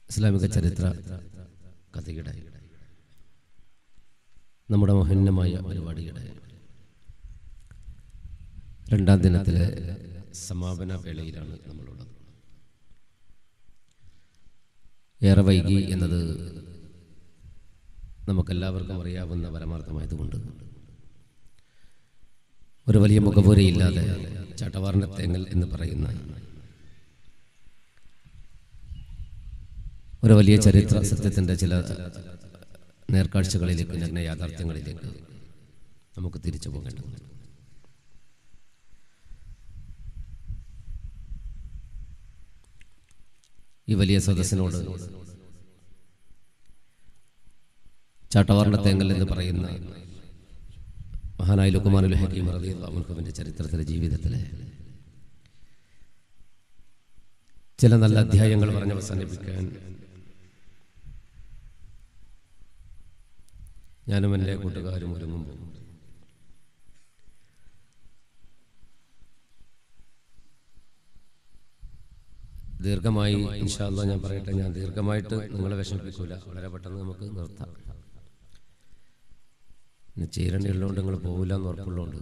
ഇസ്ലാമിക ചരിത്ര കഥയുടെ നമ്മുടെ മഹന്നമായ പരിപാടിയുടെ രണ്ടാം ദിനത്തിലെ സമാപന വേളയിലാണ് നമ്മളുള്ളത് ഏറെ വൈകി എന്നത് നമുക്കെല്ലാവർക്കും അറിയാവുന്ന പരമാർത്ഥമായതുകൊണ്ട് ഒരു വലിയ മുഖപുരയില്ലാതെ ചാട്ടവാറിൻ്റെ തേങ്ങൽ എന്ന് പറയുന്ന ഒരു വലിയ ചരിത്ര സത്യത്തിൻ്റെ ചില നേർക്കാഴ്ചകളിലേക്ക് നിർണയ യാഥാർത്ഥ്യങ്ങളിലേക്ക് നമുക്ക് തിരിച്ചു പോകേണ്ടതുണ്ട് ഈ വലിയ സദസ്സിനോട് ചാട്ടവാറിൻ്റെ തേങ്ങൽ എന്ന് പറയുന്ന മഹാനായ ലുക്കുമാനുൽ ഹക്കീം റലി അള്ളാഹുവിൻ്റെ ചരിത്രത്തിലെ ജീവിതത്തിലെ ചില നല്ല അധ്യായങ്ങൾ പറഞ്ഞ് അവസാനിപ്പിക്കാൻ ഞാനും എൻ്റെ കൂട്ടുകാരും ഒരുങ്ങുമ്പോൾ ദീർഘമായി ഇൻഷാല്ല ഞാൻ പറയട്ടെ ഞാൻ ദീർഘമായിട്ട് നിങ്ങളെ വിഷമിപ്പിക്കൂല വളരെ പെട്ടെന്ന് നമുക്ക് നിർത്താം പിന്നെ ചീരണി ഉള്ളതുകൊണ്ട് നിങ്ങൾ പോകില്ല എന്ന് ഉറപ്പുള്ളതുകൊണ്ട്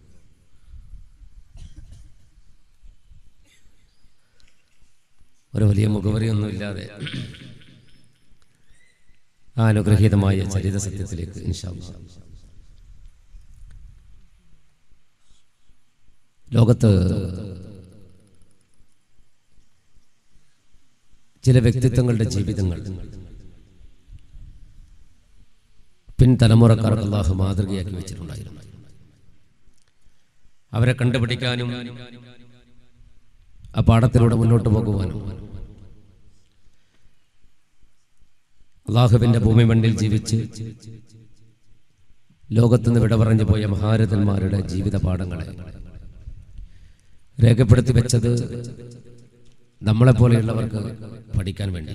ഒരു വലിയ മുഖവരിയൊന്നുമില്ലാതെ ആ അനുഗ്രഹീതമായ ചരിത സത്യത്തിലേക്ക് ഇൻഷാല്ല ലോകത്ത് ചില വ്യക്തിത്വങ്ങളുടെ ജീവിതങ്ങൾ പിൻതലമുറക്കാർക്ക് അള്ളാഹു മാതൃകയാക്കി വെച്ചിട്ടുണ്ടായിരുന്നു അവരെ കണ്ടുപിടിക്കാനും ആ പാഠത്തിലൂടെ മുന്നോട്ട് പോകുവാനും അള്ളാഹുവിന്റെ ഭൂമി മണ്ണിൽ ജീവിച്ച് ലോകത്തുനിന്ന് വിട പറഞ്ഞു പോയ മഹാരഥന്മാരുടെ ജീവിത പാഠങ്ങളെ രേഖപ്പെടുത്തി വെച്ചത് നമ്മളെപ്പോലെയുള്ളവർക്ക് പഠിക്കാൻ വേണ്ടി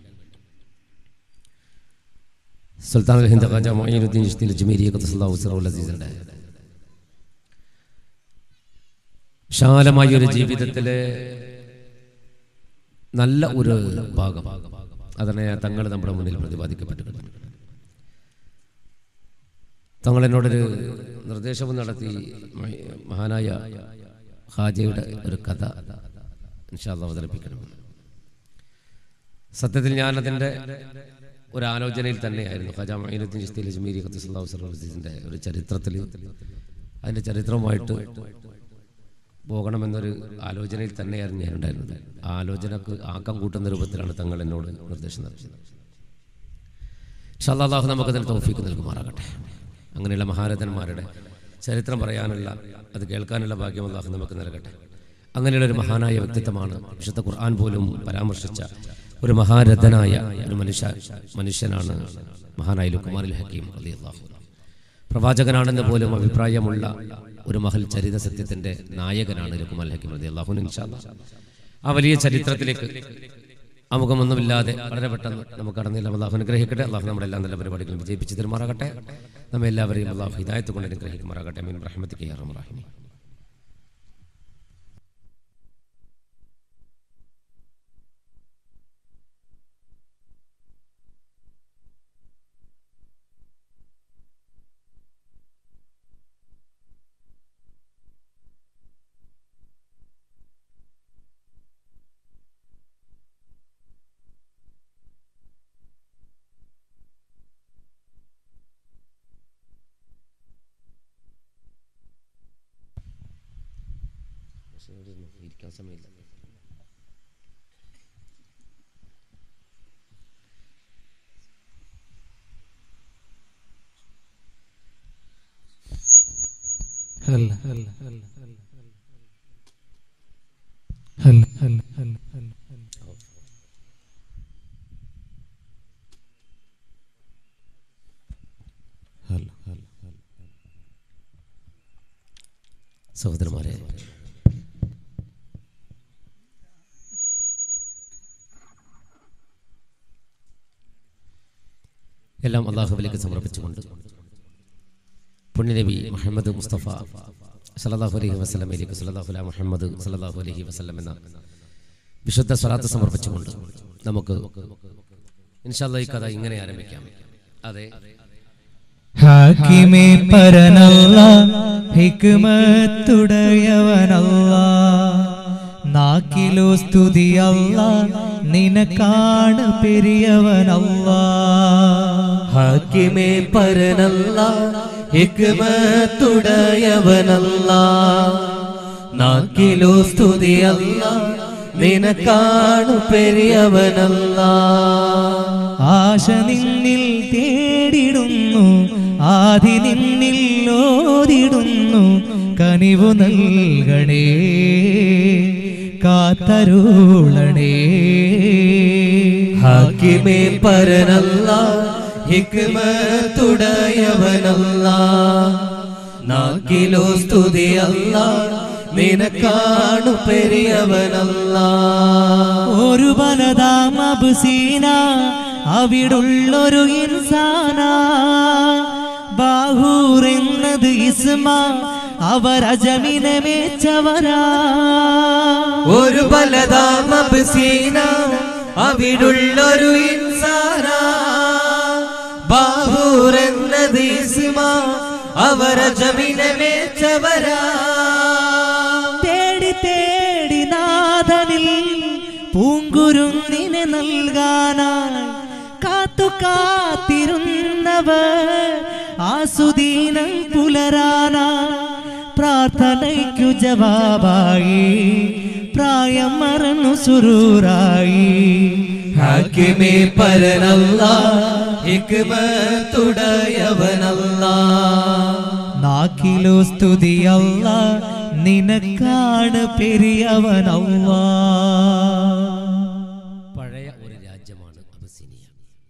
സുൽത്താൻ അൽ ഹിന്ദ് ഖാജ മൊയ്നുദ്ദീൻ ഇഷ്തിൽ ജമീരി ഖുദ്സുല്ലാഹു സിറൗൽ അസീസിന്റെ വിശാലമായ ഒരു ജീവിതത്തിലെ നല്ല ഒരു ഭാഗം അതിനെ തങ്ങൾ നമ്മുടെ മുന്നിൽ പ്രതിപാദിക്കപ്പെട്ടിട്ടുണ്ട് തങ്ങൾ എന്നോടൊരു നിർദ്ദേശവും നടത്തി മഹാനായ ഹാജയുടെ ഒരു കഥ ഇൻഷാല്ല അവതരിപ്പിക്കണമെന്ന് സത്യത്തിൽ ഞാൻ അതിൻ്റെ ഒരു ആലോചനയിൽ തന്നെയായിരുന്നു ഖജാ മൈനുദ്ദീൻ ചിസ്തി അജ്മീരി ഖത്തസുല്ലാഹു സർവീസിൻ്റെ ഒരു ചരിത്രത്തിൽ അതിൻ്റെ ചരിത്രവുമായിട്ട് പോകണമെന്നൊരു ആലോചനയിൽ തന്നെയായിരുന്നു ഞാൻ ഉണ്ടായിരുന്നത് ആ ആലോചനക്ക് ആക്കം കൂട്ടുന്ന രൂപത്തിലാണ് തങ്ങൾ എന്നോട് നിർദ്ദേശം നൽകിയത് ഷല്ലാഹു നമുക്കതിന് തോഫിക്ക് നൽകുമാറാകട്ടെ അങ്ങനെയുള്ള മഹാരഥന്മാരുടെ ചരിത്രം പറയാനുള്ള അത് കേൾക്കാനുള്ള ഭാഗ്യം അള്ളാഹു നമുക്ക് നൽകട്ടെ അങ്ങനെയുള്ള ഒരു മഹാനായ വ്യക്തിത്വമാണ് വിശുദ്ധ ഖുർആൻ പോലും പരാമർശിച്ച ഒരു മഹാരഥനായ ഒരു മനുഷ്യ മനുഷ്യനാണ് മഹാനായ ലുക്കുമാരിൽ ഹക്കീം അലി അള്ളാഹു പ്രവാചകനാണെന്ന് പോലും അഭിപ്രായമുള്ള ഒരു മഹൽ ചരിത സത്യത്തിന്റെ നായകനാണ് ലുക്കുമാൽ ഹക്കീം അലി അള്ളാഹു ആ വലിയ ചരിത്രത്തിലേക്ക് അമുഖമൊന്നുമില്ലാതെ വളരെ പെട്ടെന്ന് നമുക്ക് കടന്നില്ല അള്ളാഹു അനുഗ്രഹിക്കട്ടെ അള്ളാഹു നമ്മുടെ എല്ലാ നല്ല പരിപാടികളും വിജയിപ്പിച്ച് തരുമാറാകട്ടെ നമ്മെ എല്ലാവരെയും അള്ളാഹു ഹിദായത്ത് കൊണ്ട് അനുഗ്രഹിക്കുമാറാകട്ടെ മീൻ റഹ്മത്തിക്ക് റഹ്മി ഇരിക്കാൻ സമയമില്ല هل هل هل هل هل هل هل هل هل هل هل സഹോദരന്മാരെ എല്ലാം അള്ളാഹുവിലേക്ക് സമർപ്പിച്ചുകൊണ്ട് പുണ്യനബി മുഹമ്മദ് മുസ്തഫ സല്ലല്ലാഹു അലൈഹി വസല്ലമയിലേക്ക് സല്ലല്ലാഹു അലൈഹി മുഹമ്മദ് സല്ലല്ലാഹു അലൈഹി വസല്ലം എന്ന വിശുദ്ധ സ്വലാത്ത് സമർപ്പിച്ചുകൊണ്ട് നമുക്ക് ഇൻഷാല്ല ഈ കഥ ഇങ്ങനെ ആരംഭിക്കാം അതെ ഹാക്കിമേ പരനല്ല ഹിക്മത്തുടയവനല്ല നാക്കിലോ സ്തുതിയല്ല നിനക്കാണ് പെരിയവനല്ല ഹാക്കിമേ പരനല്ല ഹിക്മത്തുടയവനല്ല നാക്കിലോ സ്തുതിയല്ല നിനക്കാണു പെരിയവനല്ല ആശ നിന്നിൽ തേടിടുന്നു ആദി നിന്നിൽ ഓതിടുന്നു കനിവു നൽകണേ കാത്തരുളണേ ഹാക്കിമേ പരനല്ല ഹിക്മത്തുടയവനല്ല നാക്കിലോ സ്തുതിയല്ല നിനക്കാണു പെരിയവനല്ല ഒരു ബലതാം അബ്സീന അവിടുള്ളൊരു ഇൻസാന ബാഹൂർ എന്നത് ഇസ്മ അവരജമിനെ മേച്ചവരാ ഒരു ബലതാമീന അവിടുള്ളൊരു ഇൻസാന ബാഹൂർ എന്നത് ഇസ്മ അവര ജമിനെ മേച്ചവരാ തേടി തേടി നാഥനിൽ പൂങ്കുരുന്നിനെ നൽകാനായി കാത്തു കാത്തിരുന്നവർ ആസുദീനം പുലരാനാ പ്രാർത്ഥനയ്ക്കു ജവാബായി പ്രായം മറന്നു സുരൂറായി ഹാക്കിമേ പരനല്ല ഹിക്മത്തുടയവനല്ല നാക്കിലോ സ്തുതിയല്ല നിനക്കാണ് പെരിയവനല്ല പഴയ ഒരു രാജ്യമാണ് അബസീനിയ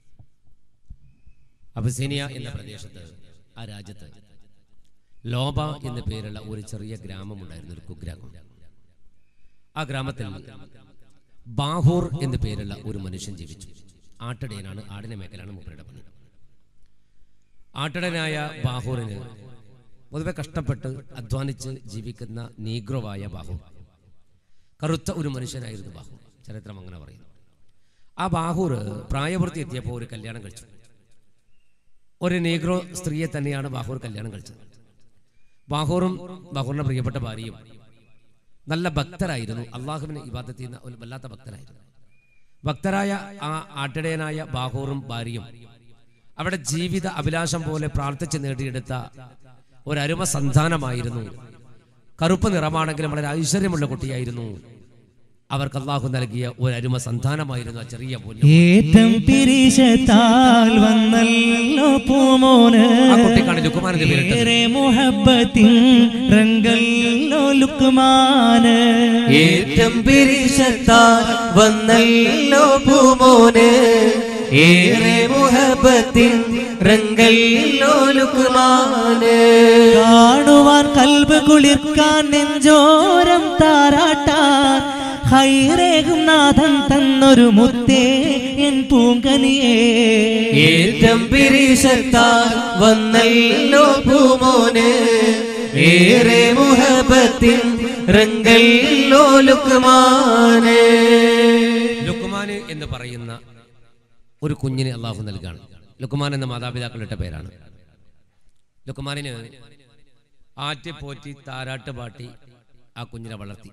അബസീനിയ എന്ന പ്രദേശത്ത് ആ രാജ്യത്ത് ലോബ എന്ന പേരുള്ള ഒരു ചെറിയ ഗ്രാമമുണ്ടായിരുന്നു ഒരു കുഗ്രാമം ആ ഗ്രാമത്തിൽ ബാഹൂർ എന്ന പേരുള്ള ഒരു മനുഷ്യൻ ജീവിച്ചു ആട്ടിടയനാണ് ആടിന മേഖലയാണ് മൂപ്പരുടെ പണി ആട്ടിടനായ ബാഹൂറിന് പൊതുവെ കഷ്ടപ്പെട്ട് അധ്വാനിച്ച് ജീവിക്കുന്ന നീഗ്രോവായ ബാഹൂർ കറുത്ത ഒരു മനുഷ്യനായിരുന്നു ബാഹൂർ ചരിത്രം അങ്ങനെ പറയുന്നു ആ ബാഹൂർ പ്രായപൂർത്തി എത്തിയപ്പോൾ ഒരു കല്യാണം കഴിച്ചു ഒരു നീഗ്രോ സ്ത്രീയെ തന്നെയാണ് ബാഹൂർ കല്യാണം കഴിച്ചത് ബാഹൂറും ബാഹൂറിന്റെ പ്രിയപ്പെട്ട ഭാര്യയും നല്ല ഭക്തരായിരുന്നു അള്ളാഹുവിനെ ഇബാദത്ത് ചെയ്യുന്ന ഒരു വല്ലാത്ത ഭക്തരായിരുന്നു ഭക്തരായ ആ ആട്ടിടയനായ ബാഹൂറും ഭാര്യയും അവിടെ ജീവിത അഭിലാഷം പോലെ പ്രാർത്ഥിച്ച് നേടിയെടുത്ത ഒരു അരുമ സന്താനമായിരുന്നു കറുപ്പ് നിറമാണെങ്കിലും വളരെ ഐശ്വര്യമുള്ള കുട്ടിയായിരുന്നു അവർക്ക് അള്ളാഹു നൽകിയ ഒരു അരുമ സന്താനമായിരുന്നു ആ ചെറിയ പൊന്നു ഏറ്റം പിരിശത്താൽ വന്നല്ലോ പൂമോന് ആ കുട്ടിക്കാണ് ലുക്കുമാനന്റെ പേരിട്ടത് ഏറെ മുഹബത്തിൻ റങ്കല്ലോ ലുക്മാന് ഏറ്റം പിരിശത്താൽ വന്നല്ലോ പൂമോന് ഏറെ മുഹബത്തിൻ റങ്കല്ലോ ലുക്മാന് കാണുവാൻ കൽബ് കുളിർക്കാൻ നെഞ്ചോരം താരാട്ടാൻ ഹൈറേകും നാഥൻ തന്നൊരു മുത്തേ എൻ പൂങ്കനിയേ ഏറ്റം പിരിശത്താൽ വന്നല്ലോ പൂമോന് ഏറെ മുഹബത്തിൻ റങ്കല്ലോ ലുക്മാന് ലുക്കുമാന് എന്ന് പറയുന്ന ഒരു കുഞ്ഞിനെ അള്ളാഹു നൽകാണ് ലുക്കുമാൻ എന്ന മാതാപിതാക്കളുടെ പേരാണ് ലുക്കുമാനിന് ആറ്റി പോറ്റി താരാട്ട് പാട്ടി ആ കുഞ്ഞിനെ വളർത്തി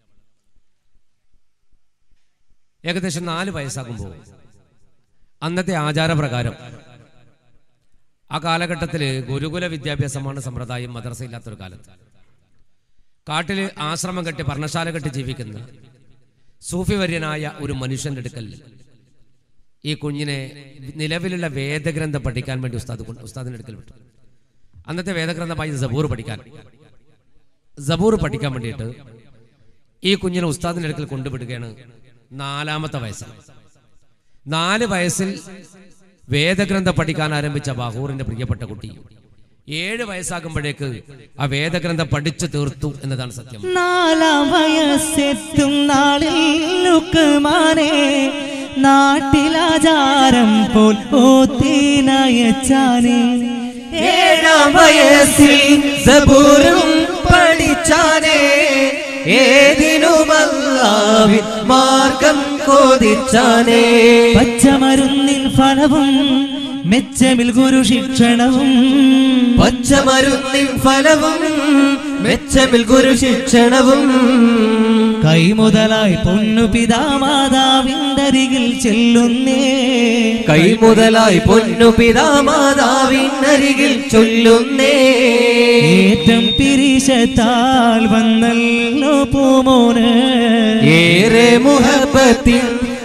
ഏകദേശം നാല് വയസ്സാകുമ്പോൾ അന്നത്തെ ആചാരപ്രകാരം ആ കാലഘട്ടത്തിൽ ഗുരുകുല വിദ്യാഭ്യാസമാണ് സമ്പ്രദായം മദ്രസ ഇല്ലാത്തൊരു കാലത്ത് കാട്ടില് ആശ്രമം കെട്ടി പർണശാല കെട്ടി ജീവിക്കുന്ന സൂഫി വര്യനായ ഒരു മനുഷ്യന്റെ അടുക്കൽ ഈ കുഞ്ഞിനെ നിലവിലുള്ള വേദഗ്രന്ഥം പഠിക്കാൻ വേണ്ടി ഉസ്താദ് കൊണ്ട് ഉസ്താദിന്റെ അടുക്കൽ വിട്ടു അന്നത്തെ വേദഗ്രന്ഥമായി സബൂർ പഠിക്കാൻ സബൂർ പഠിക്കാൻ വേണ്ടിയിട്ട് ഈ കുഞ്ഞിനെ ഉസ്താദിന്റെ അടുക്കൽ കൊണ്ടുവിടുകയാണ് നാലാമത്തെ വയസ്സിൽ നാല് വയസ്സിൽ വേദഗ്രന്ഥം പഠിക്കാൻ ആരംഭിച്ച ബാഹൂറിന്റെ പ്രിയപ്പെട്ട കുട്ടി ഏഴ് വയസ്സാകുമ്പോഴേക്ക് ആ വേദഗ്രന്ഥം പഠിച്ചു തീർത്തു എന്നതാണ് സത്യം നാലാം വയസ്സെത്തും നാളിൽ ലുക്കുമാനെ നാട്ടിലാചാരം പോൽ ഓത്തേനയച്ചാനെ ഏഴാം വയസ്സിൽ സബൂറും പഠിച്ചാനേ ഏതിനുമല്ലാവിൻ മാർഗം കോതിച്ചാനേ പച്ചമരുന്നിൻ ഫലവും മെച്ചമിൽ ഗുരു ശിക്ഷണവും പച്ചമരുന്നിൻ ഫലവും മെച്ചമിൽ ഗുരു ശിക്ഷണവും കൈമുതലായി പൊന്നു പിതാമാതാവിന്തരികിൽ ചെല്ലുന്നേ കൈമുതലായി പൊന്നു പിതാമാതാവിനരികിൽ ചൊല്ലുന്നേ ഏറ്റം പിരിശത്താൽ വന്നല്ലോ പൂമോന് ഏറെ മുഹബത്തിൻ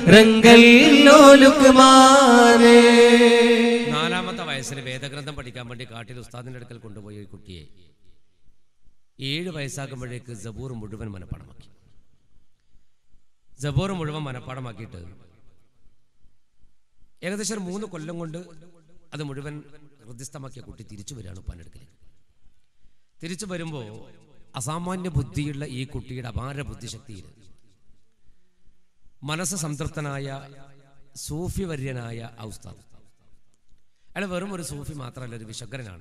റങ്കല്ലോലുക്കുമാനേ നാലാമത്തെ വയസ്സിൽ വേദഗ്രന്ഥം പഠിക്കാൻ വേണ്ടി കാട്ടിൽ ഉസ്താദിന്റെ അടുക്കൽ കൊണ്ടുപോയ ഒരു കുട്ടിയെ ഏഴ് വയസ്സാകുമ്പോഴേക്ക് ജബൂർ മുഴുവൻ മനപ്പാടമാക്കി ജബൂർ മുഴുവൻ മനപ്പാടമാക്കിയിട്ട് ഏകദേശം ഒരു മൂന്ന് കൊല്ലം കൊണ്ട് അത് മുഴുവൻ ഹൃദ്യസ്ഥമാക്കിയ കുട്ടി തിരിച്ചു വരികയാണ് ഉപ്പാനടുക്കലേക്ക് തിരിച്ചു വരുമ്പോൾ അസാമാന്യ ബുദ്ധിയുള്ള ഈ കുട്ടിയുടെ അപാര ബുദ്ധിശക്തിയിൽ മനസ്സ് സംതൃപ്തനായ സൂഫിവര്യനായ ആ ഉസ്താദ് അയാൾ വെറും ഒരു സൂഫി മാത്രമല്ല ഒരു വിശഗ്രനാണ്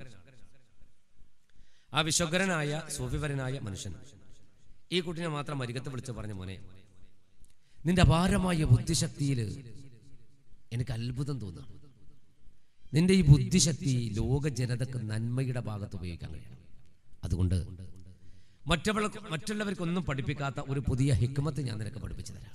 ആ വിശഗ്രനായ സൂഫിവരനായ മനുഷ്യൻ ഈ കുട്ടിനെ മാത്രം മരികത്ത് വിളിച്ച് പറഞ്ഞു മോനെ നിന്റെ അപാരമായ ബുദ്ധിശക്തിയിൽ എനിക്ക് അത്ഭുതം തോന്നുന്നു നിന്റെ ഈ ബുദ്ധിശക്തി ലോക ജനതക്ക് നന്മയുടെ ഭാഗത്ത് ഉപയോഗിക്കാൻ കഴിയണം അതുകൊണ്ട് മറ്റവൾക്ക് മറ്റുള്ളവർക്കൊന്നും പഠിപ്പിക്കാത്ത ഒരു പുതിയ ഹിക്മത്ത് ഞാൻ നിനക്ക് പഠിപ്പിച്ചു തരാം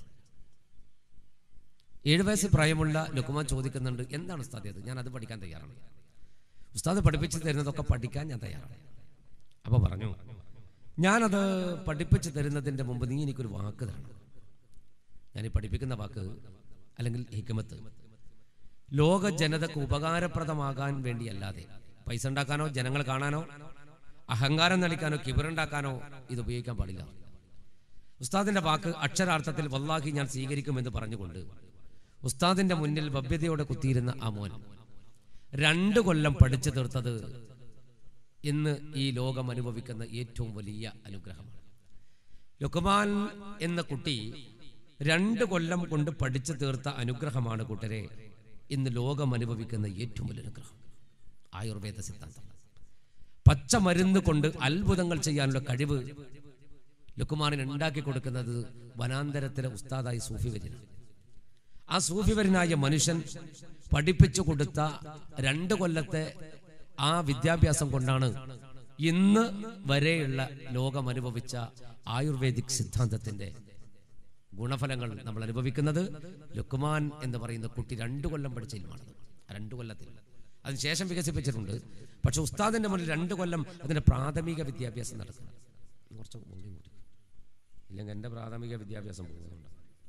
ഏഴ് വയസ്സ് പ്രായമുള്ള ലുക്കുമാൻ ചോദിക്കുന്നുണ്ട് എന്താണ് ഉസ്താദ് അത് ഞാൻ അത് പഠിക്കാൻ തയ്യാറാണ് ഉസ്താദ് പഠിപ്പിച്ചു തരുന്നതൊക്കെ പഠിക്കാൻ ഞാൻ തയ്യാറാണ് അപ്പോൾ പറഞ്ഞു ഞാനത് പഠിപ്പിച്ചു തരുന്നതിൻ്റെ മുമ്പ് നീ എനിക്കൊരു വാക്ക് തരണം ഞാൻ ഈ പഠിപ്പിക്കുന്ന വാക്ക് അല്ലെങ്കിൽ ഹിക്മത്ത് ലോക ജനതക്ക് ഉപകാരപ്രദമാകാൻ വേണ്ടിയല്ലാതെ പൈസ ഉണ്ടാക്കാനോ ജനങ്ങൾ കാണാനോ അഹങ്കാരം നടിക്കാനോ കിബറുണ്ടാക്കാനോ ഇത് ഉപയോഗിക്കാൻ പാടില്ല ഉസ്താദിന്റെ വാക്ക് അക്ഷരാർത്ഥത്തിൽ വല്ലാഹി ഞാൻ സ്വീകരിക്കുമെന്ന് പറഞ്ഞുകൊണ്ട് ഉസ്താദിന്റെ മുന്നിൽ ഭവ്യതയോടെ കുത്തിയിരുന്ന ആ മോൻ രണ്ട് കൊല്ലം പഠിച്ചു തീർത്തത് ഇന്ന് ഈ ലോകം അനുഭവിക്കുന്ന ഏറ്റവും വലിയ അനുഗ്രഹമാണ് ലുക്മാൻ എന്ന കുട്ടി രണ്ട് കൊല്ലം കൊണ്ട് പഠിച്ചു തീർത്ത അനുഗ്രഹമാണ് കൂട്ടരെ ഇന്ന് ലോകം അനുഭവിക്കുന്ന ഏറ്റവും വലിയ അനുഗ്രഹം ആയുർവേദ സിദ്ധാന്തം പച്ച മരുന്ന് കൊണ്ട് അത്ഭുതങ്ങൾ ചെയ്യാനുള്ള കഴിവ് ലുക്കുമാറിന് ഉണ്ടാക്കി കൊടുക്കുന്നത് വനാന്തരത്തിലെ ഉസ്താദായി സൂഫി വര്യനാണ് ആ സൂഫിവരനായ മനുഷ്യൻ പഠിപ്പിച്ചു കൊടുത്ത രണ്ട് കൊല്ലത്തെ ആ വിദ്യാഭ്യാസം കൊണ്ടാണ് ഇന്ന് വരെയുള്ള ലോകം അനുഭവിച്ച ആയുർവേദിക് സിദ്ധാന്തത്തിന്റെ ഗുണഫലങ്ങൾ നമ്മൾ അനുഭവിക്കുന്നത് ലുക്കുമാൻ എന്ന് പറയുന്ന കുട്ടി രണ്ടു കൊല്ലം പഠിച്ച ഇൽമാണത് ആ രണ്ടു കൊല്ലത്തിൽ അതിനുശേഷം വികസിപ്പിച്ചിട്ടുണ്ട് പക്ഷെ ഉസ്താദിന്റെ മുന്നിൽ രണ്ടു കൊല്ലം അതിന്റെ പ്രാഥമിക വിദ്യാഭ്യാസം നടക്കുന്നു കുറച്ച് മുന്നിൽ കൂടി ഇല്ലെങ്കിൽ എൻ്റെ പ്രാഥമിക വിദ്യാഭ്യാസം പോകുന്നുണ്ട്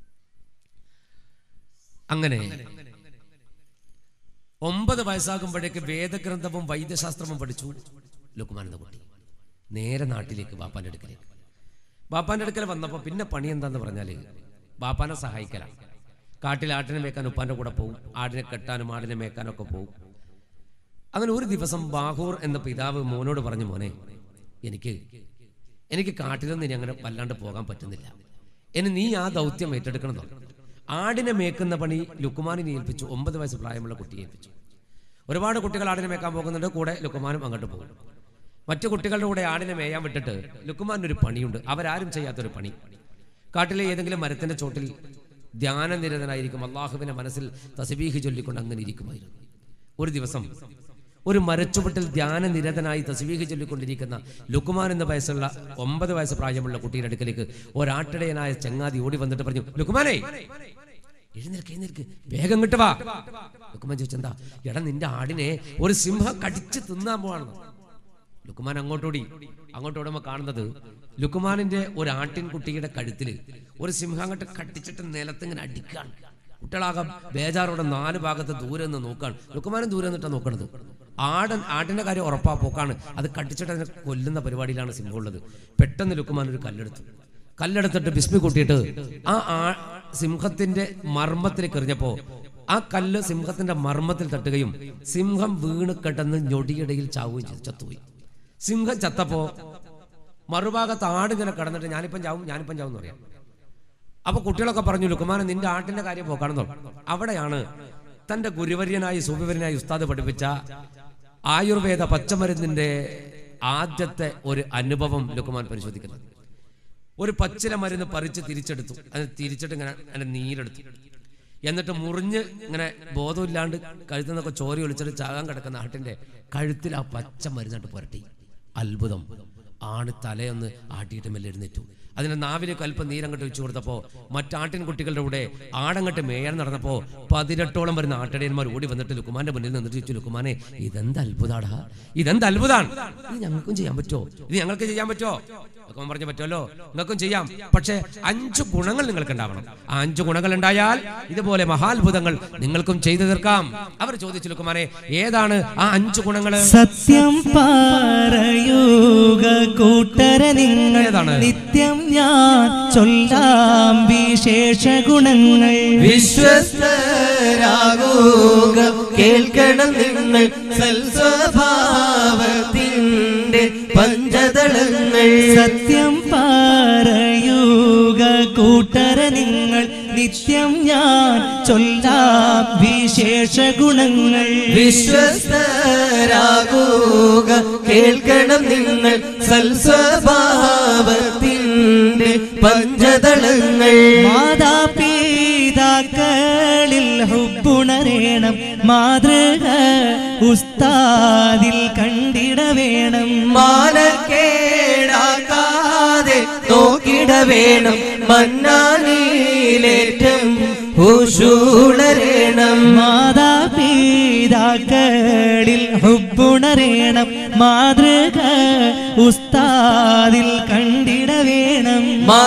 അങ്ങനെ ഒമ്പത് വയസ്സാകുമ്പോഴേക്ക് വേദഗ്രന്ഥവും വൈദ്യശാസ്ത്രവും പഠിച്ചു ലുക്കുമാൻ എന്ന കുട്ടി നേരെ നാട്ടിലേക്ക് ബാപ്പാന്റെ അടുക്കലേക്ക് ബാപ്പാന്റെ അടുക്കൽ വന്നപ്പോൾ പിന്നെ പണി എന്താന്ന് പറഞ്ഞാല് ബാപ്പാനെ സഹായിക്കലാണ് കാട്ടിൽ ആട്ടിനെ മേക്കാൻ ഉപ്പാന്റെ കൂടെ പോകും ആടിനെ കെട്ടാനും ആടിനെ മേക്കാനും ഒക്കെ പോകും അങ്ങനെ ഒരു ദിവസം ബാഹൂർ എന്ന പിതാവ് മോനോട് പറഞ്ഞു മോനെ എനിക്ക് എനിക്ക് കാട്ടിലൊന്നും ഇനി അങ്ങനെ വല്ലാണ്ട് പോകാൻ പറ്റുന്നില്ല ഇനി നീ ആ ദൗത്യം ഏറ്റെടുക്കണമെന്നോ ആടിനെ മേക്കുന്ന പണി ലുക്കുമാനിനെ ഏൽപ്പിച്ചു ഒമ്പത് വയസ്സ് പ്രായമുള്ള കുട്ടിയെ ഏൽപ്പിച്ചു ഒരുപാട് കുട്ടികൾ ആടിനെ മേക്കാൻ പോകുന്നുണ്ട് കൂടെ ലുക്കുമാനും അങ്ങോട്ട് പോകും മറ്റു കുട്ടികളുടെ കൂടെ ആടിനെ മേയാൻ വിട്ടിട്ട് ലുക്കുമാൻ ഒരു പണിയുണ്ട് അവരാരും ചെയ്യാത്തൊരു പണി കാട്ടിലെ ഏതെങ്കിലും മരത്തിന്റെ ചോട്ടിൽ ധ്യാനനിരതനായിരിക്കും അള്ളാഹുവിന്റെ മനസ്സിൽ തസ്ബീഹ് ചൊല്ലിക്കൊണ്ട് അങ്ങനെ ഇരിക്കുമായിരുന്നു ഒരു ദിവസം ഒരു മരച്ചുവട്ടിൽ ധ്യാനനിരതനായി തസ്ബീഹ് ചൊല്ലിക്കൊണ്ടിരിക്കുന്ന ലുക്കുമാൻ എന്ന വയസ്സുള്ള ഒമ്പത് വയസ്സ് പ്രായമുള്ള കുട്ടിയുടെ അടുക്കലേക്ക് ഒരാട്ടിടയനായ ചങ്ങാതി ഓടി വന്നിട്ട് പറഞ്ഞു ലുക്കുമാനെ എഴുന്നേൽക്ക് എഴുന്നേൽക്ക് വേഗം കിട്ട് വാ ലുക്കുമാൻ ചോദിച്ചെന്താ എടാ നിന്റെ ആടിനെ ഒരു സിംഹം കടിച്ച് തിന്നാൻ പോവാണെന്ന് ലുക്കുമാൻ അങ്ങോട്ടോടി അങ്ങോട്ട് ഓടുമ്പോൾ കാണുന്നത് ലുക്കുമാനിന്റെ ഒരു ആട്ടിൻ കുട്ടിയുടെ കഴുത്തില് ഒരു സിംഹം അങ്ങോട്ട് കട്ടിച്ചിട്ട് നിലത്തിങ്ങനെ അടിക്കാണ് കുട്ടികളാകാം ബേജാറോടെ നാല് ഭാഗത്ത് ദൂരെ നിന്ന് നോക്കാണ് ലുക്കുമാനും ദൂരെ നിന്നിട്ടാണ് നോക്കണത് ആടൻ ആടിന്റെ കാര്യം ഉറപ്പാ പോക്കാണ് അത് കട്ടിച്ചിട്ട് അതിനെ കൊല്ലുന്ന പരിപാടിയിലാണ് സിംഹം ഉള്ളത് പെട്ടെന്ന് ലുക്കുമാൻ ഒരു കല്ലെടുത്തു കല്ലെടുത്തിട്ട് ബിസ്മി കൂട്ടിയിട്ട് ആ ആ- സിംഹത്തിന്റെ മർമ്മത്തിലേക്ക് എറിഞ്ഞപ്പോ ആ കല്ല് സിംഹത്തിന്റെ മർമ്മത്തിൽ തട്ടുകയും സിംഹം വീണ് കിടന്ന് ഞൊടിയിടയിൽ ചാവുകയും ചെയ്തു ചത്തുപോയി സിംഹം ചത്തപ്പോ മറുഭാഗത്ത് ആടിങ്ങനെ കിടന്നിട്ട് ഞാനിപ്പം ചാവും ഞാനിപ്പം ചാവും എന്ന് പറയാം അപ്പൊ കുട്ടികളൊക്കെ പറഞ്ഞു ലുക്കുമാനെ നിന്റെ ആട്ടിന്റെ കാര്യം പോക്കാണെന്നോ അവിടെയാണ് തന്റെ ഗുരുവര്യനായി സൂര്യവര്യനായി ഉസ്താദ് പഠിപ്പിച്ച ആയുർവേദ പച്ചമരുന്നിന്റെ ആദ്യത്തെ ഒരു അനുഭവം ലുക്കുമാൻ പരിശോധിക്കുന്നത് ഒരു പച്ചില മരുന്ന് പറിച്ച് തിരിച്ചെടുത്തു അത് തിരിച്ചിട്ട് ഇങ്ങനെ അതിന്റെ നീരെടുത്തു എന്നിട്ട് മുറിഞ്ഞ് ഇങ്ങനെ ബോധമില്ലാണ്ട് കഴുത്തിൽ നിന്നൊക്കെ ചോര ഒളിച്ചിട്ട് ചാകാൻ കിടക്കുന്ന ആട്ടിന്റെ കഴുത്തിൽ ആ പച്ച മരുന്നിട്ട് പുരട്ടി അത്ഭുതം ആണ് തലയൊന്ന് ആട്ടിയിട്ട് മെല്ലെ എഴുന്നേറ്റു അതിന്റെ നാവിലേക്ക് അല്പം നീരങ്ങട്ട് വെച്ചു കൊടുത്തപ്പോ മറ്റാട്ടിൻ കുട്ടികളുടെ കൂടെ ആടങ്ങട്ട് മേയാൻ നടന്നപ്പോ പതിനെട്ടോളം വരുന്ന ആട്ടടിയന്മാർ ഓടി വന്നിട്ട് ലുക്കുമാന്റെ മുന്നിൽ നിന്നിട്ട് ചോദിച്ചു ലുക്കുമാനെ ഇതെന്ത് അത്ഭുതാടാ ഇതെന്ത് അത്ഭുതാണ് ഇത് ഞങ്ങൾക്കും ചെയ്യാൻ പറ്റുമോ ഇത് ഞങ്ങൾക്ക് ചെയ്യാൻ പറ്റുമോ ലുക്കുമാൻ പറഞ്ഞു പറ്റുമല്ലോ നിങ്ങൾക്കും ചെയ്യാം പക്ഷേ അഞ്ച് ഗുണങ്ങൾ നിങ്ങൾക്ക് ഉണ്ടാവണം ആ അഞ്ച് ഗുണങ്ങൾ ഉണ്ടായാൽ ഇതുപോലെ മഹാത്ഭുതങ്ങൾ നിങ്ങൾക്കും ചെയ്തു തീർക്കാം അവർ ചോദിച്ചു ലുക്കുമാനെ ഏതാണ് ആ അഞ്ച് ഗുണങ്ങൾ സത്യം പറയുക കൂട്ടര നിങ്ങൾ ഏതാണ്? നിത്യം ഞാൻ ചൊല്ലാം വിശേഷ ഗുണങ്ങൾ വിശ്വസ്തരാകുക കേൾക്കണം നിങ്ങൾ സൽസ്വഭാവത്തിന്റെ പഞ്ചതളങ്ങൾ സത്യം പറയുക കൂട്ടര നിങ്ങൾ നിത്യം ഞാൻ ചൊല്ലാം വിശേഷ ഗുണങ്ങൾ വിശ്വസ്തരാകുക കേൾക്കണം നിങ്ങൾ സൽസ്വഭാവത്തിന്റെ പഞ്ചതളങ്ങൾ മാതാപിതാക്കളിൽ ഹുബുണരേണം മാതൃക ഉസ്താദിൽ കണ്ടിട വേണം മാനക്കേടാക്കാതെ നോക്കിട വേണം മന്നാനിയിലേറ്റം ഹുഷൂളരേണം മാതാപിതാക്കളിൽ ഹുബുണരേണം മാതൃക ഉസ്താദിൽ കണ്ടിട വേണം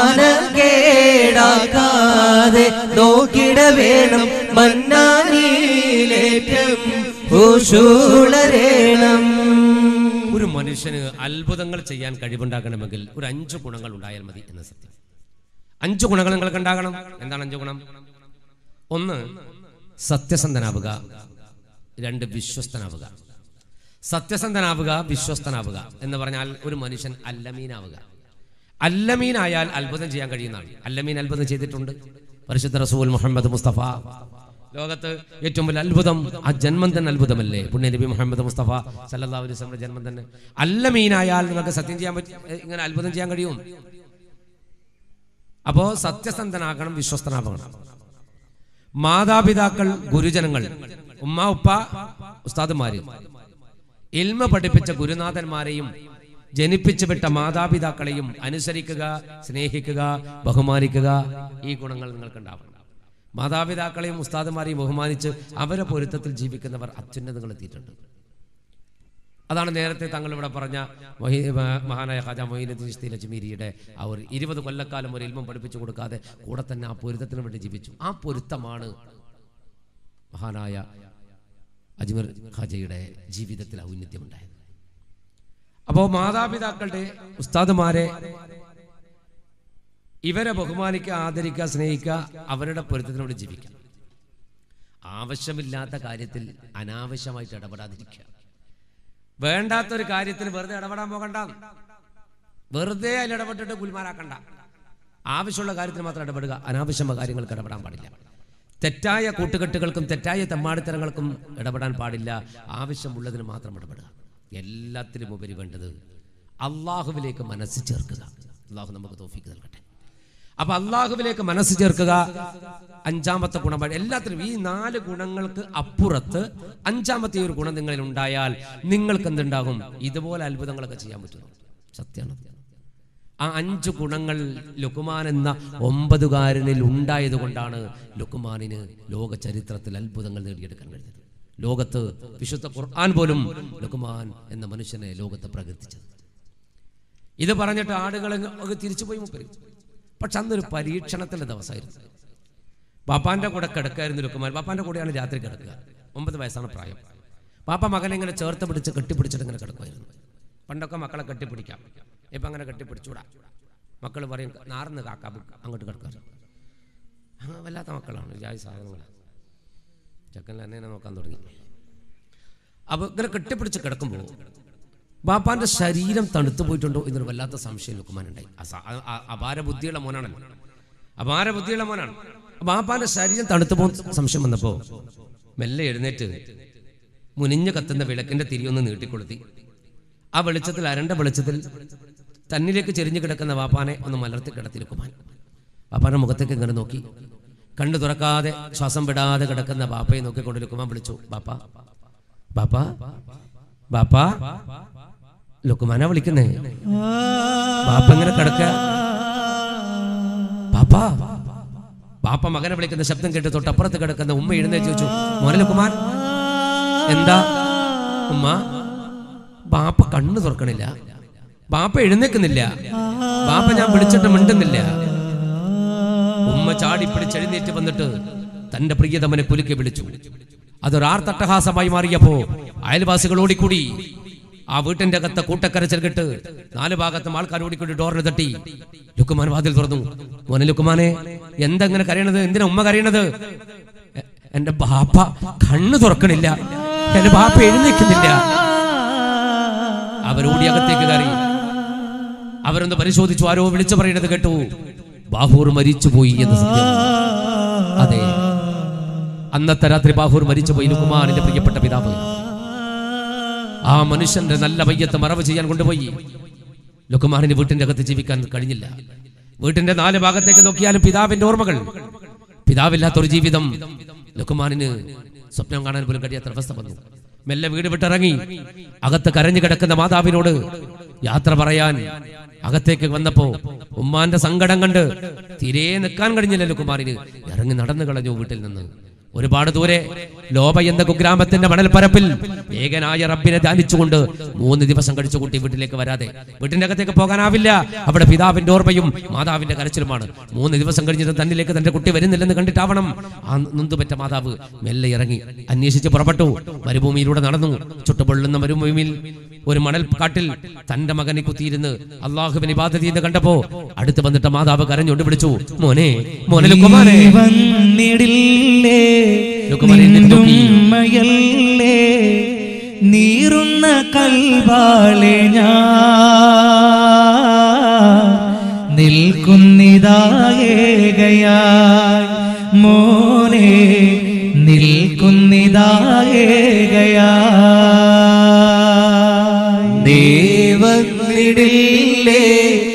മാനക്കേടാക്കാതെ നോക്കിട വേണം മന്നാനിയിലേറ്റം ഹുഷൂളരേണം ഒരു മനുഷ്യന് അത്ഭുതങ്ങൾ ചെയ്യാൻ കഴിവുണ്ടാകണമെങ്കിൽ ഒരു അഞ്ച് ഗുണങ്ങൾ ഉണ്ടായാൽ മതി എന്ന സത്യം അഞ്ച് ഗുണങ്ങൾ നിങ്ങൾക്ക് ഉണ്ടാകണം എന്താണ് അഞ്ച് ഗുണം ഒന്ന് സത്യസന്ധനാവുക രണ്ട് വിശ്വസ്തനാവുക സത്യസന്ധനാവുക വിശ്വസ്തനാവുക എന്ന് പറഞ്ഞാൽ ഒരു മനുഷ്യൻ അല്ലമീനാവുക അല്ലമീനായാൽ അത്ഭുതം ചെയ്യാൻ കഴിയുന്നതാണ് അല്ലമീൻ അത്ഭുതം ചെയ്തിട്ടുണ്ട് പരിശുദ്ധ റസൂൽ മുഹമ്മദ് മുസ്തഫ ലോകത്ത് ഏറ്റവും വലിയ അത്ഭുതം ആ ജന്മം തന്നെ അത്ഭുതമല്ലേ പുണ്യ നബി മുഹമ്മദ് മുസ്തഫ സല്ലല്ലാഹു അലൈഹി വസല്ലമയുടെ ജന്മം തന്നെ അല്ലമീനായാൽ നിങ്ങൾക്ക് സത്യം ചെയ്യാൻ പറ്റും ഇങ്ങനെ അത്ഭുതം ചെയ്യാൻ കഴിയും അപ്പോ സത്യസന്ധനാകണം വിശ്വസ്തനാകണം മാതാപിതാക്കൾ ഗുരുജനങ്ങൾ ഉമ്മ ഉപ്പ ഉസ്താദുമാര് ഇൽമ പഠിപ്പിച്ച ഗുരുനാഥന്മാരെയും ജനിപ്പിച്ചു വിട്ട മാതാപിതാക്കളെയും അനുസരിക്കുക സ്നേഹിക്കുക ബഹുമാനിക്കുക ഈ ഗുണങ്ങൾ നിങ്ങൾക്ക് ഉണ്ടാവണം മാതാപിതാക്കളെയും ഉസ്താദുമാരെയും ബഹുമാനിച്ച് അവരെ പൊരുത്തത്തിൽ ജീവിക്കുന്നവർ അത്യുന്നതങ്ങൾ എത്തിയിട്ടുണ്ട് അതാണ് നേരത്തെ തങ്ങൾ ഇവിടെ പറഞ്ഞ മൊഹീ- മ- മഹാനായ ഖാജ മൊഹീനുദ്ദീൻ ചിശ്തി ലജ്മീരിയുടെ ആ ഒരു ഇരുപത് കൊല്ലക്കാലം ഒരു ഇൽമം പഠിപ്പിച്ചു കൊടുക്കാതെ കൂടെ തന്നെ ആ പൊരുത്തത്തിന് വേണ്ടി ജീവിച്ചു ആ പൊരുത്തമാണ് മഹാനായ അജ്മീർ ഖാജയുടെ ജീവിതത്തിൽ ഔന്നത്യമുണ്ടായത് അപ്പോൾ മാതാപിതാക്കളുടെ ഉസ്താദുമാരെ ഇവരെ ബഹുമാനിക്കുക ആദരിക്കുക സ്നേഹിക്കുക അവരുടെ പൊരുത്തത്തിനോട് ജീവിക്കുക ആവശ്യമില്ലാത്ത കാര്യത്തിൽ അനാവശ്യമായിട്ട് ഇടപെടാതിരിക്കുക വേണ്ടാത്തൊരു കാര്യത്തിൽ വെറുതെ ഇടപെടാൻ പോകണ്ട വെറുതെ അതിൽ ഇടപെട്ടിട്ട് കുൽമാരാക്കണ്ട ആവശ്യമുള്ള കാര്യത്തിൽ മാത്രം ഇടപെടുക അനാവശ്യമായ കാര്യങ്ങൾക്ക് ഇടപെടാൻ പാടില്ല തെറ്റായ കൂട്ടുകെട്ടുകൾക്കും തെറ്റായ തെമ്മാടിത്തരങ്ങൾക്കും ഇടപെടാൻ പാടില്ല ആവശ്യമുള്ളതിന് മാത്രം ഇടപെടുക എല്ലാത്തിനും ഉപരി വേണ്ടത് അള്ളാഹുവിലേക്ക് മനസ്സ് ചേർക്കുക അള്ളാഹു നമുക്ക് തോഫിക്ക് നൽകട്ടെ അപ്പൊ അള്ളാഹുവിലേക്ക് മനസ്സ് ചേർക്കുക അഞ്ചാമത്തെ ഗുണം എല്ലാത്തിനും ഈ നാല് ഗുണങ്ങൾക്ക് അപ്പുറത്ത് അഞ്ചാമത്തെ ഒരു ഗുണം നിങ്ങളിൽ ഉണ്ടായാൽ നിങ്ങൾക്ക് എന്തുണ്ടാകും ഇതുപോലെ അത്ഭുതങ്ങളൊക്കെ ചെയ്യാൻ പറ്റുന്നു സത്യമാണ് ആ അഞ്ച് ഗുണങ്ങൾ ലുക്കുമാൻ എന്ന ഒമ്പതുകാരനിൽ ഉണ്ടായത് കൊണ്ടാണ് ലുക്കുമാനിന് ലോക ചരിത്രത്തിൽ അത്ഭുതങ്ങൾ നേടിയെടുക്കാൻ കഴിഞ്ഞത് ലോകത്ത് വിശുദ്ധ ഖുർആൻ പോലും ലുക്കുമാൻ എന്ന മനുഷ്യനെ ലോകത്ത് പ്രകീർത്തിച്ചത് ഇത് പറഞ്ഞിട്ട് ആടുകൾ തിരിച്ചു പോയി മുപ്പര് പക്ഷെ അന്നൊരു പരീക്ഷണത്തിന്റെ ദിവസമായിരുന്നു ബാപ്പാന്റെ കൂടെ കിടക്കായിരുന്നു ലുക്കുമാൻ ബാപ്പാന്റെ കൂടെയാണ് രാത്രി കിടക്കുക ഒമ്പത് വയസ്സാണ് പ്രായം പാപ്പ മകനെ ഇങ്ങനെ ചേർത്ത് പിടിച്ച് കെട്ടിപ്പിടിച്ചിട്ട് ഇങ്ങനെ കിടക്കുമായിരുന്നു പണ്ടൊക്കെ മക്കളെ കെട്ടിപ്പിടിക്കാം ഇപ്പം അങ്ങനെ കെട്ടിപ്പിടിച്ചൂടാ മക്കൾ പറയും നാർന്ന് കാക്ക അങ്ങോട്ട് കിടക്കാറ് ആ വല്ലാത്ത മക്കളാണ് ജാതി സാധനങ്ങളാണ് ചെക്കൻ എന്നെ നോക്കാൻ തുടങ്ങി അപ്പോൾ ഇങ്ങനെ കെട്ടിപ്പിടിച്ച് കിടക്കുമ്പോൾ ബാപ്പാന്റെ ശരീരം തണുത്തു പോയിട്ടുണ്ടോ എന്നൊരു വല്ലാത്ത സംശയം ലുക്കുമാനുണ്ടായി അസ- അ- അ- അപാര ബുദ്ധിയുള്ള മോനാണല്ലോ അപാര ബുദ്ധിയുള്ള മോനാണ് ബാപ്പാന്റെ ശരീരം തണുത്തു പോകുന്ന സംശയം വന്നപ്പോ മെല്ലെ എഴുന്നേറ്റ് മുനിഞ്ഞു കത്തുന്ന വിളക്കിന്റെ തിരിയൊന്ന് നീട്ടിക്കൊളുത്തി ആ വെളിച്ചത്തിൽ അരണ്ട വെളിച്ചത്തിൽ തന്നിലേക്ക് ചെരിഞ്ഞു കിടക്കുന്ന വാപ്പാനെ ഒന്ന് മലർത്തി കിടത്തി ലുക്കുമാൻ വാപ്പാന്റെ മുഖത്തേക്ക് ഇങ്ങനെ നോക്കി കണ്ണു തുറക്കാതെ ശ്വാസം വിടാതെ കിടക്കുന്ന ബാപ്പയെ നോക്കിക്കൊണ്ട് ലുക്കുമാൻ വിളിച്ചു ബാപ്പ ബാപ്പ ബാപ്പ ലുക്കുമാനാ വിളിക്കുന്നേ ബാപ്പ ഇങ്ങനെ കിടക്ക ബാപ്പ ബാപ്പ മകനെ വിളിക്കുന്ന ശബ്ദം കേട്ട് തൊട്ടപ്പുറത്ത് കിടക്കുന്ന ഉമ്മ എഴുന്നേറ്റ് ചോദിച്ചു മോനെ ലുക്കുമാൻ എന്താ ഉമ്മ ബാപ്പ കണ്ണു തുറക്കണില്ല ബാപ്പ എഴുന്നേക്കുന്നില്ല ബാപ്പ ഞാൻ വിളിച്ചിട്ട് മിണ്ടുന്നില്ല ഉമ്മ ചാടി പിടിച്ചെഴുന്നേറ്റ് വന്നിട്ട് തന്റെ പ്രിയതമനെ കുലുക്കി വിളിച്ചു അതൊരാർത്തട്ടഹാസമായി മാറിയപ്പോ അയൽവാസികൾ ഓടിക്കൂടി ആ വീട്ടിന്റെ അകത്ത് കൂട്ടക്കരച്ചിൽ കെട്ട് നാല് ഭാഗത്തും ആൾക്കാർ ഓടിക്കൂടി ഡോറിന് തട്ടി ലുക്കുമാൻ വാതിൽ തുറന്നു മോനെ ലുക്കുമാനെ എന്തെങ്ങനെ കരയണത് എന്തിനാ ഉമ്മ കരയണത് എ- എന്റെ ബാപ്പ കണ്ണു തുറക്കണില്ല എന്റെ ബാപ്പ എഴുന്നേക്കുന്നില്ല അവരോടി അകത്തേക്ക് കയറി അവരൊന്ന് പരിശോധിച്ചു ആരോ വിളിച്ചു പറയുന്നത് കേട്ടു ബാഹൂർ മരിച്ചുപോയി എന്ന് സത്യം അതെ അന്നത്തെ രാത്രി ബാഹൂർ മരിച്ചുപോയി ലുക്കുമാറിന്റെ പ്രിയപ്പെട്ട പിതാവ് ആ മനുഷ്യന്റെ നല്ല വയ്യത്ത് മറവ് ചെയ്യാൻ കൊണ്ടുപോയി ലുക്കുമാറിന് വീട്ടിന്റെ അകത്ത് ജീവിക്കാൻ കഴിഞ്ഞില്ല വീട്ടിന്റെ നാല് ഭാഗത്തേക്ക് നോക്കിയാലും പിതാവിന്റെ ഓർമ്മകൾ പിതാവില്ലാത്തൊരു ജീവിതം ലുക്കുമാനിന് സ്വപ്നം കാണാൻ പോലും കഴിയാത്ത അവസ്ഥ വന്നു മെല്ലെ വീട് വിട്ടിറങ്ങി അകത്ത് കരഞ്ഞു കിടക്കുന്ന മാതാവിനോട് യാത്ര പറയാൻ അകത്തേക്ക് വന്നപ്പോ ഉമ്മാന്റെ സങ്കടം കണ്ട് തീരെ നിൽക്കാൻ കഴിഞ്ഞില്ല ലുക്കുമാറിന് ഇറങ്ങി നടന്നു കളഞ്ഞു വീട്ടിൽ നിന്ന് ഒരുപാട് ദൂരെ ലോബ എന്ന കുഗ്രാമത്തിന്റെ മണൽപ്പരപ്പിൽ ഏകനായ റബ്ബിനെ ധ്യാനിച്ചുകൊണ്ട് മൂന്ന് ദിവസം കഴിച്ചു കൂട്ടി വീട്ടിലേക്ക് വരാതെ വീട്ടിന്റെ അകത്തേക്ക് പോകാനാവില്ല അവിടെ പിതാവിന്റെ ഓർമ്മയും മാതാവിന്റെ കരച്ചിലുമാണ് മൂന്ന് ദിവസം കഴിഞ്ഞിട്ട് തന്നിലേക്ക് തന്റെ കുട്ടി വരുന്നില്ലെന്ന് കണ്ടിട്ടാവണം ആ നൊന്തുപറ്റ മാതാവ് മെല്ലെ ഇറങ്ങി അന്വേഷിച്ച് പുറപ്പെട്ടു മരുഭൂമിയിലൂടെ നടന്നു ചുട്ടുപൊള്ളുന്ന മരുഭൂമിയിൽ ഒരു മണൽ കാട്ടിൽ തന്റെ മകനെ കുത്തിയിരുന്ന് അള്ളാഹുവിനെ ഇബാദത്ത് ചെയ്യുന്ന കണ്ടപ്പോ അടുത്ത് വന്നിട്ട് മാതാവ് കരഞ്ഞുകൊണ്ട് വിളിച്ചു മോനെ മോനെ ലുക്കുമാനെ നീ വന്നിടില്ലേ ലുക്കുമാനെ എഴുന്നേറ്റ് നോക്കി. നിന്റുമ്മയല്ലേ നീറുന്ന കൽവാളെ ഞാൻ നിൽക്കുന്നിതായേകയായി മോനെ നിൽക്കുന്നിതായേകയായി ദേവന്നിടില്ലേ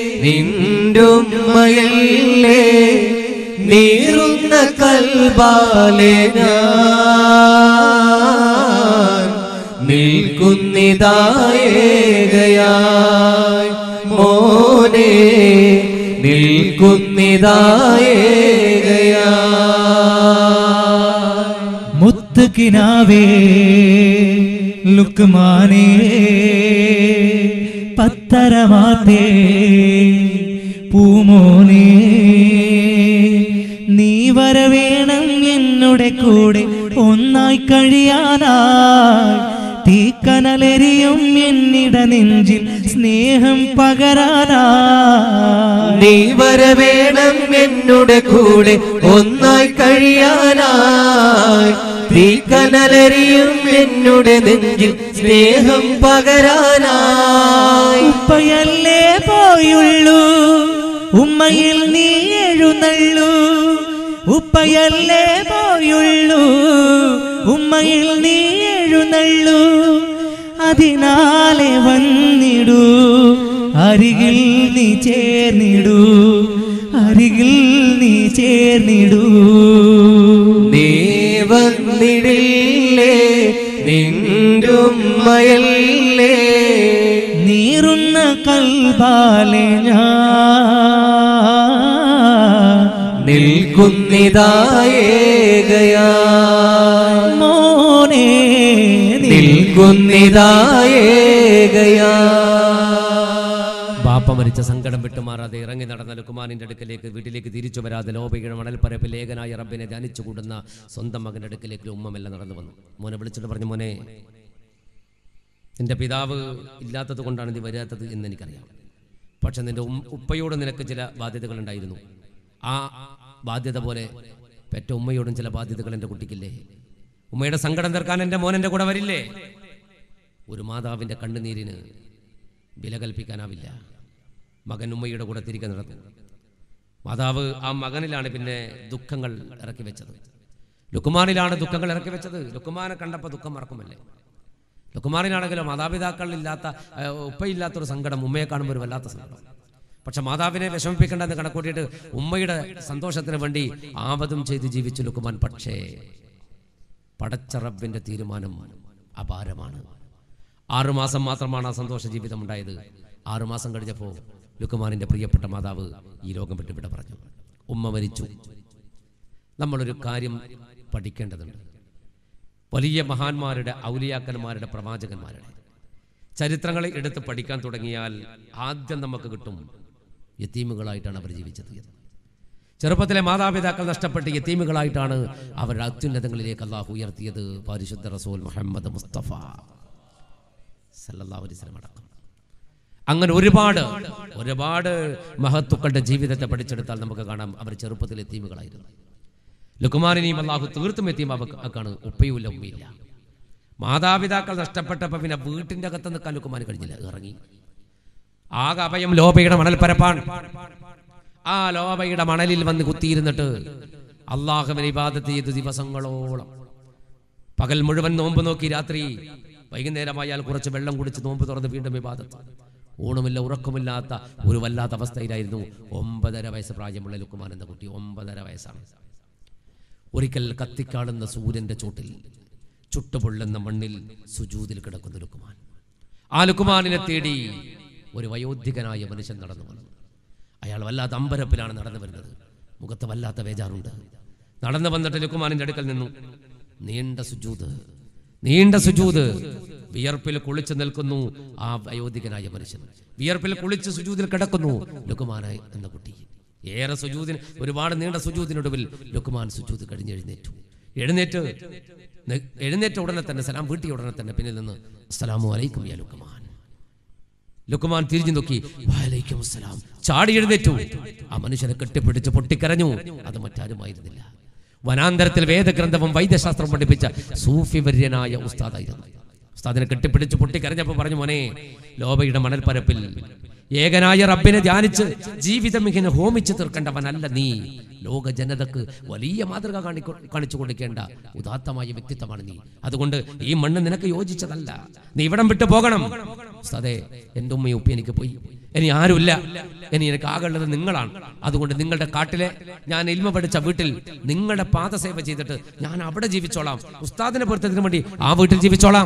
നിന്റുമ്മയല്ലേ നീറുന്ന കൽബാലെ ഞാൻ നിൽക്കുന്നിതായേകയായി മോനെ നിൽക്കുന്നിതായേകയായി മുത്തുകിനാവേ ലുക്മാനേ പത്തരമാത്തേ പൂമോനേ നീ വരവേണം എന്നുടെ കൂടെ ഒന്നായി കഴിയാനായി തീക്കനലെരിയും എന്നിട നെഞ്ചിൽ സ്നേഹം പകരാനായി നീ വരവേണം എന്നുടെ കൂടെ ഒന്നായി കഴിയാനായി തീക്കനലരിയും എന്നുടെ നെഞ്ചിൽ സ്നേഹം പകരാനായി ഉപ്പയല്ലേ പോയുള്ളൂ ഉമ്മയിൽ നീ എഴുന്നള്ളൂ ഉപ്പയല്ലേ പോയുള്ളൂ ഉമ്മയിൽ നീ എഴുന്നള്ളൂ അതിനാലെ വന്നിടൂ അരികിൽ നീ ചേർന്നിടൂ അരികിൽ നീ ചേർന്നിടൂ നീ വന്നിടില്ലേ നിന്റുമ്മയല്ലേ നീറുന്ന കൽബാലെ ഞാൻ നിൽക്കുന്നിതായേകയാ മോനെ നിൽക്കുന്നിതായേകയാ ബാപ്പ മരിച്ച സങ്കടം വിട്ടുമാറാതെ ഇറങ്ങി നടന്ന ലുക്കുമാനിന്റെ അടുക്കലേക്ക് വീട്ടിലേക്ക് തിരിച്ചു വരാതെ ലോബയുടെ മണൽപ്പരപ്പിൽ ഏകനായ റബ്ബിനെ ധ്യാനിച്ചു കൂടുന്ന സ്വന്തം മകന്റെ അടുക്കലേക്ക് ഉമ്മമെല്ലാം നടന്നു വന്നു മോനെ വിളിച്ചിട്ട് പറഞ്ഞു മോനെ നിന്റെ പിതാവ് ഇല്ലാത്തത് കൊണ്ടാണ് നീ വരാത്തത് എന്ന് എനിക്കറിയാം പക്ഷെ നിന്റെ ഉം- ഉപ്പയോട് നിനക്ക് ചില ബാധ്യതകൾ ഉണ്ടായിരുന്നു ആ ബാധ്യത പോലെ പെറ്റ ഉമ്മയോടും ചില ബാധ്യതകൾ എൻ്റെ കുട്ടിക്കില്ലേ ഉമ്മയുടെ സങ്കടം തീർക്കാൻ എൻ്റെ മോൻ എൻ്റെ കൂടെ വരില്ലേ ഒരു മാതാവിൻ്റെ കണ്ണുനീരിന് വില കൽപ്പിക്കാനാവില്ല മകൻ ഉമ്മയുടെ കൂടെ തിരികെ നടന്നു മാതാവ് ആ മകനിലാണ് പിന്നെ ദുഃഖങ്ങൾ ഇറക്കി വെച്ചത് ലുക്കുമാനിലാണ് ദുഃഖങ്ങൾ ഇറക്കി വെച്ചത് ലുക്കുമാനെ കണ്ടപ്പോൾ ദുഃഖം മറക്കുമല്ലേ ലുക്കുമാറിനാണെങ്കിലോ മാതാപിതാക്കളില്ലാത്ത ആ, ഉപ്പയില്ലാത്തൊരു സങ്കടം ഉമ്മയെ കാണുമ്പോൾ ഒരു വല്ലാത്ത സങ്കടം പക്ഷെ മാതാവിനെ വിഷമിപ്പിക്കേണ്ടെന്ന് കണക്കൂട്ടിയിട്ട് ഉമ്മയുടെ സന്തോഷത്തിന് വേണ്ടി ആപതും ചെയ്ത് ജീവിച്ചു ലുക്കുമാൻ പക്ഷേ പടച്ച റബ്ബിന്റെ തീരുമാനം അപാരമാണ് ആറുമാസം മാത്രമാണ് ആ സന്തോഷ ജീവിതം ഉണ്ടായത് ആറുമാസം കഴിഞ്ഞപ്പോൾ ലുക്കുമാനിന്റെ പ്രിയപ്പെട്ട മാതാവ് ഈ ലോകം വിട്ട് വിട പറഞ്ഞു ഉമ്മ മരിച്ചു നമ്മളൊരു കാര്യം പഠിക്കേണ്ടതുണ്ട് വലിയ മഹാന്മാരുടെ ഔലിയാക്കന്മാരുടെ പ്രവാചകന്മാരുടെ ചരിത്രങ്ങളെ എടുത്ത് പഠിക്കാൻ തുടങ്ങിയാൽ ആദ്യം നമുക്ക് കിട്ടും യത്തീമുകളായിട്ടാണ് അവർ ജീവിച്ചത് ചെറുപ്പത്തിലെ മാതാപിതാക്കൾ നഷ്ടപ്പെട്ട് യത്തീമുകളായിട്ടാണ് അവരുടെ അത്യുന്നതങ്ങളിലേക്ക് അള്ളാഹു ഉയർത്തിയത് പരിശുദ്ധ റസൂൽ മുഹമ്മദ് മുസ്തഫ സല്ലല്ലാഹു അലൈഹി വസല്ലം അടക്കം അങ്ങനെ ഒരുപാട് ഒരുപാട് മഹത്തുക്കളുടെ ജീവിതത്തെ പഠിച്ചെടുത്താൽ നമുക്ക് കാണാം അവർ ചെറുപ്പത്തിൽ എത്തീമുകളായിരുന്നു ലുക്കുമാരിനെയും അള്ളാഹു തീർത്തും എത്തിയും അവക്കാണ് ഉപ്പയുമില്ല ഉമ്മയില്ല മാതാപിതാക്കൾ നഷ്ടപ്പെട്ടപ്പോൾ പിന്നെ വീട്ടിന്റെ അകത്ത് നിൽക്കാൻ ലുക്കുമാൻ കഴിഞ്ഞില്ല ഇറങ്ങി ആകെ അഭയം ലോബയുടെ മണൽപ്പരപ്പാണ് ആ ലോബയുടെ മണലിൽ വന്ന് കുത്തിയിരുന്നിട്ട് അള്ളാഹുവിനെ ഇബാദത്ത് ചെയ്ത് ദിവസങ്ങളോളം പകൽ മുഴുവൻ നോമ്പ് നോക്കി രാത്രി വൈകുന്നേരമായാൽ കുറച്ച് വെള്ളം കുടിച്ച് നോമ്പ് തുറന്ന് വീണ്ടും വിവാദത്ത് ഊണുമില്ല ഉറക്കമില്ലാത്ത ഒരു വല്ലാത്ത അവസ്ഥയിലായിരുന്നു ഒമ്പതര വയസ്സ് പ്രായമുള്ള ലുക്കുമാൻ എന്ന കുട്ടി ഒമ്പതര വയസ്സാണ് ഒരിക്കൽ കത്തിക്കാളുന്ന സൂര്യന്റെ ചോട്ടിൽ ചുട്ടുപൊള്ളുന്ന മണ്ണിൽ സുജൂതിൽ കിടക്കുന്ന ലുക്കുമാൻ ആ ലുക്കുമാനിനെ തേടി ഒരു വയോധികനായ മനുഷ്യൻ നടന്നു വന്നു അയാൾ വല്ലാത്ത അമ്പരപ്പിലാണ് നടന്നു വരുന്നത് മുഖത്ത് വല്ലാത്ത വേജാറുണ്ട് നടന്നു വന്നിട്ട് ലുക്കുമാനിന്റെ അടുക്കൽ നിന്നു നീണ്ട സുജൂത് നീണ്ട സുജൂത് വിയർപ്പിൽ കുളിച്ചു നിൽക്കുന്നു ആ വയോധികനായ മനുഷ്യൻ വിയർപ്പിൽ കുളിച്ച് സുജൂതിൽ കിടക്കുന്നു ലുക്കുമാനായി എന്ന കുട്ടി ഏറെ സുജൂതിന് ഒരുപാട് നീണ്ട സുജൂതിനൊടുവിൽ ലുക്കുമാൻ സുജൂത് കഴിഞ്ഞ് എഴുന്നേറ്റു എഴുന്നേറ്റ് നെ- എഴുന്നേറ്റ ഉടനെ തന്നെ സലാം വീട്ടിയ ഉടനെ തന്നെ പിന്നിൽ നിന്ന് അസ്സലാമു അലൈക്കും യാ ലുക്കുമാൻ ലുക്കുമാൻ തിരിഞ്ഞു നോക്കി "വഅലൈക്കും അസ്സലാം ചാടി എഴുന്നേറ്റു ആ മനുഷ്യനെ കെട്ടിപ്പിടിച്ച് പൊട്ടിക്കരഞ്ഞു അത് മറ്റാരുമായിരുന്നില്ല വനാന്തരത്തിൽ വേദഗ്രന്ഥവും വൈദ്യശാസ്ത്രവും പഠിപ്പിച്ച സൂഫി വര്യനായ ഉസ്താദായിരുന്നു ഉസ്താദിനെ കെട്ടിപ്പിടിച്ച് പൊട്ടിക്കരഞ്ഞപ്പോൾ പറഞ്ഞു മോനെ ലോബയുടെ മണൽപ്പരപ്പിൽ ഏകനായ റബ്ബിനെ ധ്യാനിച്ച് ജീവിതം ഇങ്ങനെ ഹോമിച്ച് തീർക്കേണ്ടവനല്ല നീ ലോക ജനതക്ക് വലിയ മാതൃക കാണിക്കൊ കാണിച്ചു കൊടുക്കേണ്ട ഉദാത്തമായ വ്യക്തിത്വമാണ് നീ അതുകൊണ്ട് ഈ മണ്ണ് നിനക്ക് യോജിച്ചതല്ല നീ ഇവിടം വിട്ടു പോകണം ഉസ്താദേ എൻ്റെ ഉമ്മയും ഉപ്പ എനിക്ക് പോയി ഇനി ആരുമില്ല ഇനി എനിക്ക് ആകേണ്ടത് നിങ്ങളാണ് അതുകൊണ്ട് നിങ്ങളുടെ കാട്ടിലെ ഞാൻ ഇൽമ പഠിച്ച വീട്ടിൽ നിങ്ങളുടെ പാദസേവ ചെയ്തിട്ട് ഞാൻ അവിടെ ജീവിച്ചോളാം ഉസ്താദിനെ പൊരുത്തതിന് വേണ്ടി ആ വീട്ടിൽ ജീവിച്ചോളാം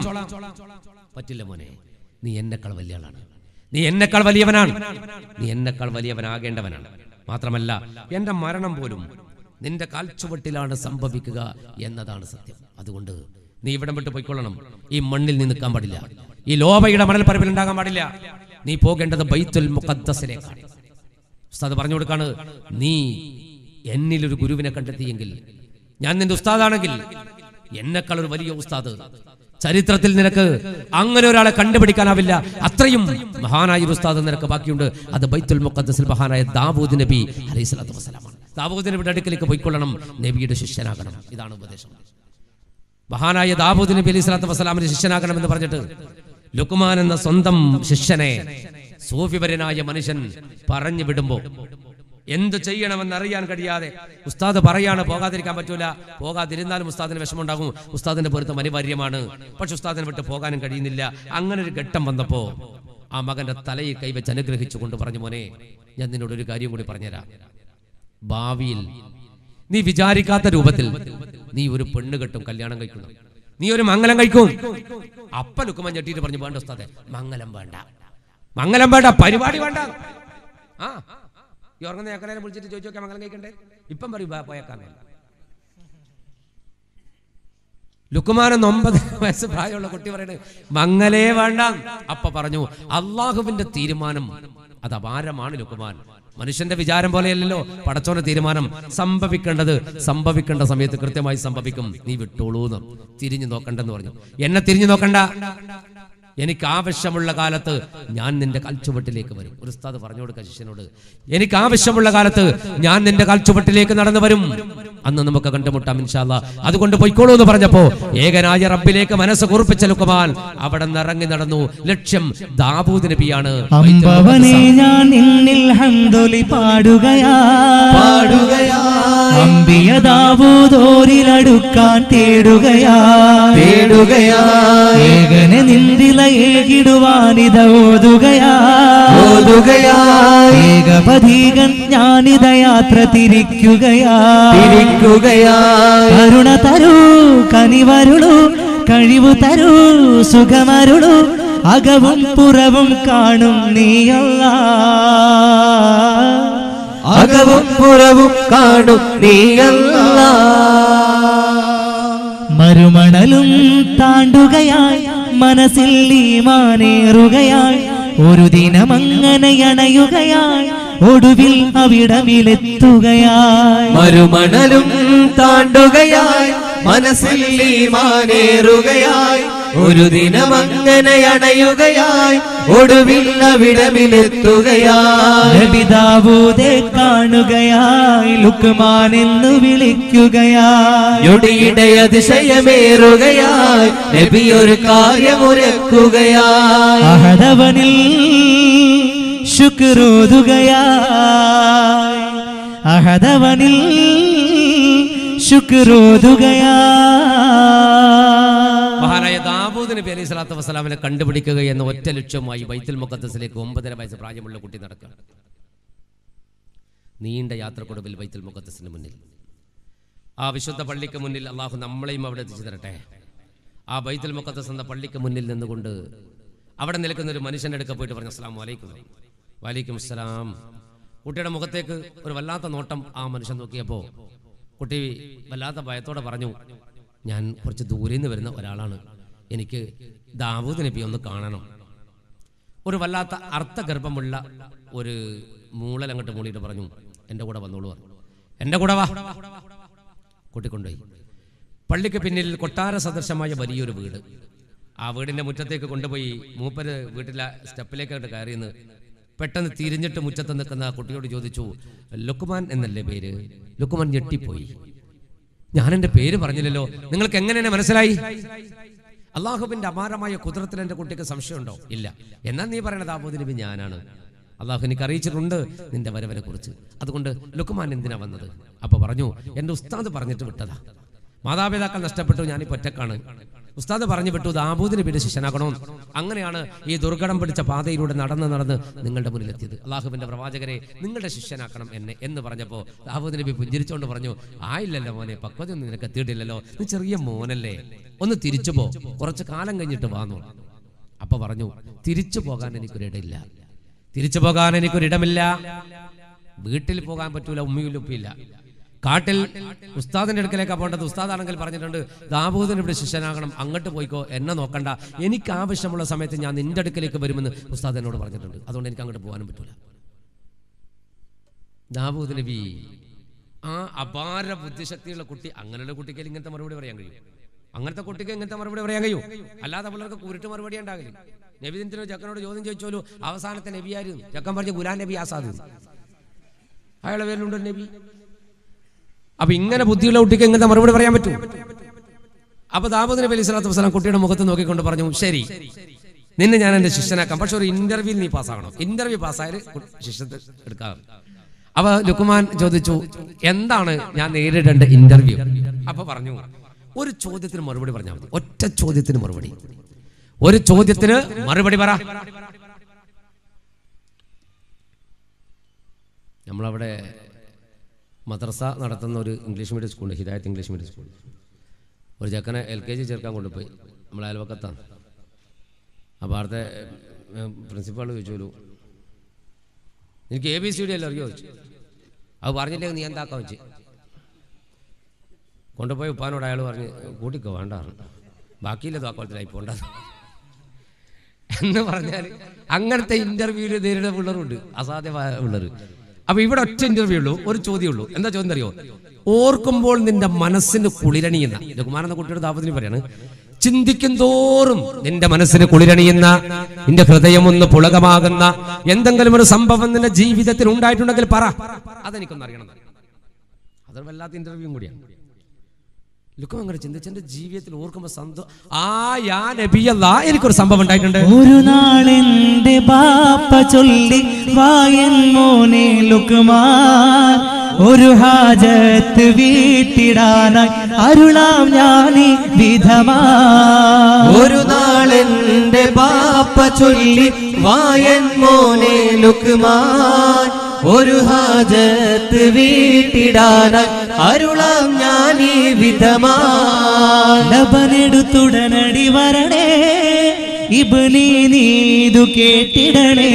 പറ്റില്ല മോനെ നീ എന്നെക്കാൾ വലിയ ആളാണ് നീ എന്നെക്കാൾ വലിയവനാണ് നീ എന്നെക്കാൾ വലിയവനാകേണ്ടവനാണ് മാത്രമല്ല എന്റെ മരണം പോലും നിന്റെ കാൽച്ചുവട്ടിലാണ് സംഭവിക്കുക എന്നതാണ് സത്യം അതുകൊണ്ട് നീ ഇവിടം വിട്ട് പോയിക്കൊള്ളണം ഈ മണ്ണിൽ നീ നിൽക്കാൻ പാടില്ല ഈ ലോബയുടെ മണൽപ്പരപ്പിൽ ഉണ്ടാകാൻ പാടില്ല നീ പോകേണ്ടത് ബൈത്തുൽ മുഖദ്ദസിലേക്കാണ് ഉസ്താദ് പറഞ്ഞു കൊടുക്കാണ് നീ എന്നിൽ ഒരു ഗുരുവിനെ കണ്ടെത്തിയെങ്കിൽ ഞാൻ നിന്റെ ഉസ്താദാണെങ്കിൽ എന്നെക്കാൾ ഒരു വലിയ ഉസ്താദ് ചരിത്രത്തിൽ നിനക്ക് അങ്ങനെ ഒരാളെ കണ്ടുപിടിക്കാനാവില്ല അത്രയും മഹാനായ ഒരു ഉസ്താദ് നിനക്ക് ബാക്കിയുണ്ട് അത് ബൈത്തുൽ മുഖദ്ദസിൽ മഹാനായ ദാവൂദ് നബി അലൈഹി സ്വലാത്തു വസ്സലാമാണ് ദാവൂദ് നബിയുടെ അടുക്കലേക്ക് പോയിക്കൊള്ളണം നബിയുടെ ശിഷ്യനാകണം ഇതാണ് ഉപദേശം മഹാനായ ദാവൂദ് നബി അലൈഹി സ്വലാത്തു വസ്സലാമിന്റെ ശിഷ്യനാകണം എന്ന് പറഞ്ഞിട്ട് ലുക്മാൻ എന്ന സ്വന്തം ശിഷ്യനെ സൂഫിപരനായ മനുഷ്യൻ പറഞ്ഞു വിടുമ്പോ എന്ത് ചെയ്യണമെന്ന് അറിയാൻ കഴിയാതെ ഉസ്താദ് പറയാണ് പോകാതിരിക്കാൻ പറ്റൂല പോകാതിരുന്നാലും ഉസ്താദിന് വിഷമമുണ്ടാകും ഉസ്താദിന്റെ പൊരുത്തം അനിവാര്യമാണ് പക്ഷെ ഉസ്താദിനെ വിട്ട് പോകാനും കഴിയുന്നില്ല അങ്ങനെ ഒരു ഘട്ടം വന്നപ്പോ ആ മകന്റെ തലയിൽ കൈവച്ച് അനുഗ്രഹിച്ചുകൊണ്ട് പറഞ്ഞു മോനെ ഞാൻ നിന്നോട് ഒരു കാര്യം കൂടി പറഞ്ഞുതരാം ഭാവിയിൽ നീ വിചാരിക്കാത്ത രൂപത്തിൽ നീ ഒരു പെണ്ണ് കെട്ടും കല്യാണം കഴിക്കണം നീ ഒരു മംഗലം കഴിക്കും അപ്പ ലുക്കുമൻ ഞെട്ടിയിട്ട് പറഞ്ഞു വേണ്ട ഉസ്താദെ മംഗലം വേണ്ട മംഗലം വേണ്ട പരിപാടി വേണ്ട ആ ഈ ഉറങ്ങുന്ന ഏക്കനെ വിളിച്ചിട്ട് ചോദിച്ചു നോക്കാം മംഗലം കഴിക്കണ്ടേ ഇപ്പം പറയും "ബാ, പോയേക്കാന്നേ ലുക്കുമാനെന്ന് ഒമ്പത് വയസ്സ് പ്രായമുള്ള കുട്ടി പറയണേ മംഗലേ വേണ്ട അപ്പ പറഞ്ഞു അള്ളാഹുവിന്റെ തീരുമാനം അത് അപാരമാണ് ലുക്കുമാൻ മനുഷ്യന്റെ വിചാരം പോലെയല്ലല്ലോ പടച്ചോന്റെ തീരുമാനം സംഭവിക്കേണ്ടത് സംഭവിക്കേണ്ട സമയത്ത് കൃത്യമായി സംഭവിക്കും നീ വിട്ടോളൂന്ന് തിരിഞ്ഞു നോക്കണ്ടെന്ന് പറഞ്ഞു എന്നെ തിരിഞ്ഞു നോക്കണ്ട എനിക്ക് ആവശ്യമുള്ള കാലത്ത് ഞാൻ നിന്റെ കാൽച്ചുവട്ടിലേക്ക് വരും ഒരു ഉസ്താദ് പറഞ്ഞു കൊടുക്ക ശിഷ്യനോട് എനിക്ക് ആവശ്യമുള്ള കാലത്ത് ഞാൻ നിന്റെ കാൽച്ചുവട്ടിലേക്ക് നടന്നു വരും അന്ന് നമുക്ക് കണ്ടുമുട്ടാം ഇൻഷാല്ല അതുകൊണ്ട് പൊയ്ക്കോളൂ എന്ന് പറഞ്ഞപ്പോ ഏകനായ റബ്ബിലേക്ക് മനസ്സ് കുറിപ്പിച്ച ലുക്കുമാൻ അവിടെ നിന്ന് ഇറങ്ങി നടന്നു ലക്ഷ്യം ദാബൂദ് നബിയാണ് അമ്പവനെ ഞാൻ നിന്നിൽ ഹംദൊലി പാടുകയാ അമ്പിയ ദാവൂദോരിലടുക്കാൻ തേടുകയാ തേടുകയാ ഏകനെ നിന്ദില ഏകിടുവാനിത ഓതുകയാ ഓതുകയാ ഏകപഥീകൻ ഞാനിത യാത്ര തിരിക്കുകയാ തിരിക്കുകയാ കരുണ തരൂ കനിവരുളു കഴിവു തരൂ സുഖമരുളു അകവും പുറവും കാണും നീയല്ല അകവും പുറവും കാണും നീയല്ല മരുമണലും താണ്ടുകയായി മനസ്സിൽ ഈമാനേറുകയായി ഒരു ദിനമങ്ങനെ അണയുകയായി ഒടുവിൽ അവിടമിലെത്തുകയായി മരുമണലും താണ്ടുകയായി മനസ്സിൽ ഈമാനേറുകയായി ഒരു ദിനമങ്ങനെ അണയുകയായി ഒടുവിൽ അവിടമിലെത്തുകയായി നബിദാവൂദെ കാണുകയായി ലുക്മാൻ എന്ന് വിളിക്കുകയായി ഞൊടിയുടെ അതിശയമേറുകയായി നബി ഒരു കാര്യമുരക്കുകയായി അഹദവനിൽ ശുക്രോതുകയായി അഹദവനിൽ ശുക്രോതുകയായി മഹാനായ ദാബൂദ് നബി അലൈഹി സ്വലാത്തു വസ്സലാമിനെ കണ്ടുപിടിക്കുക എന്ന ഒറ്റ ലക്ഷ്യവുമായി ബൈത്തുൽ മുഖദ്സിലേക്ക് ഒമ്പതര വയസ്സ് പ്രായമുള്ള കുട്ടി നടക്കുകയാണ് നീണ്ട യാത്രക്കൊടുവിൽ ബൈത്തുൽ മുഖദ്സിന് മുന്നിൽ ആ വിശുദ്ധ പള്ളിക്ക് മുന്നിൽ അള്ളാഹു നമ്മളെയും അവിടെ എത്തിച്ചു തരട്ടെ ആ ബൈത്തുൽ മുഖദ്സ് എന്ന പള്ളിക്ക് മുന്നിൽ നിന്നുകൊണ്ട് അവിടെ നിൽക്കുന്ന ഒരു മനുഷ്യൻ്റെ അടുക്ക പോയിട്ട് പറഞ്ഞു അസ്ലാം വലൈക്കും വലൈക്കും അസ്സലാം കുട്ടിയുടെ മുഖത്തേക്ക് ഒരു വല്ലാത്ത നോട്ടം ആ മനുഷ്യൻ നോക്കിയപ്പോൾ കുട്ടി വല്ലാത്ത ഭയത്തോടെ പറഞ്ഞു ഞാൻ കുറച്ച് ദൂരെ നിന്ന് വരുന്ന ഒരാളാണ് എനിക്ക് ദാവൂദ് നബി ഒന്ന് കാണണം ഒരു വല്ലാത്ത അർത്ഥഗർഭമുള്ള ഒരു മൂളൽ അങ്ങോട്ട് മൂളിയിട്ട് പറഞ്ഞു എൻ്റെ കൂടെ വന്നോളൂ പറഞ്ഞു എൻ്റെ കൂടെ വാ കുട്ടി കൊണ്ടുപോയി പള്ളിക്ക് പിന്നിൽ കൊട്ടാര സദൃശമായ വലിയൊരു വീട് ആ വീടിൻ്റെ മുറ്റത്തേക്ക് കൊണ്ടുപോയി മൂപ്പര് വീട്ടിലെ സ്റ്റെപ്പിലേക്കായിട്ട് കയറിയെന്ന് പെട്ടെന്ന് തിരിഞ്ഞിട്ട് മുറ്റത്ത് നിൽക്കുന്ന ആ കുട്ടിയോട് ചോദിച്ചു ലുക്കുമാൻ എന്നല്ലേ പേര് ലുക്കുമാൻ ഞെട്ടിപ്പോയി ഞാൻ എൻ്റെ പേര് പറഞ്ഞില്ലല്ലോ നിങ്ങൾക്ക് എങ്ങനെ എന്നെ മനസ്സിലായി അള്ളാഹുവിന്റെ അപാരമായ കുതിരത്തിൽ എൻ്റെ കുട്ടിക്ക് സംശയമുണ്ടോ ഇല്ല എന്നാൽ നീ പറയണത് ആബോദ് നബി ഞാനാണ് അള്ളാഹു എനിക്ക് അറിയിച്ചിട്ടുണ്ട് നിന്റെ വരവനെ കുറിച്ച് അതുകൊണ്ട് ലുക്കുമാൻ എന്തിനാ വന്നത് അപ്പൊ പറഞ്ഞു എൻ്റെ ഉസ്താദ് പറഞ്ഞിട്ട് വിട്ടതാ മാതാപിതാക്കൾ നഷ്ടപ്പെട്ടു ഞാനിപ്പോൾ ഒറ്റക്കാണ് ഉസ്താദ് പറഞ്ഞു വിട്ടു ദാബൂദ് നബിയുടെ ശിഷ്യനാകണോ അങ്ങനെയാണ് ഈ ദുർഘടം പിടിച്ച പാതയിലൂടെ നടന്ന് നടന്ന് നിങ്ങളുടെ മുന്നിലെത്തിയത് അള്ളാഹുവിന്റെ പ്രവാചകരെ നിങ്ങളുടെ ശിഷ്യനാക്കണം എന്നെ എന്ന് പറഞ്ഞപ്പോൾ ദാബൂദ് നബി പുഞ്ചിരിച്ചുകൊണ്ട് പറഞ്ഞു ആയില്ലല്ലോ മോനെ പക്വതയൊന്നും നിനക്ക് എത്തിയിട്ടില്ലല്ലോ നീ ചെറിയ മോനല്ലേ ഒന്ന് തിരിച്ചു പോ കുറച്ച് കാലം കഴിഞ്ഞിട്ട് വാന്നു അപ്പൊ പറഞ്ഞു തിരിച്ചു പോകാൻ എനിക്കൊരിടമില്ല തിരിച്ചു പോകാൻ എനിക്കൊരിടമില്ല വീട്ടിൽ പോകാൻ പറ്റൂല ഉമ്മയും ഉപ്പില്ല കാട്ടിൽ ഉസ്താദിന്റെ അടുക്കലേക്കാ പോകേണ്ടത് ഉസ്താദാണെങ്കിൽ പറഞ്ഞിട്ടുണ്ട് ദാബൂദിന് ഇവിടെ ശിഷ്യനാകണം അങ്ങോട്ട് പോയിക്കോ എന്നെ നോക്കണ്ട എനിക്ക് ആവശ്യമുള്ള സമയത്ത് ഞാൻ നിന്റെ അടുക്കലേക്ക് വരുമെന്ന് ഉസ്താദ് എന്നോട് പറഞ്ഞിട്ടുണ്ട് അതുകൊണ്ട് എനിക്ക് അങ്ങോട്ട് പോകാനും പറ്റൂല ദാബൂദ് നബി ആ അപാര ബുദ്ധിശക്തിയുള്ള കുട്ടി അങ്ങനെയുള്ള കുട്ടിക്ക് ഇങ്ങനത്തെ മറുപടി പറയാൻ കഴിയും അങ്ങനത്തെ കുട്ടിക്ക് ഇങ്ങനത്തെ മറുപടി പറയാൻ കഴിയും അല്ലാതെ പിള്ളേർക്ക് കുരുട്ട് മറുപടി ഉണ്ടാകില്ല നബിദിനത്തിനോ ചക്കനോട് ചോദ്യം ചോദിച്ചോലു അവസാനത്തെ നബിയായിരുന്നു ചക്കൻ പറഞ്ഞ ഗുലാൻ നബി ആസാദ് അയാളെ പേരിലുണ്ട് ഒരു നബി അപ്പൊ ഇങ്ങനെ ബുദ്ധിയുള്ള കുട്ടിക്ക് ഇങ്ങനത്തെ മറുപടി പറയാൻ പറ്റും അപ്പൊ ദാബൂദ് നബി അലൈഹി സ്വലാത്തു വസ്സലാം കുട്ടിയുടെ മുഖത്ത് നോക്കിക്കൊണ്ട് പറഞ്ഞു ശരി നിന്നെ ഞാൻ എന്റെ ശിഷ്യനാക്കാം പക്ഷെ ഒരു ഇന്റർവ്യൂവിൽ നീ പാസ്സാകണം ഇന്റർവ്യൂ പാസ്സായാൽ ശിഷ്യത്തെ എടുക്കാം അപ്പൊ ലുക്കുമാൻ ചോദിച്ചു എന്താണ് ഞാൻ നേരിടേണ്ട ഇന്റർവ്യൂ അപ്പൊ പറഞ്ഞു ഒരു ചോദ്യത്തിന് മറുപടി പറഞ്ഞാൽ മതി ഒറ്റ ചോദ്യത്തിന് മറുപടി ഒരു ചോദ്യത്തിന് മറുപടി പറ നമ്മളവിടെ മദ്രസ നടത്തുന്ന ഒരു ഇംഗ്ലീഷ് മീഡിയം സ്കൂളുണ്ട് ഹിദായത്ത് ഇംഗ്ലീഷ് മീഡിയം സ്കൂൾ ഒരു ചെക്കനെ എൽ കെ ജി ചേർക്കാൻ കൊണ്ടുപോയി നമ്മളെ അയൽവക്കത്താണ് അപ്പോൾ അവിടുത്തെ പ്രിൻസിപ്പാൾ ചോദിച്ചോലു എനിക്ക് എ ബി സി ഡി എല്ലാം അറിയോ ചോദിച്ചു അത് പറഞ്ഞില്ലെങ്കിൽ നീ എന്താക്കാൻ വെച്ച് കൊണ്ടുപോയി ഉപ്പാനോട് അയാൾ പറഞ്ഞ് കൂട്ടിക്കോ വേണ്ട പറഞ്ഞു ബാക്കിയില്ല താക്കോലത്തിലായി പോണ്ട എന്ന് പറഞ്ഞാൽ അങ്ങനത്തെ ഇന്റർവ്യൂവിൽ നേരിടുന്ന പിള്ളേരുണ്ട് അസാധ്യമായ പിള്ളേർ അപ്പൊ ഇവിടെ ഒറ്റ ഇന്റർവ്യൂ ഉള്ളൂ ഒരു ചോദ്യം ഉള്ളൂ എന്താ ചോദ്യം അറിയോ ഓർക്കുമ്പോൾ നിന്റെ മനസ്സിന് കുളിരണിയുന്ന രഘുമാൻ എന്ന കുട്ടിയുടെ ദാപത്തിന് പറയാണ് ചിന്തിക്കും തോറും നിന്റെ മനസ്സിന് കുളിരണിയുന്ന നിന്റെ ഹൃദയം ഒന്ന് പുളകമാകുന്ന എന്തെങ്കിലും ഒരു സംഭവം നിന്റെ ജീവിതത്തിൽ ഉണ്ടായിട്ടുണ്ടെങ്കിൽ പറ അതെനിക്കൊന്ന് അറിയണം അതൊരു വല്ലാത്ത ഇന്റർവ്യൂ കൂടിയാണ് ലുക്കം അങ്ങനെ ചിന്തിച്ച് എൻ്റെ ജീവിതത്തിൽ ഓർക്കുമ്പോൾ സന്തോ ആ യാ നബിയല്ല എനിക്കൊരു സംഭവം ഉണ്ടായിട്ടുണ്ട് ഒരു നാളെന്റെ ബാപ്പ ചൊല്ലി വായൻ മോനെ ലുക്കുമാൻ ഒരു ഹാജത്ത് വീട്ടിടാനായി അരുളാം ഞാനീ വിധമാ ഒരു നാളെന്റെ ബാപ്പ ചൊല്ലി വായൻ മോനെ ലുക്മാൻ ഒരു ഹാജത്ത് വീട്ടിടാനായി അരുളാം ഞാൻ ഈ വിധമാ ലബനെടുത്തുടനടി വരണേ ഇബിലി നീതു കേട്ടിടണേ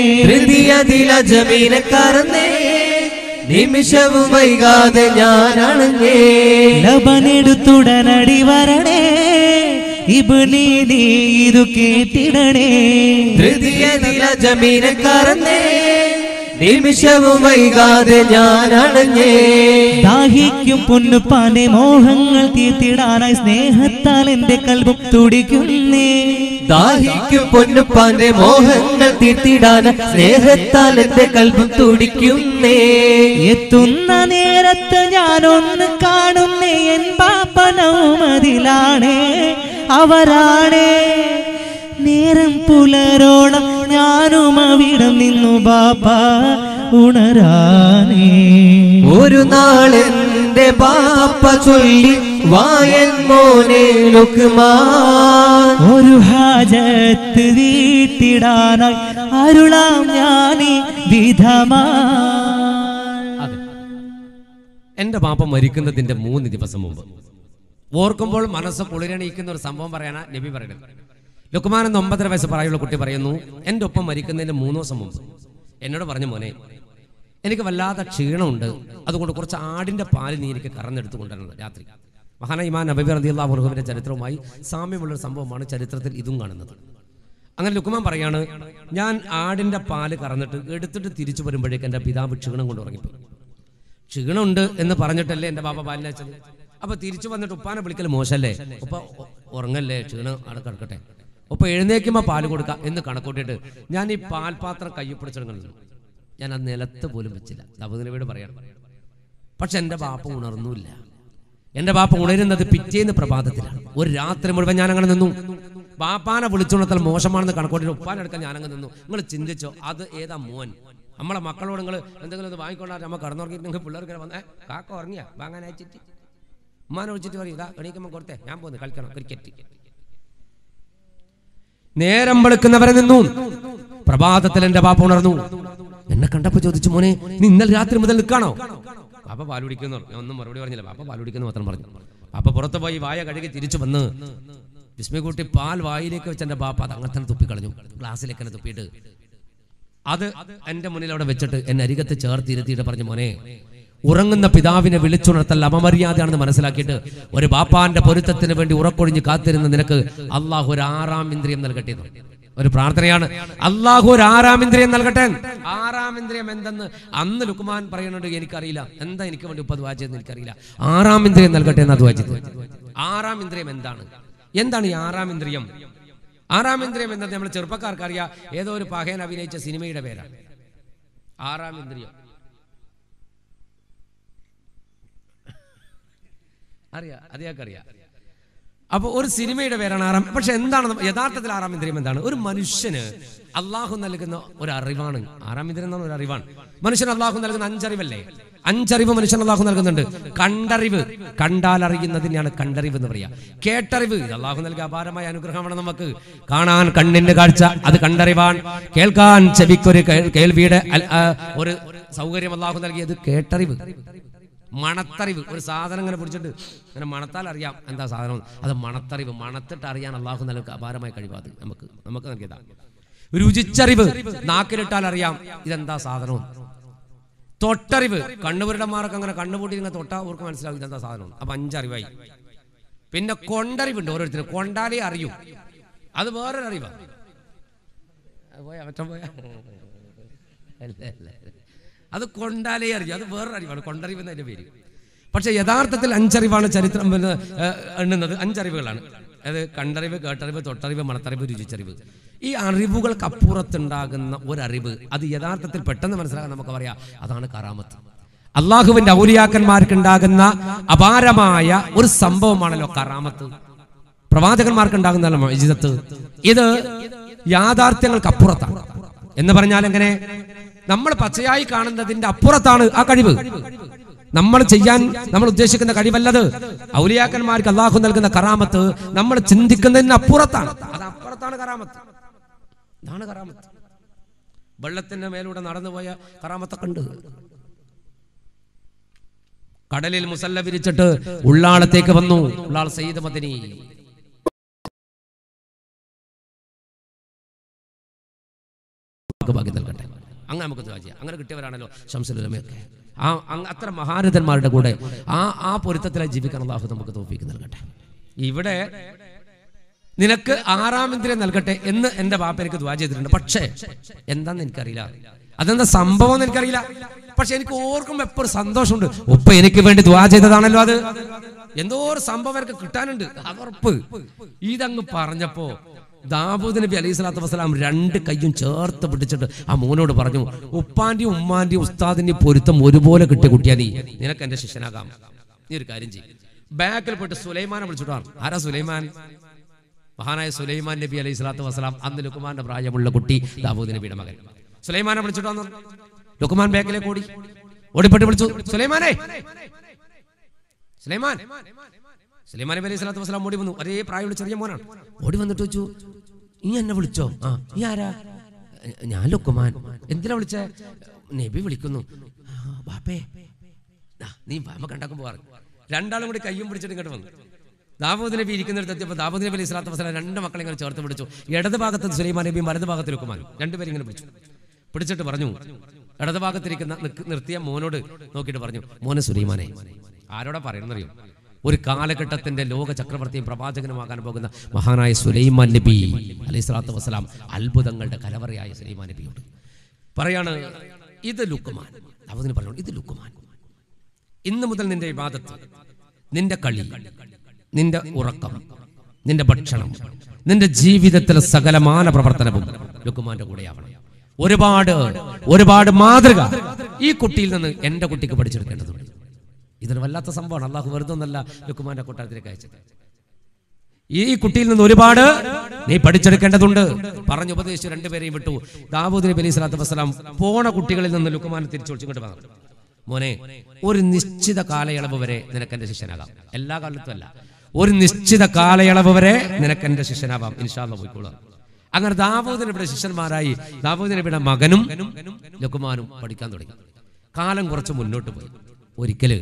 ഹൃദയതിലജമീനെ കറന്നേ നിമിഷവും വൈകാതെ ഞാൻ അണഞ്ഞേ ലബനെടുത്തുടനടി വരണേ ഇബിലി നീതു കേട്ടിടണേ ഹൃദയതിലജമീനെ കറന്നേ നിമിഷവും വൈകാതെ ഞാൻ അണഞ്ഞേ ദാഹിക്കും പൊന്നുപ്പാന്റെ മോഹങ്ങൾ തീർത്തിടാനായി സ്നേഹത്താൽ എന്റെ കൽബും തുടിക്കുന്നേ ദാഹിക്കും പൊന്നുപ്പാന്റെ മോഹങ്ങൾ തീർത്തിടാൻ സ്നേഹത്താൽ എന്റെ കൽബും തുടിക്കുന്നേ എത്തുന്ന നേരത്ത് ഞാനൊന്ന് കാണുന്നേ എൻ പാപ്പനവുമതിലാണേ അവരാണേ നേരം പുലരോളം ഞാനും അവിടം നിന്നു ബാപ്പ ഉണരാനേ ഒരു നാളെന്റെ ബാപ്പ ചൊല്ലി വായൻ മോനെ ലുക്മാൻ ഒരു ഹാജത്ത് വീട്ടിടാനായി അരുളാം ഞാനീ വിധമാ അതെ എൻ്റെ പാപ്പ മരിക്കുന്നതിൻ്റെ മൂന്ന് ദിവസം മുമ്പ് ഓർക്കുമ്പോൾ മനസ്സ് കുളിരണയിക്കുന്ന ഒരു സംഭവം പറയാനാ നബി പറയുന്നത് ലുക്കുമാൻ എന്ന ഒമ്പതര വയസ്സ് പ്രായമുള്ള കുട്ടി പറയുന്നു എൻ്റെ ഒപ്പം മരിക്കുന്നതിന് മൂന്ന് ദിവസം മുമ്പ് എന്നോട് പറഞ്ഞു മോനെ എനിക്ക് വല്ലാത്ത ക്ഷീണമുണ്ട് അതുകൊണ്ട് കുറച്ച് ആടിൻ്റെ പാല് നീ എനിക്ക് കറന്നെടുത്ത് കൊണ്ടുവരണം രാത്രി മഹാന ഇമാൻ നബി റദിയുള്ള മുറുഹുവിൻ്റെ ചരിത്രവുമായി സാമ്യമുള്ളൊരു സംഭവമാണ് ചരിത്രത്തിൽ ഇതും കാണുന്നത് അങ്ങനെ ലുക്കുമാൻ പറയാണ് ഞാൻ ആടിൻ്റെ പാല് കറന്നിട്ട് എടുത്തിട്ട് തിരിച്ചു വരുമ്പോഴേക്ക് എൻ്റെ പിതാവ് ക്ഷീണം കൊണ്ട് ഉറങ്ങിപ്പോയി ക്ഷീണമുണ്ട് എന്ന് പറഞ്ഞിട്ടല്ലേ എൻ്റെ ബാബ പാലിനയച്ചത് അപ്പൊ തിരിച്ചു വന്നിട്ട് ഉപ്പാനെ വിളിക്കൽ മോശമല്ലേ ഉപ്പ ഉ- ഉറങ്ങല്ലേ ക്ഷീണം അവിടെ കിടക്കട്ടെ ഉപ്പ എഴുന്നേക്കുമ്പോൾ പാല് കൊടുക്കാം എന്ന് കണക്കൂട്ടിയിട്ട് ഞാൻ ഈ പാൽപാത്രം കയ്യിൽ പിടിച്ചിടങ്ങുന്നു ഞാൻ അത് നിലത്ത് പോലും വെച്ചില്ല അബുദനബിയോട് പറയണം പക്ഷെ എൻ്റെ ബാപ്പ ഉണർന്നില്ല എൻ്റെ ബാപ്പ ഉണരുന്നത് പിറ്റേന്ന് പ്രഭാതത്തിലാണ് ഒരു രാത്രി മുഴുവൻ ഞാൻ അങ്ങനെ നിന്നു ബാപ്പാനെ വിളിച്ചുണർത്തൽ മോശമാണെന്ന് കണക്കൂട്ടിട്ട് ഉപ്പാനെടുക്കാൻ ഞാനങ്ങ് നിന്നു നിങ്ങൾ ചിന്തിച്ചോ അത് ഏതാ മോൻ നമ്മളെ മക്കളോട് നിങ്ങൾ എന്തെങ്കിലും ഒന്ന് വാങ്ങിക്കൊണ്ടാൽ നമ്മൾ കടന്നുറങ്ങിയിട്ട് നിങ്ങൾ പിള്ളേർക്ക് വന്നേ കാക്ക ഉറങ്ങിയാ വാങ്ങാൻ അയച്ചിട്ട് ഉമ്മാനെ വിളിച്ചിട്ട് പറയും ഇതാ എണീക്കുമ്പോൾ കൊടുത്തേ ഞാൻ പോകുന്നു കളിക്കണം ക്രിക്കറ്റ് നേരം വെളുക്കുന്നവരെ നിന്നു പ്രഭാതത്തിൽ എന്റെ ബാപ്പ ഉണർന്നു എന്നെ കണ്ടപ്പോ ചോദിച്ചു മോനെ നീ ഇന്നലെ രാത്രി മുതൽ നിൽക്കാണോ പാപ്പ പാൽ കുടിക്കുന്നു ഞാൻ ഒന്നും മറുപടി പറഞ്ഞില്ല പാപ്പ പാൽ കുടിക്കുന്നു മാത്രം പറഞ്ഞു പാപ്പ പുറത്ത് പോയി വായ കഴുകി തിരിച്ചു വന്ന് വിസ്മയക്കുട്ടി പാൽ വായിലേക്ക് വെച്ച് എന്റെ ബാപ്പ അത് അങ്ങനെ തന്നെ തുപ്പിക്കളഞ്ഞു ഗ്ലാസ്സിലേക്ക് തന്നെ തുപ്പിയിട്ട് അത് എന്റെ മുന്നിൽ അവിടെ വെച്ചിട്ട് എന്നെ അരികത്ത് ചേർത്തിരുത്തിയിട്ട് പറഞ്ഞു മോനെ ഉറങ്ങുന്ന പിതാവിനെ വിളിച്ചുണർത്തൽ അപമര്യാദയാണെന്ന് മനസ്സിലാക്കിയിട്ട് ഒരു ബാപ്പാന്റെ പൊരുത്തത്തിന് വേണ്ടി ഉറക്കൊഴിഞ്ഞ് കാത്തിരുന്ന നിനക്ക് അള്ളാഹു ഒരു ആറാം ഇന്ദ്രിയം നൽകട്ടെ എന്ന്. ഒരു പ്രാർത്ഥനയാണ് അള്ളാഹു ഒരു ആറാം ഇന്ദ്രിയം നൽകട്ടെ ആറാം ഇന്ദ്രിയം എന്തെന്ന് അന്ന് ലുക്കുമാൻ പറയുന്നുണ്ട് എനിക്കറിയില്ല എന്താ എനിക്ക് വേണ്ടി ഉപ്പത് വായിച്ചതെന്ന് എനിക്കറിയില്ല ആറാം ഇന്ദ്രിയം നൽകട്ടെ എന്ന് അത് വായിച്ചത് ആറാം ഇന്ദ്രിയം എന്താണ് എന്താണ് ഈ ആറാം ഇന്ദ്രിയം ആറാം ഇന്ദ്രിയം എന്നത് നമ്മൾ ചെറുപ്പക്കാർക്ക് അറിയാം ഏതോ ഒരു പകയൻ അഭിനയിച്ച സിനിമയുടെ പേരാണ് ആറാം ഇന്ദ്രിയം അറിയാം അതിയാൾക്ക് അറിയാം അപ്പൊ ഒരു സിനിമയുടെ പേരാണ് ആറാം പക്ഷെ എന്താണ് നമ്മ- യഥാർത്ഥത്തിൽ ആറാം ഇന്ദ്രിയം എന്താണ് ഒരു മനുഷ്യന് അള്ളാഹു നൽകുന്ന ഒരു അറിവാണ് ആറാം ഇന്ദ്രിയം എന്ന് പറഞ്ഞ ഒരു അറിവാണ് മനുഷ്യൻ അള്ളാഹു നൽകുന്ന അഞ്ചറിവല്ലേ അഞ്ചറിവ് മനുഷ്യൻ അള്ളാഹു നൽകുന്നുണ്ട് കണ്ടറിവ് കണ്ടാൽ അറിയുന്നതിനെയാണ് കണ്ടറിവ് എന്ന് പറയാ കേട്ടറിവ് ഇത് അള്ളാഹു നൽകിയ അപാരമായ അനുഗ്രഹമാണ് നമുക്ക് കാണാൻ കണ്ണിന്റെ കാഴ്ച അത് കണ്ടറിവാൻ കേൾക്കാൻ ചെവിക്കൊരു കേ- കേൾവിയുടെ അൽ- ആ, ഒരു സൗകര്യം അള്ളാഹു നൽകിയത് കേട്ടറിവ് മണത്തറിവ് ഒരു സാധനം ഇങ്ങനെ പിടിച്ചിട്ട് ഇങ്ങനെ മണത്താൽ അറിയാം എന്താ സാധനം അത് മണത്തറിവ് മണത്തിട്ട് അറിയാൻ അള്ളാഹു നൽകുക അപാരമായ കഴിവാത് നമുക്ക് നമുക്ക് നൽകിയതാ രുചിച്ചറിവ് നാക്കിലിട്ടാൽ അറിയാം ഇതെന്താ സാധനം തൊട്ടറിവ് കണ്ണുപുരുടന്മാർക്ക് അങ്ങനെ കണ്ണുപൂട്ടി ഇങ്ങനെ തൊട്ടാ അവർക്ക് മനസ്സിലാവും ഇതെന്താ സാധനം അപ്പൊ അഞ്ചറിവായി പിന്നെ കൊണ്ടറിവുണ്ട് ഓരോരുത്തരും കൊണ്ടാലേ അറിയൂ അത് വേറൊരു അറിവാ അത് പോയാ മറ്റം പോയാ അല്ല അല്ല അത് കൊണ്ടാലേ അറിയും അത് വേറൊരു അറിവാണ് കൊണ്ടറിവ് എന്നതിന്റെ പേര് പക്ഷെ യഥാർത്ഥത്തിൽ അഞ്ചറിവാണ് ചരിത്രം പിന്നെ, ഏഹ്, എണ്ണുന്നത് അഞ്ചറിവുകളാണ് അത് കണ്ടറിവ് കേട്ടറിവ് തൊട്ടറിവ് മണത്തറിവ് രുചിച്ചറിവ് ഈ അറിവുകൾക്ക് അപ്പുറത്തുണ്ടാകുന്ന ഒരറിവ് അത് യഥാർത്ഥത്തിൽ പെട്ടെന്ന് മനസ്സിലാക്കാൻ നമുക്ക് പറയാം അതാണ് കറാമത്ത് അള്ളാഹുവിന്റെ ഔലിയാക്കന്മാർക്ക് ഉണ്ടാകുന്ന അപാരമായ ഒരു സംഭവമാണല്ലോ കറാമത്ത് പ്രവാചകന്മാർക്ക് ഉണ്ടാകുന്ന മജിദത്ത് ഇത് യാഥാർത്ഥ്യങ്ങൾക്ക് അപ്പുറത്താണ് എന്ന് പറഞ്ഞാൽ എങ്ങനെ നമ്മൾ പച്ചയായി കാണുന്നതിന്റെ അപ്പുറത്താണ് ആ കഴിവ് നമ്മൾ ചെയ്യാൻ നമ്മൾ ഉദ്ദേശിക്കുന്ന കഴിവല്ലത് ഔലിയാക്കന്മാർക്ക് അള്ളാഹു നൽകുന്ന കറാമത്ത് നമ്മൾ ചിന്തിക്കുന്നതിന് അപ്പുറത്താണ് അത് അപ്പുറത്താണ് കറാമത്ത് ഇതാണ് കറാമത്ത് വെള്ളത്തിന്റെ മേലൂടെ നടന്നുപോയ കറാമത്തൊക്കെ ഉണ്ട് കടലിൽ മുസല്ല വിരിച്ചിട്ട് ഉള്ളാളത്തേക്ക് വന്നു ഉള്ളാൾ സയ്യിദ് മദനി നമുക്ക് ഭാഗ്യം നൽകട്ടെ അങ്ങനെ നമുക്ക് ദുആ ചെയ്യാം അങ്ങനെ കിട്ടിയവരാണല്ലോ ശംസുലമയൊക്കെ ആ അങ് അത്ര മഹാരഥന്മാരുടെ കൂടെ ആ ആ പൊരുത്തത്തിലായി ജീവിക്കാൻ അള്ളാഹു നമുക്ക് തോപ്പിക്ക് നൽകട്ടെ ഇവിടെ നിനക്ക് ആറാം ഇന്ദ്രിയം നൽകട്ടെ എന്ന് എന്റെ ബാപ്പ എനിക്ക് ദ്വാ ചെയ്തിട്ടുണ്ട് പക്ഷേ എന്താന്ന് എനിക്കറിയില്ല അതെന്താ സംഭവം എന്ന് എനിക്കറിയില്ല പക്ഷെ എനിക്ക് ഓർക്കുമ്പോ എപ്പോഴും സന്തോഷമുണ്ട് ഉപ്പ എനിക്ക് വേണ്ടി ദ്വാ ചെയ്തതാണല്ലോ അത് എന്തോ ഒരു സംഭവം എനിക്ക് കിട്ടാനുണ്ട് അതുറപ്പ് ഇതങ്ങ് പറഞ്ഞപ്പോ ദാബൂദ് നബി അലൈഹി സ്വലാത്തു വസ്സലാം രണ്ട് കയ്യും ചേർത്ത് പിടിച്ചിട്ട് ആ മോനോട് പറഞ്ഞു ഉപ്പാന്റെയും ഉമ്മാന്റെയും ഉസ്താദിന്റെയും പൊരുത്തം ഒരുപോലെ കിട്ടിയ കുട്ടിയാ നീ നിനക്ക് എന്റെ ശിഷ്യനാകാം നീ ഒരു കാര്യം ചെയ്യും ബാക്കിൽ പോയിട്ട് സുലൈമാനെ വിളിച്ചിട്ടാണ് ആരാ സുലൈമാൻ മഹാനായ സുലൈമാൻ നബി അലൈഹി സ്വലാത്തു വസ്സലാം അന്ന് ലുക്കുമാന്റെ പ്രായമുള്ള കുട്ടി ദാബൂദ് നബിയുടെ മകൻ സുലൈമാനെ വിളിച്ചിട്ടാന്ന് ലുക്കുമാൻ ബാക്കിലേക്ക് ഓടി ഓടിപ്പെട്ട് വിളിച്ചു സുലൈമാനെ സുലൈമാൻ സുലൈമാൻ നബി അലൈഹി സ്വലാത്തു വസ്സലാം ഓടി വന്നു ഒരേ പ്രായമുള്ള ചെറിയ മോനാണ് ഓടി വന്നിട്ട് വെച്ചു നീ എന്നെ വിളിച്ചോ ആ നീ ആരാ "എ, ഞാൻ ലുക്കുമാൻ എന്തിനാ വിളിച്ചേ നബി വിളിക്കുന്നു "ആ, ബാപ്പേ ദാ, നീ ബാമ കണ്ടാക്കുമ്പോ പറഞ്ഞു രണ്ടാളും കൂടി കയ്യും പിടിച്ചിട്ട് ഇങ്ങോട്ട് വന്നു ദാവൂദ് നബി ഇരിക്കുന്നിടത്ത് എത്തിയപ്പോൾ ദാവൂദ് നബി അലൈഹി സ്വലാത്തു വസ്സലാം രണ്ട് മക്കളെ ഇങ്ങനെ ചേർത്ത് പിടിച്ചു ഇടത് ഭാഗത്ത് സുലൈമാൻ നബിയും വലത് ഭാഗത്ത് ലുക്കുമാനും രണ്ടുപേരും ഇങ്ങനെ പിടിച്ചു പിടിച്ചിട്ട് പറഞ്ഞു ഇടത് ഭാഗത്തിരിക്കുന്ന നിക്ക് നിർത്തിയ മോനോട് നോക്കിയിട്ട് പറഞ്ഞു മോനെ സുലൈമാനെ ആരോടാ പറയുന്നറിയോ ഒരു കാലഘട്ടത്തിന്റെ ലോക ചക്രവർത്തിയും പ്രവാചകനുമാകാൻ പോകുന്ന മഹാനായ സുലൈമാൻ നബി അലൈഹി സ്വലാത്തു വസ്സലാം അത്ഭുതങ്ങളുടെ കലവറയായ സുലൈമാൻ നബിയോട് പറയാണ് ഇത് ലുക്കുമാൻ ദാവൂദിന് പറഞ്ഞു ഇത് ലുക്കുമാൻ ഇന്ന് മുതൽ നിന്റെ ഇബാദത്ത് നിന്റെ കളി നിന്റെ ഉറക്കം നിന്റെ ഭക്ഷണം നിന്റെ ജീവിതത്തിലെ സകലമാന പ്രവർത്തനവും ലുക്കുമാന്റെ കൂടെയാവണം ഒരുപാട് ഒരുപാട് മാതൃക ഈ കുട്ടിയിൽ നിന്ന് എന്റെ കുട്ടിക്ക് പഠിച്ചെടുക്കേണ്ടതുണ്ട് ഇതൊരു വല്ലാത്ത സംഭവമാണ് അള്ളാഹു വെറുതെ ഒന്നല്ല ലുക്കുമാന്റെ കൊട്ടാരത്തിലേക്ക് അയച്ചത് ഈ കുട്ടിയിൽ നിന്ന് ഒരുപാട് നീ പഠിച്ചെടുക്കേണ്ടതുണ്ട് പറഞ്ഞു ഉപദേശിച്ചു രണ്ടുപേരെയും വിട്ടു ദാവൂദ് നബി അലൈഹി സ്വലാത്തു വസ്സലാം പോണ കുട്ടികളിൽ നിന്ന് ലുക്കുമാനെ തിരിച്ചു വിളിച്ചിങ്ങോട്ട് പറഞ്ഞു മോനെ ഒരു നിശ്ചിത കാലയളവ് വരെ നിനക്ക് എന്റെ ശിഷ്യനാകാം എല്ലാ കാലത്തും അല്ല ഒരു നിശ്ചിത കാലയളവ് വരെ നിനക്ക് എന്റെ ശിഷ്യനാവാം ഇൻഷാല്ല പോയിക്കോളാം അങ്ങനെ ദാവൂദ് നബിയുടെ ശിഷ്യന്മാരായി ദാവൂദ് നബിയുടെ മകനും ലുക്കുമാനും പഠിക്കാൻ തുടങ്ങി കാലം കുറച്ച് മുന്നോട്ട് പോയി ഒരിക്കല്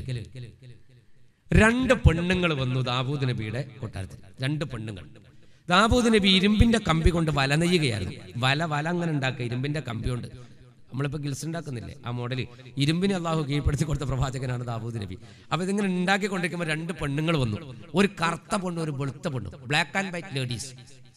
രണ്ട് പെണ്ണുങ്ങൾ വന്നു ദാവൂദ് നബിയുടെ കൊട്ടാരത്തിൽ രണ്ട് പെണ്ണുങ്ങൾ ദാവൂദ് നബി ഇരുമ്പിന്റെ കമ്പി കൊണ്ട് വല നെയ്യുകയായിരുന്നു വല വല അങ്ങനെ ഉണ്ടാക്കുക ഇരുമ്പിന്റെ കമ്പി കൊണ്ട് നമ്മളിപ്പോൾ ഗിൽസ് ഉണ്ടാക്കുന്നില്ലേ ആ മോഡൽ ഇരുമ്പിനെ അള്ളാഹു കീഴ്പ്പെടുത്തി കൊടുത്ത പ്രവാചകനാണ് ദാവൂദ് നബി അപ്പൊ ഇതിങ്ങനെ ഉണ്ടാക്കിക്കൊണ്ടിരിക്കുമ്പോൾ രണ്ട് പെണ്ണുങ്ങൾ വന്നു ഒരു കറുത്ത പെണ്ണും ഒരു വെളുത്ത പെണ്ണും ബ്ലാക്ക് ആൻഡ് വൈറ്റ് ലേഡീസ്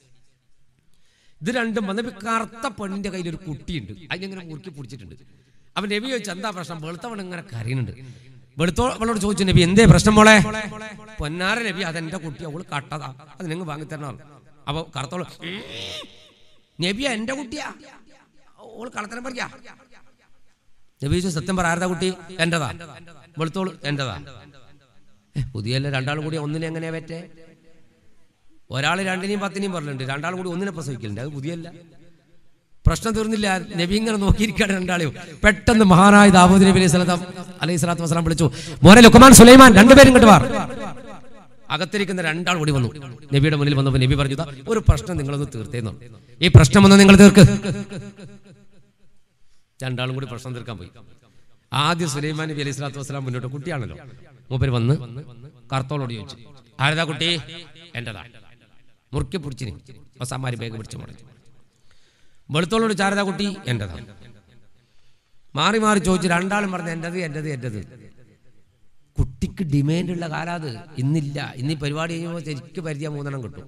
ഇത് രണ്ടും വന്നപ്പോ കറുത്ത പെണ്ണിന്റെ കയ്യിൽ ഒരു കുട്ടിയുണ്ട് അതിനെങ്ങനെ മുറുക്കി പിടിച്ചിട്ടുണ്ട് അവൻ നബി ചോദിച്ചു എന്താ പ്രശ്നം വെളുത്തവൺ ഇങ്ങനെ കരയുന്നുണ്ട് വെളുത്തോളോട് ചോദിച്ചു നബി എന്തേ പ്രശ്നം മോളെ പൊന്നാര നബി അതെന്റെ കുട്ടി അവള് കട്ടതാ അത് നിങ്ങൾ വാങ്ങിത്തരണം അപ്പൊ കറുത്തോള് "ഉം, നബിയ എന്റെ കുട്ടിയാ ഓള് കളത്തരം പറയാ നബി ചോദിച്ചു സത്യം പറ ആരതാ കുട്ടി എന്റെതാ വെളുത്തോള് എന്റെതാ ഏ, പുതിയല്ല രണ്ടാളും കൂടി ഒന്നിനെ എങ്ങനെയാ പറ്റേ ഒരാൾ രണ്ടിനെയും പത്തിനെയും പറഞ്ഞിട്ടുണ്ട് രണ്ടാളും കൂടി ഒന്നിനെ പ്രസവിക്കലുണ്ട് അത് പുതിയല്ല പ്രശ്നം തീർന്നില്ല നബി ഇങ്ങനെ നോക്കിയിരിക്കുകയാണ് രണ്ടാളെയും പെട്ടെന്ന് മഹാനായ ദാവൂദ് നബി അലൈഹി സ്വലാം അലൈഹി സ്വലാത്തു വസ്സലാം വിളിച്ചു മോനെ ലുക്കുമാൻ സുലൈമാൻ രണ്ടുപേരും ഇങ്ങോട്ട് വാർ അകത്തിരിക്കുന്ന രണ്ടാൾ കൂടി വന്നു നബിയുടെ മുന്നിൽ വന്നപ്പോൾ നബി പറഞ്ഞു "ദാ, ഒരു പ്രശ്നം നിങ്ങളൊന്ന് തീർത്തേന്നു ഈ പ്രശ്നം ഒന്ന് നിങ്ങൾ തീർക്ക് രണ്ടാളും കൂടി പ്രശ്നം തീർക്കാൻ പോയി ആദ്യം സുലൈമാൻ നബി അലൈഹി സ്വലാത്തു വസ്സലാം മുന്നോട്ട് കുട്ടിയാണല്ലോ മൂപ്പര് വന്ന് കർത്തോളോട് ചോദിച്ചു ആരതാ കുട്ടി എന്റേതാ മുറുക്കി പിടിച്ചിന് അവസാന്മാര് ബാഗ് പിടിച്ചു മുടങ്ങി വെളുത്തോളോട് ചാരതാ കുട്ടി എന്റേതാ മാറി മാറി ചോദിച്ചു രണ്ടാളും പറഞ്ഞു എന്റേത് എന്റേത് എന്റേത് കുട്ടിക്ക് ഡിമാൻഡ് ഉള്ള കാലാ അത് ഇന്നില്ല ഇന്ന് ഈ പരിപാടി കഴിയുമ്പോൾ ശരിക്കും പരിചയ മൂന്നെണ്ണം കിട്ടും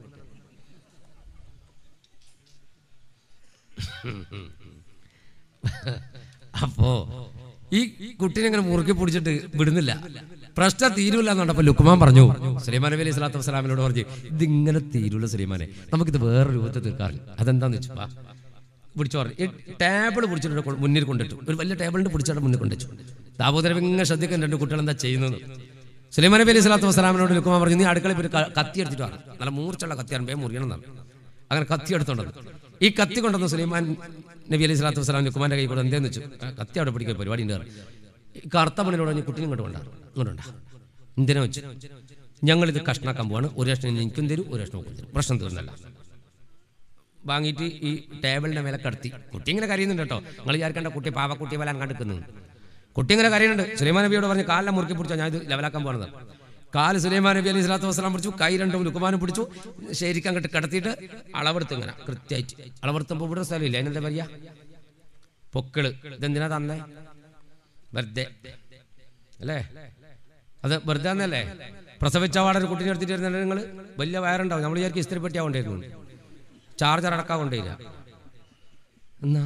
അപ്പോ ഈ കുട്ടീനെ ഇങ്ങനെ മുറുക്കി പിടിച്ചിട്ട് വിടുന്നില്ല പ്രശ്നം തീരൂല എന്നുണ്ടപ്പോ ലുക്കുമാൻ പറഞ്ഞു സുലൈമാൻ നബി അലൈഹി സ്വലാത്തു വസ്സലാമിനോട് പറഞ്ഞു ഇതിങ്ങനെ തീരൂല സുലൈമാനെ നമുക്കിത് വേറെ രൂപത്തിൽ തീർക്കാറില്ല അതെന്താന്ന് വെച്ചാ പിടിച്ചു പറഞ്ഞു ഈ ടേബിൾ പിടിച്ചിട്ട് കൊ- മുന്നിൽ കൊണ്ടിട്ടു ഒരു വലിയ ടേബിളിന്റെ പിടിച്ചിട്ട് മുന്നിൽ കൊണ്ടുവച്ചു ദാമോദരൻ ഇങ്ങനെ ശ്രദ്ധിക്കാൻ രണ്ട് കുട്ടികൾ എന്താ ചെയ്യുന്നത് സുലൈമാൻ നബി അലൈഹി സ്വലാത്തു വസ്സലാമിനോട് ലുക്കുമാൻ പറഞ്ഞു നീ അടുക്കളയിൽ പോയി ഒരു ക- കത്തി എടുത്തിട്ട് വാ നല്ല മൂർച്ചുള്ള കത്തിയാണ് വേ മുറിയണം എന്നാണ് അങ്ങനെ കത്തി എടുത്തോണ്ടത് ഈ കത്തി കൊണ്ടുവന്ന സുലൈമാൻ നബി അലൈഹി സ്വലാത്തു വസ്സലാം ലുക്കുമാന്റെ കൈ കൂടെ എന്തേന്ന് വെച്ചു "ആ, കത്തി അവിടെ പിടിക്കാൻ പരിപാടി ഉണ്ട് പറഞ്ഞു. ഈ കറുത്ത മണ്ണിലൂടെ നീ കുട്ടീനെ ഇങ്ങോട്ട് കൊണ്ടാ ഇങ്ങോട്ടുണ്ടാ എന്തിനാ വെച്ചു ഞങ്ങളിത് കഷ്ണാക്കാൻ പോവാണ് ഒരു കഷ്ണം എനിക്കും തരും ഒരു കഷ്ണം ഓക്കും തരും പ്രശ്നം തീർന്നല്ല വാങ്ങിയിട്ട് ഈ ടേബിളിന്റെ മേലെ കടത്തി കുട്ടി ഇങ്ങനെ കരയുന്നുണ്ട് കേട്ടോ നിങ്ങൾ വിചാരിക്കേണ്ട കുട്ടി പാവക്കുട്ടി വലാൻ കണ്ടെക്കുന്നു കുട്ടി ഇങ്ങനെ കരയുന്നുണ്ട് സുലൈമാൻ നബിയോട് പറഞ്ഞ് കാലിനെ മുറുക്കി പിടിച്ചോ ഞാൻ ഇത് ലെവലാക്കാൻ പോകുന്നത് കാല് സുലൈമാൻ നബി അലൈഹി സ്വലാത്തു വസ്സലാം പിടിച്ചു കൈ രണ്ടും ലുക്കുമാനും പിടിച്ചു ശരിക്കും അങ്ങോട്ട് കിടത്തിയിട്ട് അളവെടുത്ത് ഇങ്ങനെ കൃത്യമായിട്ട് അളവെടുത്തുമ്പോൾ ഇവിടെ സ്ഥലമില്ല അതിനെന്താ പറയാ പൊക്കിള് ഇതെന്തിനാ തന്നെ വെറുതെ അല്ലേ അത് വെറുതെ തന്നെയല്ലേ പ്രസവിച്ച പാടെ ഒരു കുട്ടീനെ എടുത്തിട്ട് വരുന്നുണ്ട് നിങ്ങൾ വലിയ വയറുണ്ടാവും നമ്മൾ വിചാരിക്കും ഇസ്തിരി പെട്ടി ആവേണ്ടിയിരുന്നു ചാർജർ അടക്കാൻ കൊണ്ടില്ല എന്നാ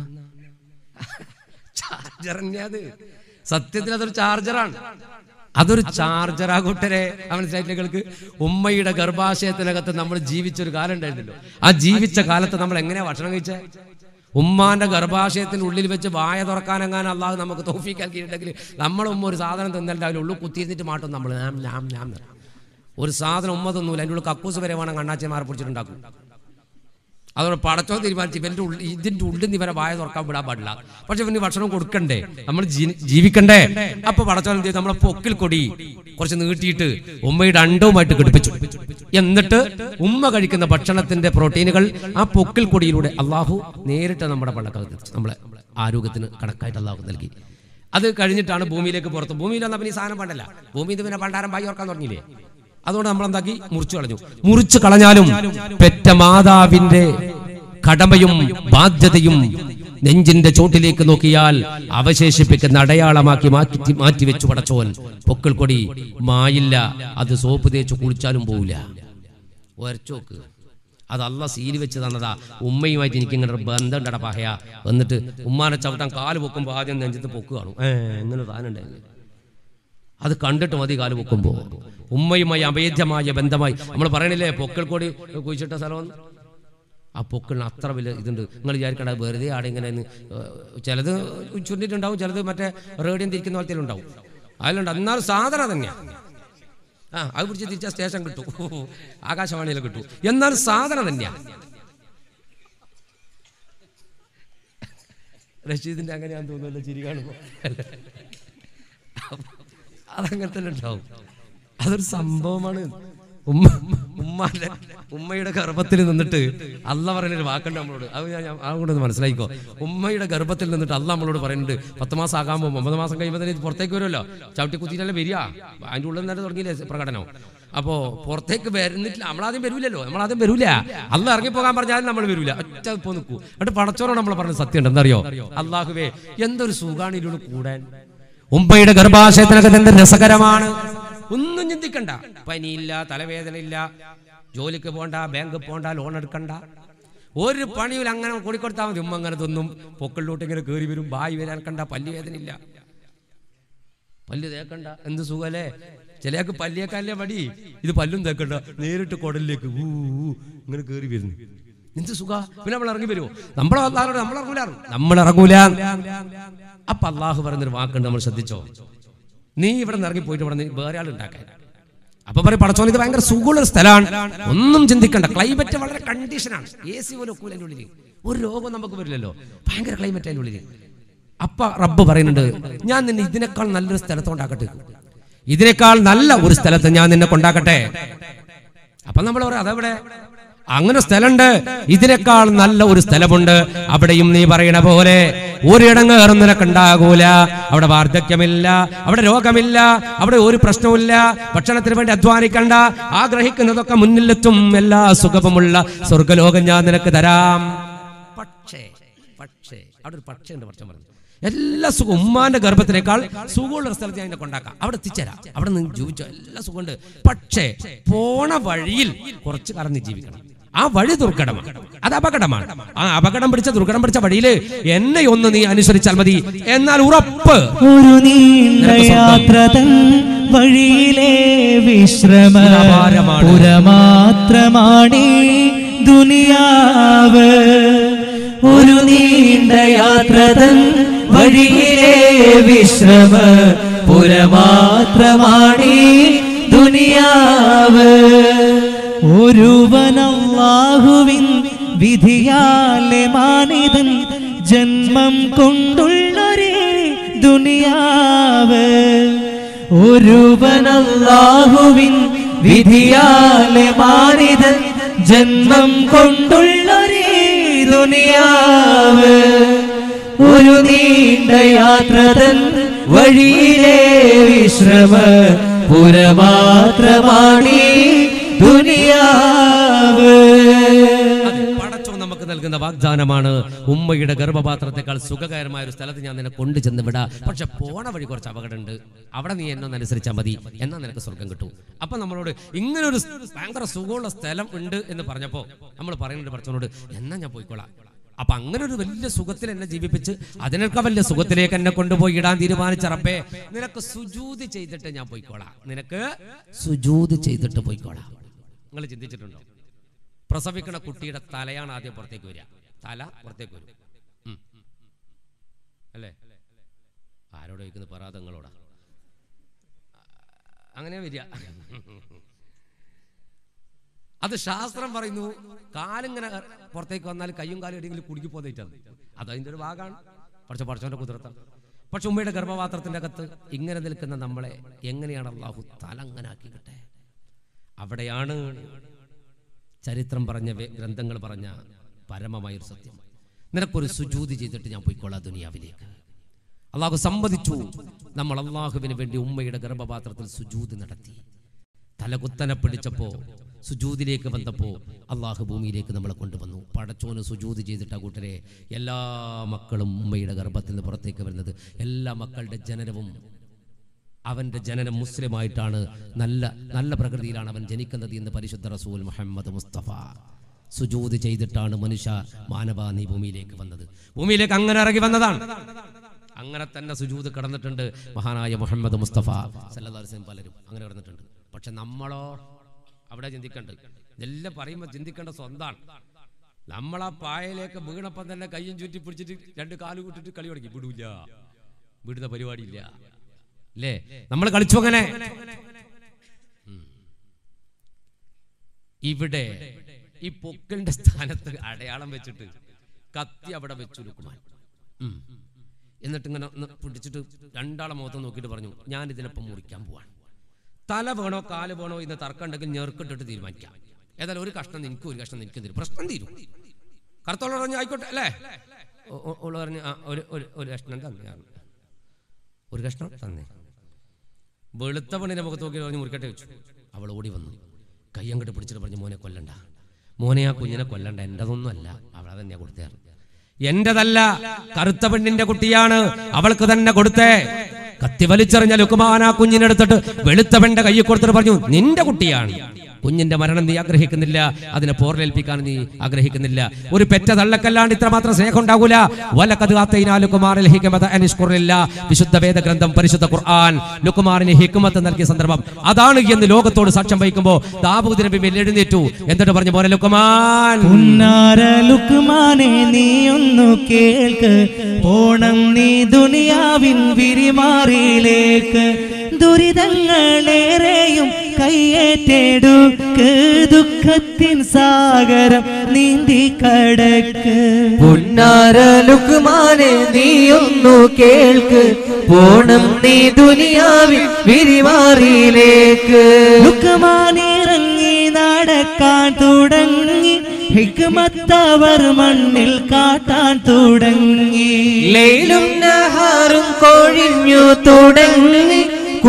ചാർജർ തന്നെയത് സത്യത്തിൽ അതൊരു ചാർജറാണ് അതൊരു ചാർജർ ആ കൂട്ടരെ മനസ്സിലായിട്ടില്ലെങ്കിൽ ഉമ്മയുടെ ഗർഭാശയത്തിനകത്ത് നമ്മൾ ജീവിച്ചൊരു കാലം ഉണ്ടായിരുന്നല്ലോ ആ ജീവിച്ച കാലത്ത് നമ്മൾ എങ്ങനെയാ ഭക്ഷണം കഴിച്ചേ ഉമ്മാന്റെ ഗർഭാശയത്തിന് ഉള്ളിൽ വെച്ച് വായ തുറക്കാനെങ്ങാനും അള്ളാഹ് നമുക്ക് തോഫിക്കാക്കിയിട്ടുണ്ടെങ്കിൽ നമ്മളെ ഉമ്മ ഒരു സാധനം തിന്നലിട്ട് അതിൽ ഉള്ളു കുത്തിയിരുന്നിട്ട് മാട്ടും നമ്മൾ ഞാൻ ഞാൻ ഞാൻ ഒരു സാധനം ഉമ്മ തിന്നൂല അതിൻ്റെ ഉള്ളിൽ കക്കൂസ് വരെ വേണം കണ്ണാച്ചിമാരെ പിടിച്ചിട്ടുണ്ടാക്കും അതുകൊണ്ട് പടച്ചോ തീരുമാനിച്ചു ഇവന്റെ ഉള്ളിൽ ഇതിന്റെ ഉള്ളിൽ നിന്ന് ഇവരെ വായ തുറക്കാൻ വിടാൻ പാടില്ല പക്ഷെ ഇവന് ഭക്ഷണം കൊടുക്കണ്ടേ നമ്മൾ ജീ- ജീവിക്കണ്ടേ അപ്പൊ പടച്ചോ എന്ത് ചെയ്തു നമ്മളെ പൊക്കിൽ കൊടി കുറച്ച് നീട്ടിയിട്ട് ഉമ്മയുടെ അണ്ടവുമായിട്ട് ഘടിപ്പിച്ചു എന്നിട്ട് ഉമ്മ കഴിക്കുന്ന ഭക്ഷണത്തിന്റെ പ്രോട്ടീനുകൾ ആ പൊക്കിൽ കൊടിയിലൂടെ അള്ളാഹു നേരിട്ട് നമ്മുടെ പള്ളക്കകത്ത് നമ്മളെ ആരോഗ്യത്തിന് കണക്കായിട്ട് അള്ളാഹു നൽകി അത് കഴിഞ്ഞിട്ടാണ് ഭൂമിയിലേക്ക് പുറത്ത് ഭൂമിയിൽ വന്നപ്പോൾ ഈ സാധനം പണ്ടല്ല ഭൂമിയിൽ പിന്നെ പണ്ടാരം ബായി ഓർക്കാൻ തുടങ്ങിയില്ലേ അതുകൊണ്ട് നമ്മൾ എന്താക്കി മുറിച്ചു കളഞ്ഞു മുറിച്ചു കളഞ്ഞാലും പെറ്റ മാതാവിന്റെ കടമയും ബാധ്യതയും നെഞ്ചിന്റെ ചോട്ടിലേക്ക് നോക്കിയാൽ അവശേഷിപ്പിക്കുന്ന അടയാളമാക്കി മാറ്റി മാറ്റി വെച്ചു പടച്ചോൻ പൊക്കിൾ കൊടി മായില്ല അത് സോപ്പ് തേച്ച് കുളിച്ചാലും പോവില്ല ഒരച്ചോക്ക് അത് അല്ല സീല് വെച്ച് തന്നതാ ഉമ്മയുമായിട്ട് എനിക്ക് ഇങ്ങനെ ഒരു ബന്ധം ഉണ്ടടാ പഹയ എന്നിട്ട് ഉമ്മാനെ ചവിട്ടാൻ കാല് പൊക്കുമ്പോൾ ആദ്യം നെഞ്ചത്ത് പൊക്ക് കാണും ഏ ഇങ്ങനെ താനുണ്ടായിരുന്നു അത് കണ്ടിട്ട് മതി കാല് പൊക്കുമ്പോ ഉമ്മയുമായി അഭേദ്യമായ ബന്ധമായി നമ്മൾ പറയണില്ലേ പൊക്കിൾ കൊടി കുഴിച്ചിട്ട സ്ഥലം ആ പൊക്കിളിന് അത്ര വലിയ ഇതുണ്ട് നിങ്ങൾ വിചാരിക്കണ്ട അത് വെറുതെ ആടെ ഇങ്ങനെ ഒന്ന്, ഏഹ്, ചിലത് ചുരുണ്ടിട്ടുണ്ടാവും ചിലത് മറ്റേ റേഡിയം തിരിക്കുന്ന പോലത്തെ ഉണ്ടാവും അതിലുണ്ട് എന്നാലും സാധനം തന്നെയാണ് ആ അത് പിടിച്ച് തിരിച്ച സ്റ്റേഷൻ കിട്ടും ആകാശവാണിയിൽ കിട്ടും എന്നാലും സാധനം തന്നെയാണ് റഷീദിന്റെ അങ്ങനെയാന്ന് തോന്നുന്നല്ലോ ചിരി കാണുമ്പോൾ അതങ്ങനെ തന്നെ ഉണ്ടാവും അതൊരു സംഭവമാണ് ഉമ്മ ഉമ്മാന്റെ ഉമ്മയുടെ ഗർഭത്തിൽ നിന്നിട്ട് അല്ല പറയുന്നൊരു വാക്കുണ്ട് നമ്മളോട് അത് ഞാൻ ഞാൻ അതുകൊണ്ട് ഒന്ന് മനസ്സിലായിക്കോ ഉമ്മയുടെ ഗർഭത്തിൽ നിന്നിട്ട് അല്ല നമ്മളോട് പറയുന്നുണ്ട് പത്ത് മാസം ആകാമ്പോൾ ഒമ്പത് മാസം കഴിയുമ്പോൾ തന്നെ ഇത് പുറത്തേക്ക് വരുമല്ലോ ചവിട്ടി കുത്തിയിട്ടല്ലേ വരിക അതിൻ്റെ ഉള്ളിൽ നിന്ന് തുടങ്ങിയില്ലേ പ്രകടനം അപ്പോ പുറത്തേക്ക് വരുന്നിട്ടില്ല നമ്മളാദ്യം വരൂലല്ലോ നമ്മളാദ്യം വരൂല അല്ല ഇറങ്ങിപ്പോകാൻ പറഞ്ഞാലും നമ്മൾ വരൂല ഒറ്റ ഇപ്പോ നിൽക്കൂ എന്നിട്ട് പടച്ചോനോട് നമ്മൾ പറഞ്ഞ സത്യം ഉണ്ട് എന്തറിയോ അള്ളാഹുവേ എന്തൊരു സുഖാണ് ഇതിലൂടെ കൂടാൻ ഉമ്മയുടെ ഗർഭാശയത്തിനകത്ത് എന്ത് രസകരമാണ് ഒന്നും ചിന്തിക്കണ്ട പനിയില്ല തലവേദനയില്ല ജോലിക്ക് പോണ്ട ബാങ്ക് പോണ്ട ലോൺ എടുക്കണ്ട ഒരു പണിയിൽ അങ്ങനെ കൂടിക്കൊടുത്താൽ മതി ഉമ്മ അങ്ങനെ തിന്നും പൊക്കളിലോട്ട് ഇങ്ങനെ കയറി വരും ബായി വരാൻ കണ്ട പല്ല് വേദനയില്ല പല്ല് തേക്കണ്ട എന്ത് സുഖല്ലേ ചിലയാൾക്ക് പല്ലിയേക്കാല്ലേ മടി ഇത് പല്ലും തേക്കണ്ട നേരിട്ട് കുടലിലേക്ക് ഊ ഊ ഇങ്ങനെ കയറി വരുന്നു എന്ത് സുഖ പിന്നെ നമ്മൾ ഇറങ്ങി വരുമോ നമ്മളെ അള്ളാഹോട് നമ്മൾ ഇറങ്ങൂല നമ്മൾ ഇറങ്ങൂല അപ്പൊ അള്ളാഹു പറയുന്നൊരു വാക്കുണ്ട് നമ്മൾ ശ്രദ്ധിച്ചോ നീ ഇവിടെ നിന്ന് ഇറങ്ങി പോയിട്ട് ഇവിടെ നിന്ന് വേറെ ആൾ ഉണ്ടാക്കാൻ അപ്പൊ പറയും പടച്ചോൻ ഇത് ഭയങ്കര സുഖമുള്ള ഒരു സ്ഥലമാണ് ഒന്നും ചിന്തിക്കണ്ട ക്ലൈമറ്റ് വളരെ കണ്ടീഷനാണ് എ സി പോലും ഒക്കൂല അതിന്റെ ഉള്ളിൽ ഒരു രോഗം നമുക്ക് വരില്ലല്ലോ ഭയങ്കര ക്ലൈമറ്റ് അതിന്റെ ഉള്ളിൽ അപ്പ റബ്ബ് പറയുന്നുണ്ട് ഞാൻ നിന്നെ ഇതിനേക്കാൾ നല്ലൊരു സ്ഥലത്തോണ്ടാക്കട്ടെ ഇതിനേക്കാൾ നല്ല ഒരു സ്ഥലത്ത് ഞാൻ നിന്നെ കൊണ്ടാക്കട്ടെ അപ്പൊ നമ്മൾ പറയാം അതെവിടെ അങ്ങനെ സ്ഥലമുണ്ട് ഇതിനേക്കാൾ നല്ല ഒരു സ്ഥലമുണ്ട് അവിടെയും നീ പറയണ പോലെ ഒരിടങ്ങേറും നിനക്കുണ്ടാകൂല അവിടെ വാർദ്ധക്യമില്ല അവിടെ രോഗമില്ല അവിടെ ഒരു പ്രശ്നവുമില്ല ഭക്ഷണത്തിന് വേണ്ടി അധ്വാനിക്കണ്ട ആഗ്രഹിക്കുന്നതൊക്കെ മുന്നിലെത്തും എല്ലാ സുഖമുള്ള സ്വർഗലോകം ഞാൻ നിനക്ക് തരാം പക്ഷേ പക്ഷേ അവിടെ ഒരു പക്ഷേ ഉണ്ട് പക്ഷം പറഞ്ഞു എല്ലാ സുഖം ഉമ്മാന്റെ ഗർഭത്തിനേക്കാൾ സുഖമുള്ള ഒരു സ്ഥലത്ത് ഞാൻ എന്നെ കൊണ്ടാക്കാം അവിടെ എത്തിച്ചേരാം അവിടെ നിന്ന് ജീവിച്ചോ എല്ലാ സുഖമുണ്ട് പക്ഷേ പോണ വഴിയിൽ കുറച്ച് കാലം നീ ജീവിക്കണം ആ വഴി ദുർഘടമാണ് അത് അപകടമാണ് ആ അപകടം പിടിച്ച ദുർഘടം പിടിച്ച വഴിയിൽ എന്നെ ഒന്ന് നീ അനുസരിച്ചാൽ മതി എന്നാൽ ഉറപ്പ് ഒരു നീണ്ട യാത്ര തൻ വഴിയിലെ വിശ്രമ നിരാഭാരമാണ്. പുരമാത്രമാണീ ദുനിയാവ് ഒരു നീണ്ട യാത്ര തൻ വഴിയിലെ വിശ്രമ പുരമാത്രമാണീ ദുനിയാവ് ഒരുവനല്ലാഹുവിൻ വിധിയാലെ മാനിതൻ ജന്മം കൊണ്ടുള്ളൊരേ ദുനിയാവ് ഒരുവനല്ലാഹുവിൻ വിധിയാലെ മാനിതൻ ജന്മം കൊണ്ടുള്ളൊരേ ദുനിയാവ് ഒരു നീണ്ട യാത്ര തൻ വഴിയിലെ വിശ്രമ പുരമാത്രമാണീ ദുനിയാവ് അത് പടച്ചോ നമുക്ക് നൽകുന്ന വാഗ്ദാനമാണ് ഉമ്മയുടെ ഗർഭപാത്രത്തെക്കാൾ സുഖകരമായ ഒരു സ്ഥലത്ത് ഞാൻ നിന്നെ കൊണ്ടു ചെന്ന് വിടാ പക്ഷെ പോണ വഴി കുറച്ച് അപകടമുണ്ട് അവിടെ നീ എന്നൊന്ന് അനുസരിച്ചാൽ മതി എന്നാൽ നിനക്ക് സ്വർഗം കിട്ടും അപ്പൊ നമ്മളോട് ഇങ്ങനെ ഒരു ഭയങ്കര സുഖമുള്ള സ്ഥലം ഉണ്ട് എന്ന് പറഞ്ഞപ്പോ നമ്മൾ പറയുന്നുണ്ട് പടച്ചവനോട് എന്നാ ഞാൻ പോയിക്കോളാം അപ്പൊ അങ്ങനെ ഒരു വലിയ സുഖത്തിൽ എന്നെ ജീവിപ്പിച്ച് അതിനൊക്കെ വലിയ സുഖത്തിലേക്ക് എന്നെ കൊണ്ടുപോയി ഇടാൻ തീരുമാനിച്ച റബ്ബേ നിനക്ക് സുജൂത് ചെയ്തിട്ട് ഞാൻ പോയിക്കോളാം നിനക്ക് സുജൂത് ചെയ്തിട്ട് പോയിക്കോളാം നിങ്ങൾ ചിന്തിച്ചിട്ടുണ്ടോ പ്രസവിക്കുന്ന കുട്ടിയുടെ തലയാണ് ആദ്യം പുറത്തേക്ക് വരിക തല പുറത്തേക്ക് വരും ഉം. അല്ലേ ആരോട് ചോദിക്കുന്നത് പറാതങ്ങളോടാ അങ്ങനെ വരിക അത് ശാസ്ത്രം പറയുന്നു കാലിങ്ങനെ പുറത്തേക്ക് വന്നാൽ കയ്യും കാലും എവിടെയെങ്കിലും കുടുക്കി പോന്നിട്ടാണ് അത് അതിൻ്റെ ഒരു ഭാഗമാണ് പക്ഷെ പഠിച്ചവൻ്റെ കുതിർത്ത പക്ഷെ ഉമ്മയുടെ ഗർഭപാത്രത്തിൻ്റെ അകത്ത് ഇങ്ങനെ നിൽക്കുന്ന നമ്മളെ എങ്ങനെയാണ് അള്ളാഹു തല അങ്ങനെ ആക്കിക്കിട്ടെ അവിടെയാണ് ചരിത്രം പറഞ്ഞ വേ- ഗ്രന്ഥങ്ങൾ പറഞ്ഞ പരമമായൊരു സത്യം നിനക്കൊരു സുജൂതി ചെയ്തിട്ട് ഞാൻ പോയിക്കോളാം ദുനിയാവിലേക്ക് അള്ളാഹു സമ്മതിച്ചു നമ്മൾ അള്ളാഹുവിന് വേണ്ടി ഉമ്മയുടെ ഗർഭപാത്രത്തിൽ സുജൂതി നടത്തി തലകുത്തനെ പിടിച്ചപ്പോ സുജൂതിലേക്ക് വന്നപ്പോ അള്ളാഹു ഭൂമിയിലേക്ക് നമ്മളെ കൊണ്ടുവന്നു പടച്ചോന് സുജൂതി ചെയ്തിട്ട് ആ കൂട്ടരെ എല്ലാ മക്കളും ഉമ്മയുടെ ഗർഭത്തിൽ നിന്ന് പുറത്തേക്ക് വരുന്നത് എല്ലാ മക്കളുടെ ജനനവും അവന്റെ ജനനം മുസ്ലിമായിട്ടാണ് നല്ല നല്ല പ്രകൃതിയിലാണ് അവൻ ജനിക്കുന്നത് എന്ന് പരിശുദ്ധ റസൂൽ മുഹമ്മദ് മുസ്തഫ സുജൂത് ചെയ്തിട്ടാണ് മനുഷ്യ മാനവ നീ ഭൂമിയിലേക്ക് വന്നത് ഭൂമിയിലേക്ക് അങ്ങനെ ഇറങ്ങി വന്നതാണ് അങ്ങനെ തന്നെ സുജൂത് കടന്നിട്ടുണ്ട് മഹാനായ മുഹമ്മദ് മുസ്തഫ സല്ലല്ലാഹു അലൈഹി വസല്ലം പലരും അങ്ങനെ കടന്നിട്ടുണ്ട് പക്ഷെ നമ്മളോ അവിടെ ചിന്തിക്കണ്ട് ഇതെല്ലാം പറയുമ്പോൾ ചിന്തിക്കേണ്ട സ്വന്താണ് നമ്മളാ പായയിലേക്ക് വീണപ്പം തന്നെ കയ്യും ചുറ്റി പിടിച്ചിട്ട് രണ്ട് കാല് കൂട്ടിട്ട് കളി തുടങ്ങി വിടൂല വിടുന്ന പരിപാടിയില്ല അല്ലേ നമ്മൾ കളിച്ചു അങ്ങനെ ഉം. ഇവിടെ ഈ പൊക്കലിന്റെ സ്ഥാനത്ത് അടയാളം വെച്ചിട്ട് കത്തി അവിടെ വെച്ചു ലുക്കുമാൻ ഉം. എന്നിട്ട് ഇങ്ങനെ ഒന്ന് പിടിച്ചിട്ട് രണ്ടാളെ മുഖത്ത് നോക്കിയിട്ട് പറഞ്ഞു ഞാൻ ഇതിനൊപ്പം മുറിക്കാൻ പോവാണ് തല വേണോ കാല് വേണോ എന്ന് തർക്കം ഉണ്ടെങ്കിൽ ഞെറുക്കിട്ടിട്ട് തീരുമാനിക്കാം ഏതായാലും ഒരു കഷ്ണം നിനക്കും ഒരു കഷ്ണം നിനക്കും തരും പ്രശ്നം തീരും കറുത്തോളം പറഞ്ഞു ആയിക്കോട്ടെ അല്ലേ ഓ- ഓ- ഓള് പറഞ്ഞു ആ ഒരു ഒരു- ഒരു കഷ്ണം തന്നെ ഒരു കഷ്ണം തന്നെ വെളുത്ത പെണ്ണിന്റെ മുഖത്ത് നോക്കി പറഞ്ഞ് മുറിക്കട്ടെ വെച്ചു അവൾ ഓടി വന്നു കൈ അങ്ങോട്ട് പിടിച്ചിട്ട് പറഞ്ഞു മോനെ കൊല്ലണ്ട മോനെ ആ കുഞ്ഞിനെ കൊല്ലണ്ട എന്റേതൊന്നും അല്ല അവളെ തന്നെയാ കൊടുത്തേ എന്റേതല്ല കറുത്ത പെണ്ണിന്റെ കുട്ടിയാണ് അവൾക്ക് തന്നെ കൊടുത്തേ കത്തി വലിച്ചെറിഞ്ഞ ലുക്കുമാൻ ആ കുഞ്ഞിനെടുത്തിട്ട് വെളുത്ത പെണ്ണിന്റെ കയ്യിൽ കൊടുത്തിട്ട് പറഞ്ഞു നിന്റെ കുട്ടിയാണ് കുഞ്ഞിന്റെ മരണം നീ ആഗ്രഹിക്കുന്നില്ല അതിനെ പോർലേൽപ്പിക്കാൻ നീ ആഗ്രഹിക്കുന്നില്ല ഒരു പെറ്റ തള്ളക്കല്ലാണ്ട് ഇത്രമാത്രം സ്നേഹം ഉണ്ടാകൂല വലക്കത് ആത്തൈനാ ലുക്കുമാറിൽ ഹിക്മത അനിഷ്കുറില്ല വിശുദ്ധ വേദഗ്രന്ഥം പരിശുദ്ധ ഖുർആൻ ലുക്കുമാറിന് ഹിക്മത്ത് നൽകിയ സന്ദർഭം അതാണ് എന്ന് ലോകത്തോട് സാക്ഷ്യം വഹിക്കുമ്പോൾ ദാബൂദ് നബി മേൽ എഴുന്നേറ്റു എന്നിട്ട് പറഞ്ഞു മോനെ ലുക്കുമാൻ പുന്നാര ലുക്മാനെ നീ ഒന്നു കേൾക്ക് പോണം നീ ദുനിയാവിൻ വിരിമാറിയിലേക്ക് ദുരിതങ്ങളേറെയും കയ്യേറ്റെടുക്ക് ദുഃഖത്തിൻ സാഗരം നീന്തി കടക്ക് പൊന്നാര ലുക്മാനെ നീയൊന്നു കേൾക്ക് പോണം നീ ദുനിയാവിൽ വിരിമാറിയിലേക്ക് ലുക്മാനിറങ്ങി നടക്കാൻ തുടങ്ങി ഹിക്മത്തവർ മണ്ണിൽ കാട്ടാൻ തുടങ്ങി ലൈലും നഹാറും കൊഴിഞ്ഞു തുടങ്ങി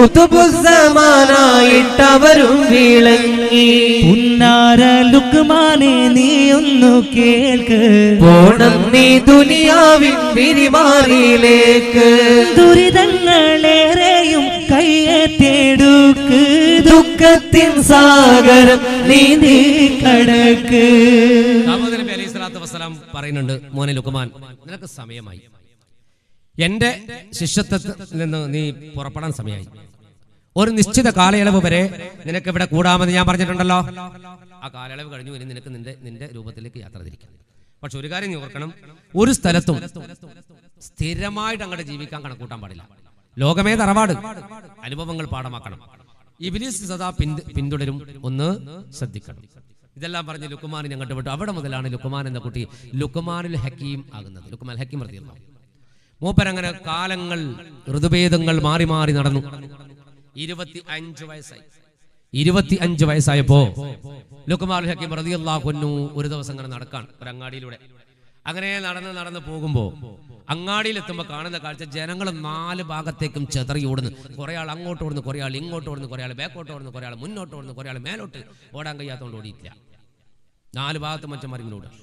കുതുബുസമാനായിട്ടവരും വിളങ്ങി പുന്നാര ലുക്മാനെ നീ ഒന്നു കേൾക്ക് പോണം നീ ദുനിയാവിൽ വിരിമാറിയിലേക്ക് ദുരിതങ്ങളേറെയും കയ്യേറ്റെടുക്ക് ദുഃഖത്തിൻ സാഗരം നീന്തി കടക്ക് ദാവൂദ് നബി അലൈഹി സ്വലാത്തു വസ്സലാം പറയുന്നുണ്ട് മോനെ ലുക്കുമാൻ നിനക്ക് സമയമായി എന്റെ ശിഷ്യത്വത്തിൽ നിന്ന് നീ പുറപ്പെടാൻ സമയമായി ഒരു നിശ്ചിത കാലയളവ് വരെ നിനക്ക് ഇവിടെ കൂടാമെന്ന് ഞാൻ പറഞ്ഞിട്ടുണ്ടല്ലോ ആ കാലയളവ് കഴിഞ്ഞു ഇനി നിനക്ക് നിന്റെ നിന്റെ രൂപത്തിലേക്ക് യാത്ര തിരിക്കാം പക്ഷെ ഒരു കാര്യം നീ ഓർക്കണം ഒരു സ്ഥലത്തും സ്ഥിരമായിട്ട് അങ്ങോട്ട് ജീവിക്കാൻ കണക്കൂട്ടാൻ പാടില്ല ലോകമേ തറവാട് അനുഭവങ്ങൾ പാഠമാക്കണം ഇബിലിസ് സദാ പിന്തു- പിന്തുടരും ഒന്ന് ശ്രദ്ധിക്കണം ഇതെല്ലാം പറഞ്ഞ് ലുക്കുമാനിനെ അങ്ങോട്ട് വിട്ടു അവിടെ മുതലാണ് ലുക്കുമാൻ എന്ന കുട്ടി ലുക്കുമാനുൽ ഹക്കീം ആകുന്നത് ലുക്കുമാൻ ഹക്കീം റളിയല്ലാഹു അൻഹു. മൂപ്പരങ്ങനെ കാലങ്ങൾ ഋതുഭേദങ്ങൾ മാറി മാറി നടന്നു ഇരുപത്തി അഞ്ച് വയസ്സായി ഇരുപത്തി അഞ്ച് വയസ്സായപ്പോ ലുക്കുമാർ ഹക്കീം റളിയല്ലാഹു ഒരു ദിവസം അങ്ങനെ നടക്കാൻ ഒരു അങ്ങാടിയിലൂടെ അങ്ങനെ നടന്ന് നടന്ന് പോകുമ്പോ അങ്ങാടിയിൽ എത്തുമ്പോൾ കാണുന്ന കാഴ്ച ജനങ്ങൾ നാല് ഭാഗത്തേക്കും ചെതറി ഓടുന്നു കുറെ ആൾ അങ്ങോട്ട് ഓടുന്നു കുറെ ആൾ ഇങ്ങോട്ട് ഓടുന്നു കുറെ ആൾ ബാക്കോട്ട് ഓടുന്നു കുറെ ആൾ മുന്നോട്ട് ഓടുന്നു കുറെ ആൾ മേലോട്ട് ഓടാൻ കഴിയാത്തതുകൊണ്ട് ഓടിയിട്ടില്ല നാല് ഭാഗത്ത് മറ്റന്മാർ ഇങ്ങനെ ഓടുക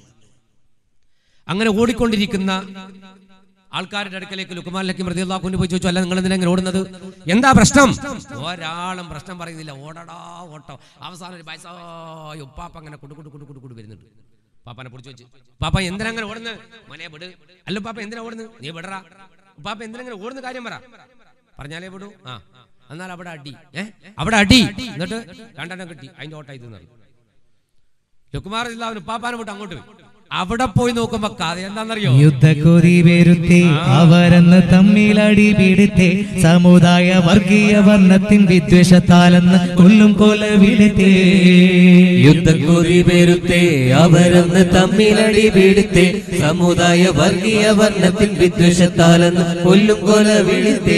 അങ്ങനെ ഓടിക്കൊണ്ടിരിക്കുന്ന ആൾക്കാരുടെ അടുക്കലേക്ക് ലുക്കുമാൻ ലക്കി മൃതിയുള്ള കൊണ്ടുപോയി ചോദിച്ചു അല്ല നിങ്ങൾ എന്തിനാ ഇങ്ങനെ ഓടുന്നത് എന്താ പ്രശ്നം ഒരാളും പ്രശ്നം പറയുന്നില്ല ഓടടാ ഓട്ടോ അവസാനം ഒരു വയസ്സായ ഉപ്പാപ്പ അങ്ങനെ കുടു കുടു കുടു കുടു കുടു വരുന്നുണ്ട് പാപ്പാനെ പിടിച്ചു വെച്ച് പാപ്പ എന്തിനാ അങ്ങനെ ഓടുന്നത് മോനെ വിട് അല്ല പാപ്പ എന്തിനാ ഓടുന്നത് നീ വിടറാ പാപ്പ എന്തിനാ അങ്ങനെ ഓടുന്ന കാര്യം പറ പറഞ്ഞാലേ വിടൂ ആ എന്നാൽ അവിടെ അടി ഏ അവിടെ അടി എന്നിട്ട് രണ്ടെണ്ണം കിട്ടി അതിന്റെ ഓട്ട ഇത് എന്നറിയും ലുക്കുമാർ ഇല്ലാവന് പാപ്പാനെ വിട്ട് അങ്ങോട്ട് പോയി അവിടെ പോയി നോക്കുമ്പോ കഥ എന്താണെന്നറിയോ യുദ്ധക്കൊതി വരുത്തി അവരെന്ന് തമ്മിലടി പിടുത്തേ സമുദായ വർഗീയ വർണ്ണത്തിൻ വിദ്വേഷത്താലെന്ന് കൊല്ലും കൊല വിടുത്തേ യുദ്ധക്കൊതി പേരുത്തേ അവരെന്ന് തമ്മിലടി വീടുത്തേ സമുദായ വർഗീയ വർണ്ണത്തിൽ വിദ്വേഷത്താലെന്ന് കൊല്ലും കൊല വിളിത്തേ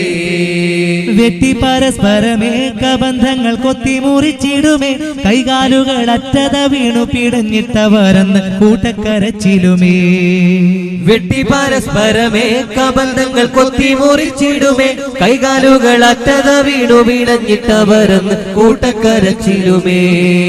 വെട്ടി പരസ്പരമേക ബന്ധങ്ങൾ കൊത്തി മുറിച്ചിടുമേ കൈകാലുകൾ അറ്റത വീണു പിടഞ്ഞിട്ടവരെന്ന് കൂട്ടക്കരച്ചിലുമേ വെട്ടി പരസ്പരമേ കബന്ധങ്ങൾ കൊത്തി മുറിച്ചിടുമേ കൈകാലുകൾ അറ്റത വീണു വീണഞ്ഞിട്ടവരെന്ന് കൂട്ടക്കരച്ചിലുമേ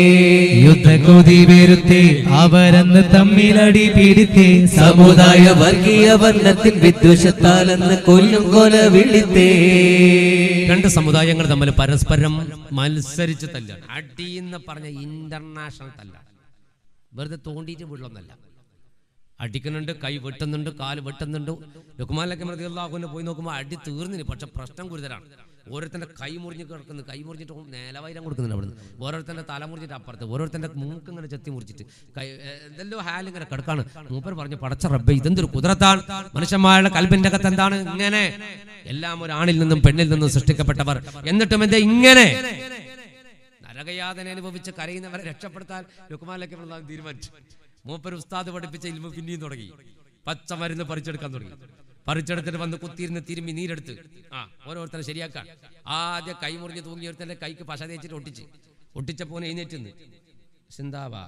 യുദ്ധക്കൊതി വരുത്തേ അവരെന്ന് തമ്മിലടി പിടുത്തേ സമുദായ വർഗീയ വർണ്ണത്തിൽ വിദ്വേഷത്താലെന്ന് കൊല്ലും കൊല വിളിത്തേ രണ്ട് സമുദായങ്ങൾ തമ്മിൽ പരസ്പരം മത്സരിച്ച് തല്ല അടി എന്ന് പറഞ്ഞ ഇന്റർനാഷണൽ തല്ല വെറുതെ തോണ്ടിയിട്ട് വീട്ടിലൊന്നല്ല അടിക്കുന്നുണ്ട് കൈ വെട്ടുന്നുണ്ട് കാല് വെട്ടുന്നുണ്ട് ലുക്കുമാലൊക്കെ മൃതിയുള്ളാഹുവിനെ പോയി നോക്കുമ്പോൾ അടി തീർന്നിന് പക്ഷെ പ്രശ്നം ഗുരുതരാണ് ഓരോരുത്തന്റെ കൈ മുറിഞ്ഞ് കിടക്കുന്നു കൈ മുറിഞ്ഞിട്ട് നേലവൈരം കൊടുക്കുന്നുണ്ട് അവിടുന്ന് ഓരോരുത്തന്റെ തല മുറിഞ്ഞിട്ട് അപ്പുറത്ത് ഓരോരുത്തന്റെ മൂക്ക് ഇങ്ങനെ ചെത്തി മുറിച്ചിട്ട് കൈ ഏ, എന്തെല്ലോ ഹാൽ ഇങ്ങനെ കിടക്കാണ് മൂപ്പർ പറഞ്ഞു പടച്ച റബ്ബെ ഇതെന്തൊരു കുതിരത്താണ് മനുഷ്യന്മാരുടെ കൽബിന്റെ അകത്ത് എന്താണ് ഇങ്ങനെ എല്ലാം ഒരു ആണിൽ നിന്നും പെണ്ണിൽ നിന്നും സൃഷ്ടിക്കപ്പെട്ടവർ എന്നിട്ടും എന്താ ഇങ്ങനെ നരകയാതന അനുഭവിച്ച് കരയുന്നവരെ രക്ഷപ്പെടുത്താൻ ലുക്കുമാലൊക്കെ തീരുമാനിച്ചു മൂപ്പർ ഉസ്താദ് പഠിപ്പിച്ച ഇൽമ പിന്നെയും തുടങ്ങി പച്ച മരുന്ന് പറിച്ചെടുക്കാൻ തുടങ്ങി പറിച്ചെടുത്തിട്ട് വന്ന് കുത്തിയിരുന്ന് തിരുമ്പി നീരെടുത്ത് ആ ഓരോരുത്തരെ ശരിയാക്കാൻ ആദ്യം കൈ മുറിഞ്ഞ് തൂങ്ങിയൊരുത്തന്റെ കൈക്ക് പശ തേച്ചിട്ട് ഒട്ടിച്ച് ഒട്ടിച്ചപ്പോൾ എഴുന്നേറ്റ് നിന്ന് സിന്താബാ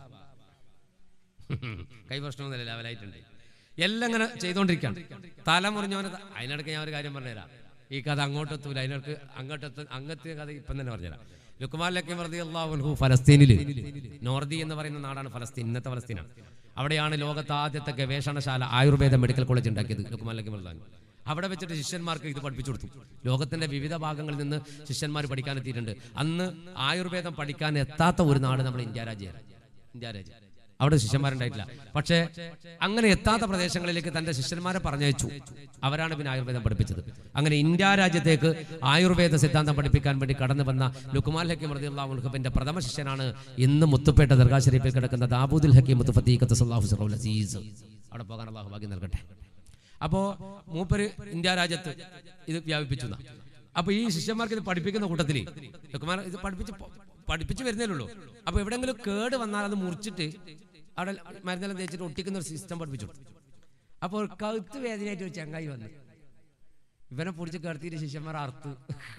കൈ പ്രശ്നമൊന്നുമില്ല ലെവലായിട്ടുണ്ട് എല്ലാം ഇങ്ങനെ ചെയ്തോണ്ടിരിക്കുകയാണ് തല മുറിഞ്ഞവന് ത- അതിനിടയ്ക്ക് ഞാൻ ഒരു കാര്യം പറഞ്ഞുതരാം ഈ കഥ അങ്ങോട്ടെത്തൂല അതിനിടക്ക് അങ്ങോട്ടെത്ത അങ്ങനത്തെ കഥ ഇപ്പം തന്നെ പറഞ്ഞുതരാം ലുക്കുമാൻ ലക്കി മർദി അള്ളാഹുൽഹു ഫലസ്തീനിൽ നോർദി എന്ന് പറയുന്ന നാടാണ് ഫലസ്തീൻ ഇന്നത്തെ ഫലസ്തീനാണ് അവിടെയാണ് ലോകത്തെ ആദ്യത്തെ ഗവേഷണശാല ആയുർവേദ മെഡിക്കൽ കോളേജ് ഉണ്ടാക്കിയത് ലുക്കുമാൻ ലക്കി മർദാൻ അവിടെ വെച്ചിട്ട് ശിഷ്യന്മാർക്ക് ഇത് പഠിപ്പിച്ചു കൊടുത്തു ലോകത്തിന്റെ വിവിധ ഭാഗങ്ങളിൽ നിന്ന് ശിഷ്യന്മാർ പഠിക്കാൻ എത്തിയിട്ടുണ്ട് അന്ന് ആയുർവേദം പഠിക്കാൻ എത്താത്ത ഒരു നാട് നമ്മുടെ ഇന്ത്യ രാജ്യമാണ് ഇന്ത്യ രാജ്യം അവിടെ ശിഷ്യന്മാരുണ്ടായിട്ടില്ല പക്ഷേ അങ്ങനെ എത്താത്ത പ്രദേശങ്ങളിലേക്ക് തന്റെ ശിഷ്യന്മാരെ പറഞ്ഞയച്ചു അവരാണ് പിന്നെ ആയുർവേദം പഠിപ്പിച്ചത് അങ്ങനെ ഇന്ത്യ രാജ്യത്തേക്ക് ആയുർവേദ സിദ്ധാന്തം പഠിപ്പിക്കാൻ വേണ്ടി കടന്നു വന്ന ലുക്കുമാൽ ഹക്കീം റളിയല്ലാഹു അൻഹുവിന്റെ പ്രഥമ ശിഷ്യനാണ് ഇന്ന് മുത്തുപേട്ട ദർഗാ ഷരീഫിൽ കിടക്കുന്ന ദാബൂദുൽ ഹക്കീം മുത്തുഫത്തി ഖത്തസല്ലാഹു സിറൗൽ അസീസ് അവിടെ പോകാൻ അള്ളാഹു ഭാഗ്യം നൽകട്ടെ അപ്പോ മൂപ്പര് ഇന്ത്യ രാജ്യത്ത് ഇത് വ്യാപിപ്പിച്ചു എന്നാ. അപ്പൊ ഈ ശിഷ്യന്മാർക്ക് ഇത് പഠിപ്പിക്കുന്ന കൂട്ടത്തിൽ ലുക്കുമാർ ഇത് പഠിപ്പിച്ച് പോ- പഠിപ്പിച്ച് വരുന്നേ ഉള്ളൂ അപ്പൊ എവിടെങ്കിലും കേട് വന്നാൽ അത് മുറിച്ചിട്ട് അവിടെ മരുന്നെല്ലാം തേച്ചിട്ട് ഒട്ടിക്കുന്ന ഒരു സിസ്റ്റം പഠിപ്പിച്ചു കൊടുത്തു. അപ്പോൾ കഴുത്ത് വേദനയായിട്ട് ഒരു ചങ്ങായി വന്നു ഇവനെ പൊടിച്ച് കിടത്തിയിട്ട് ശിഷ്യന്മാർ അറുത്ത്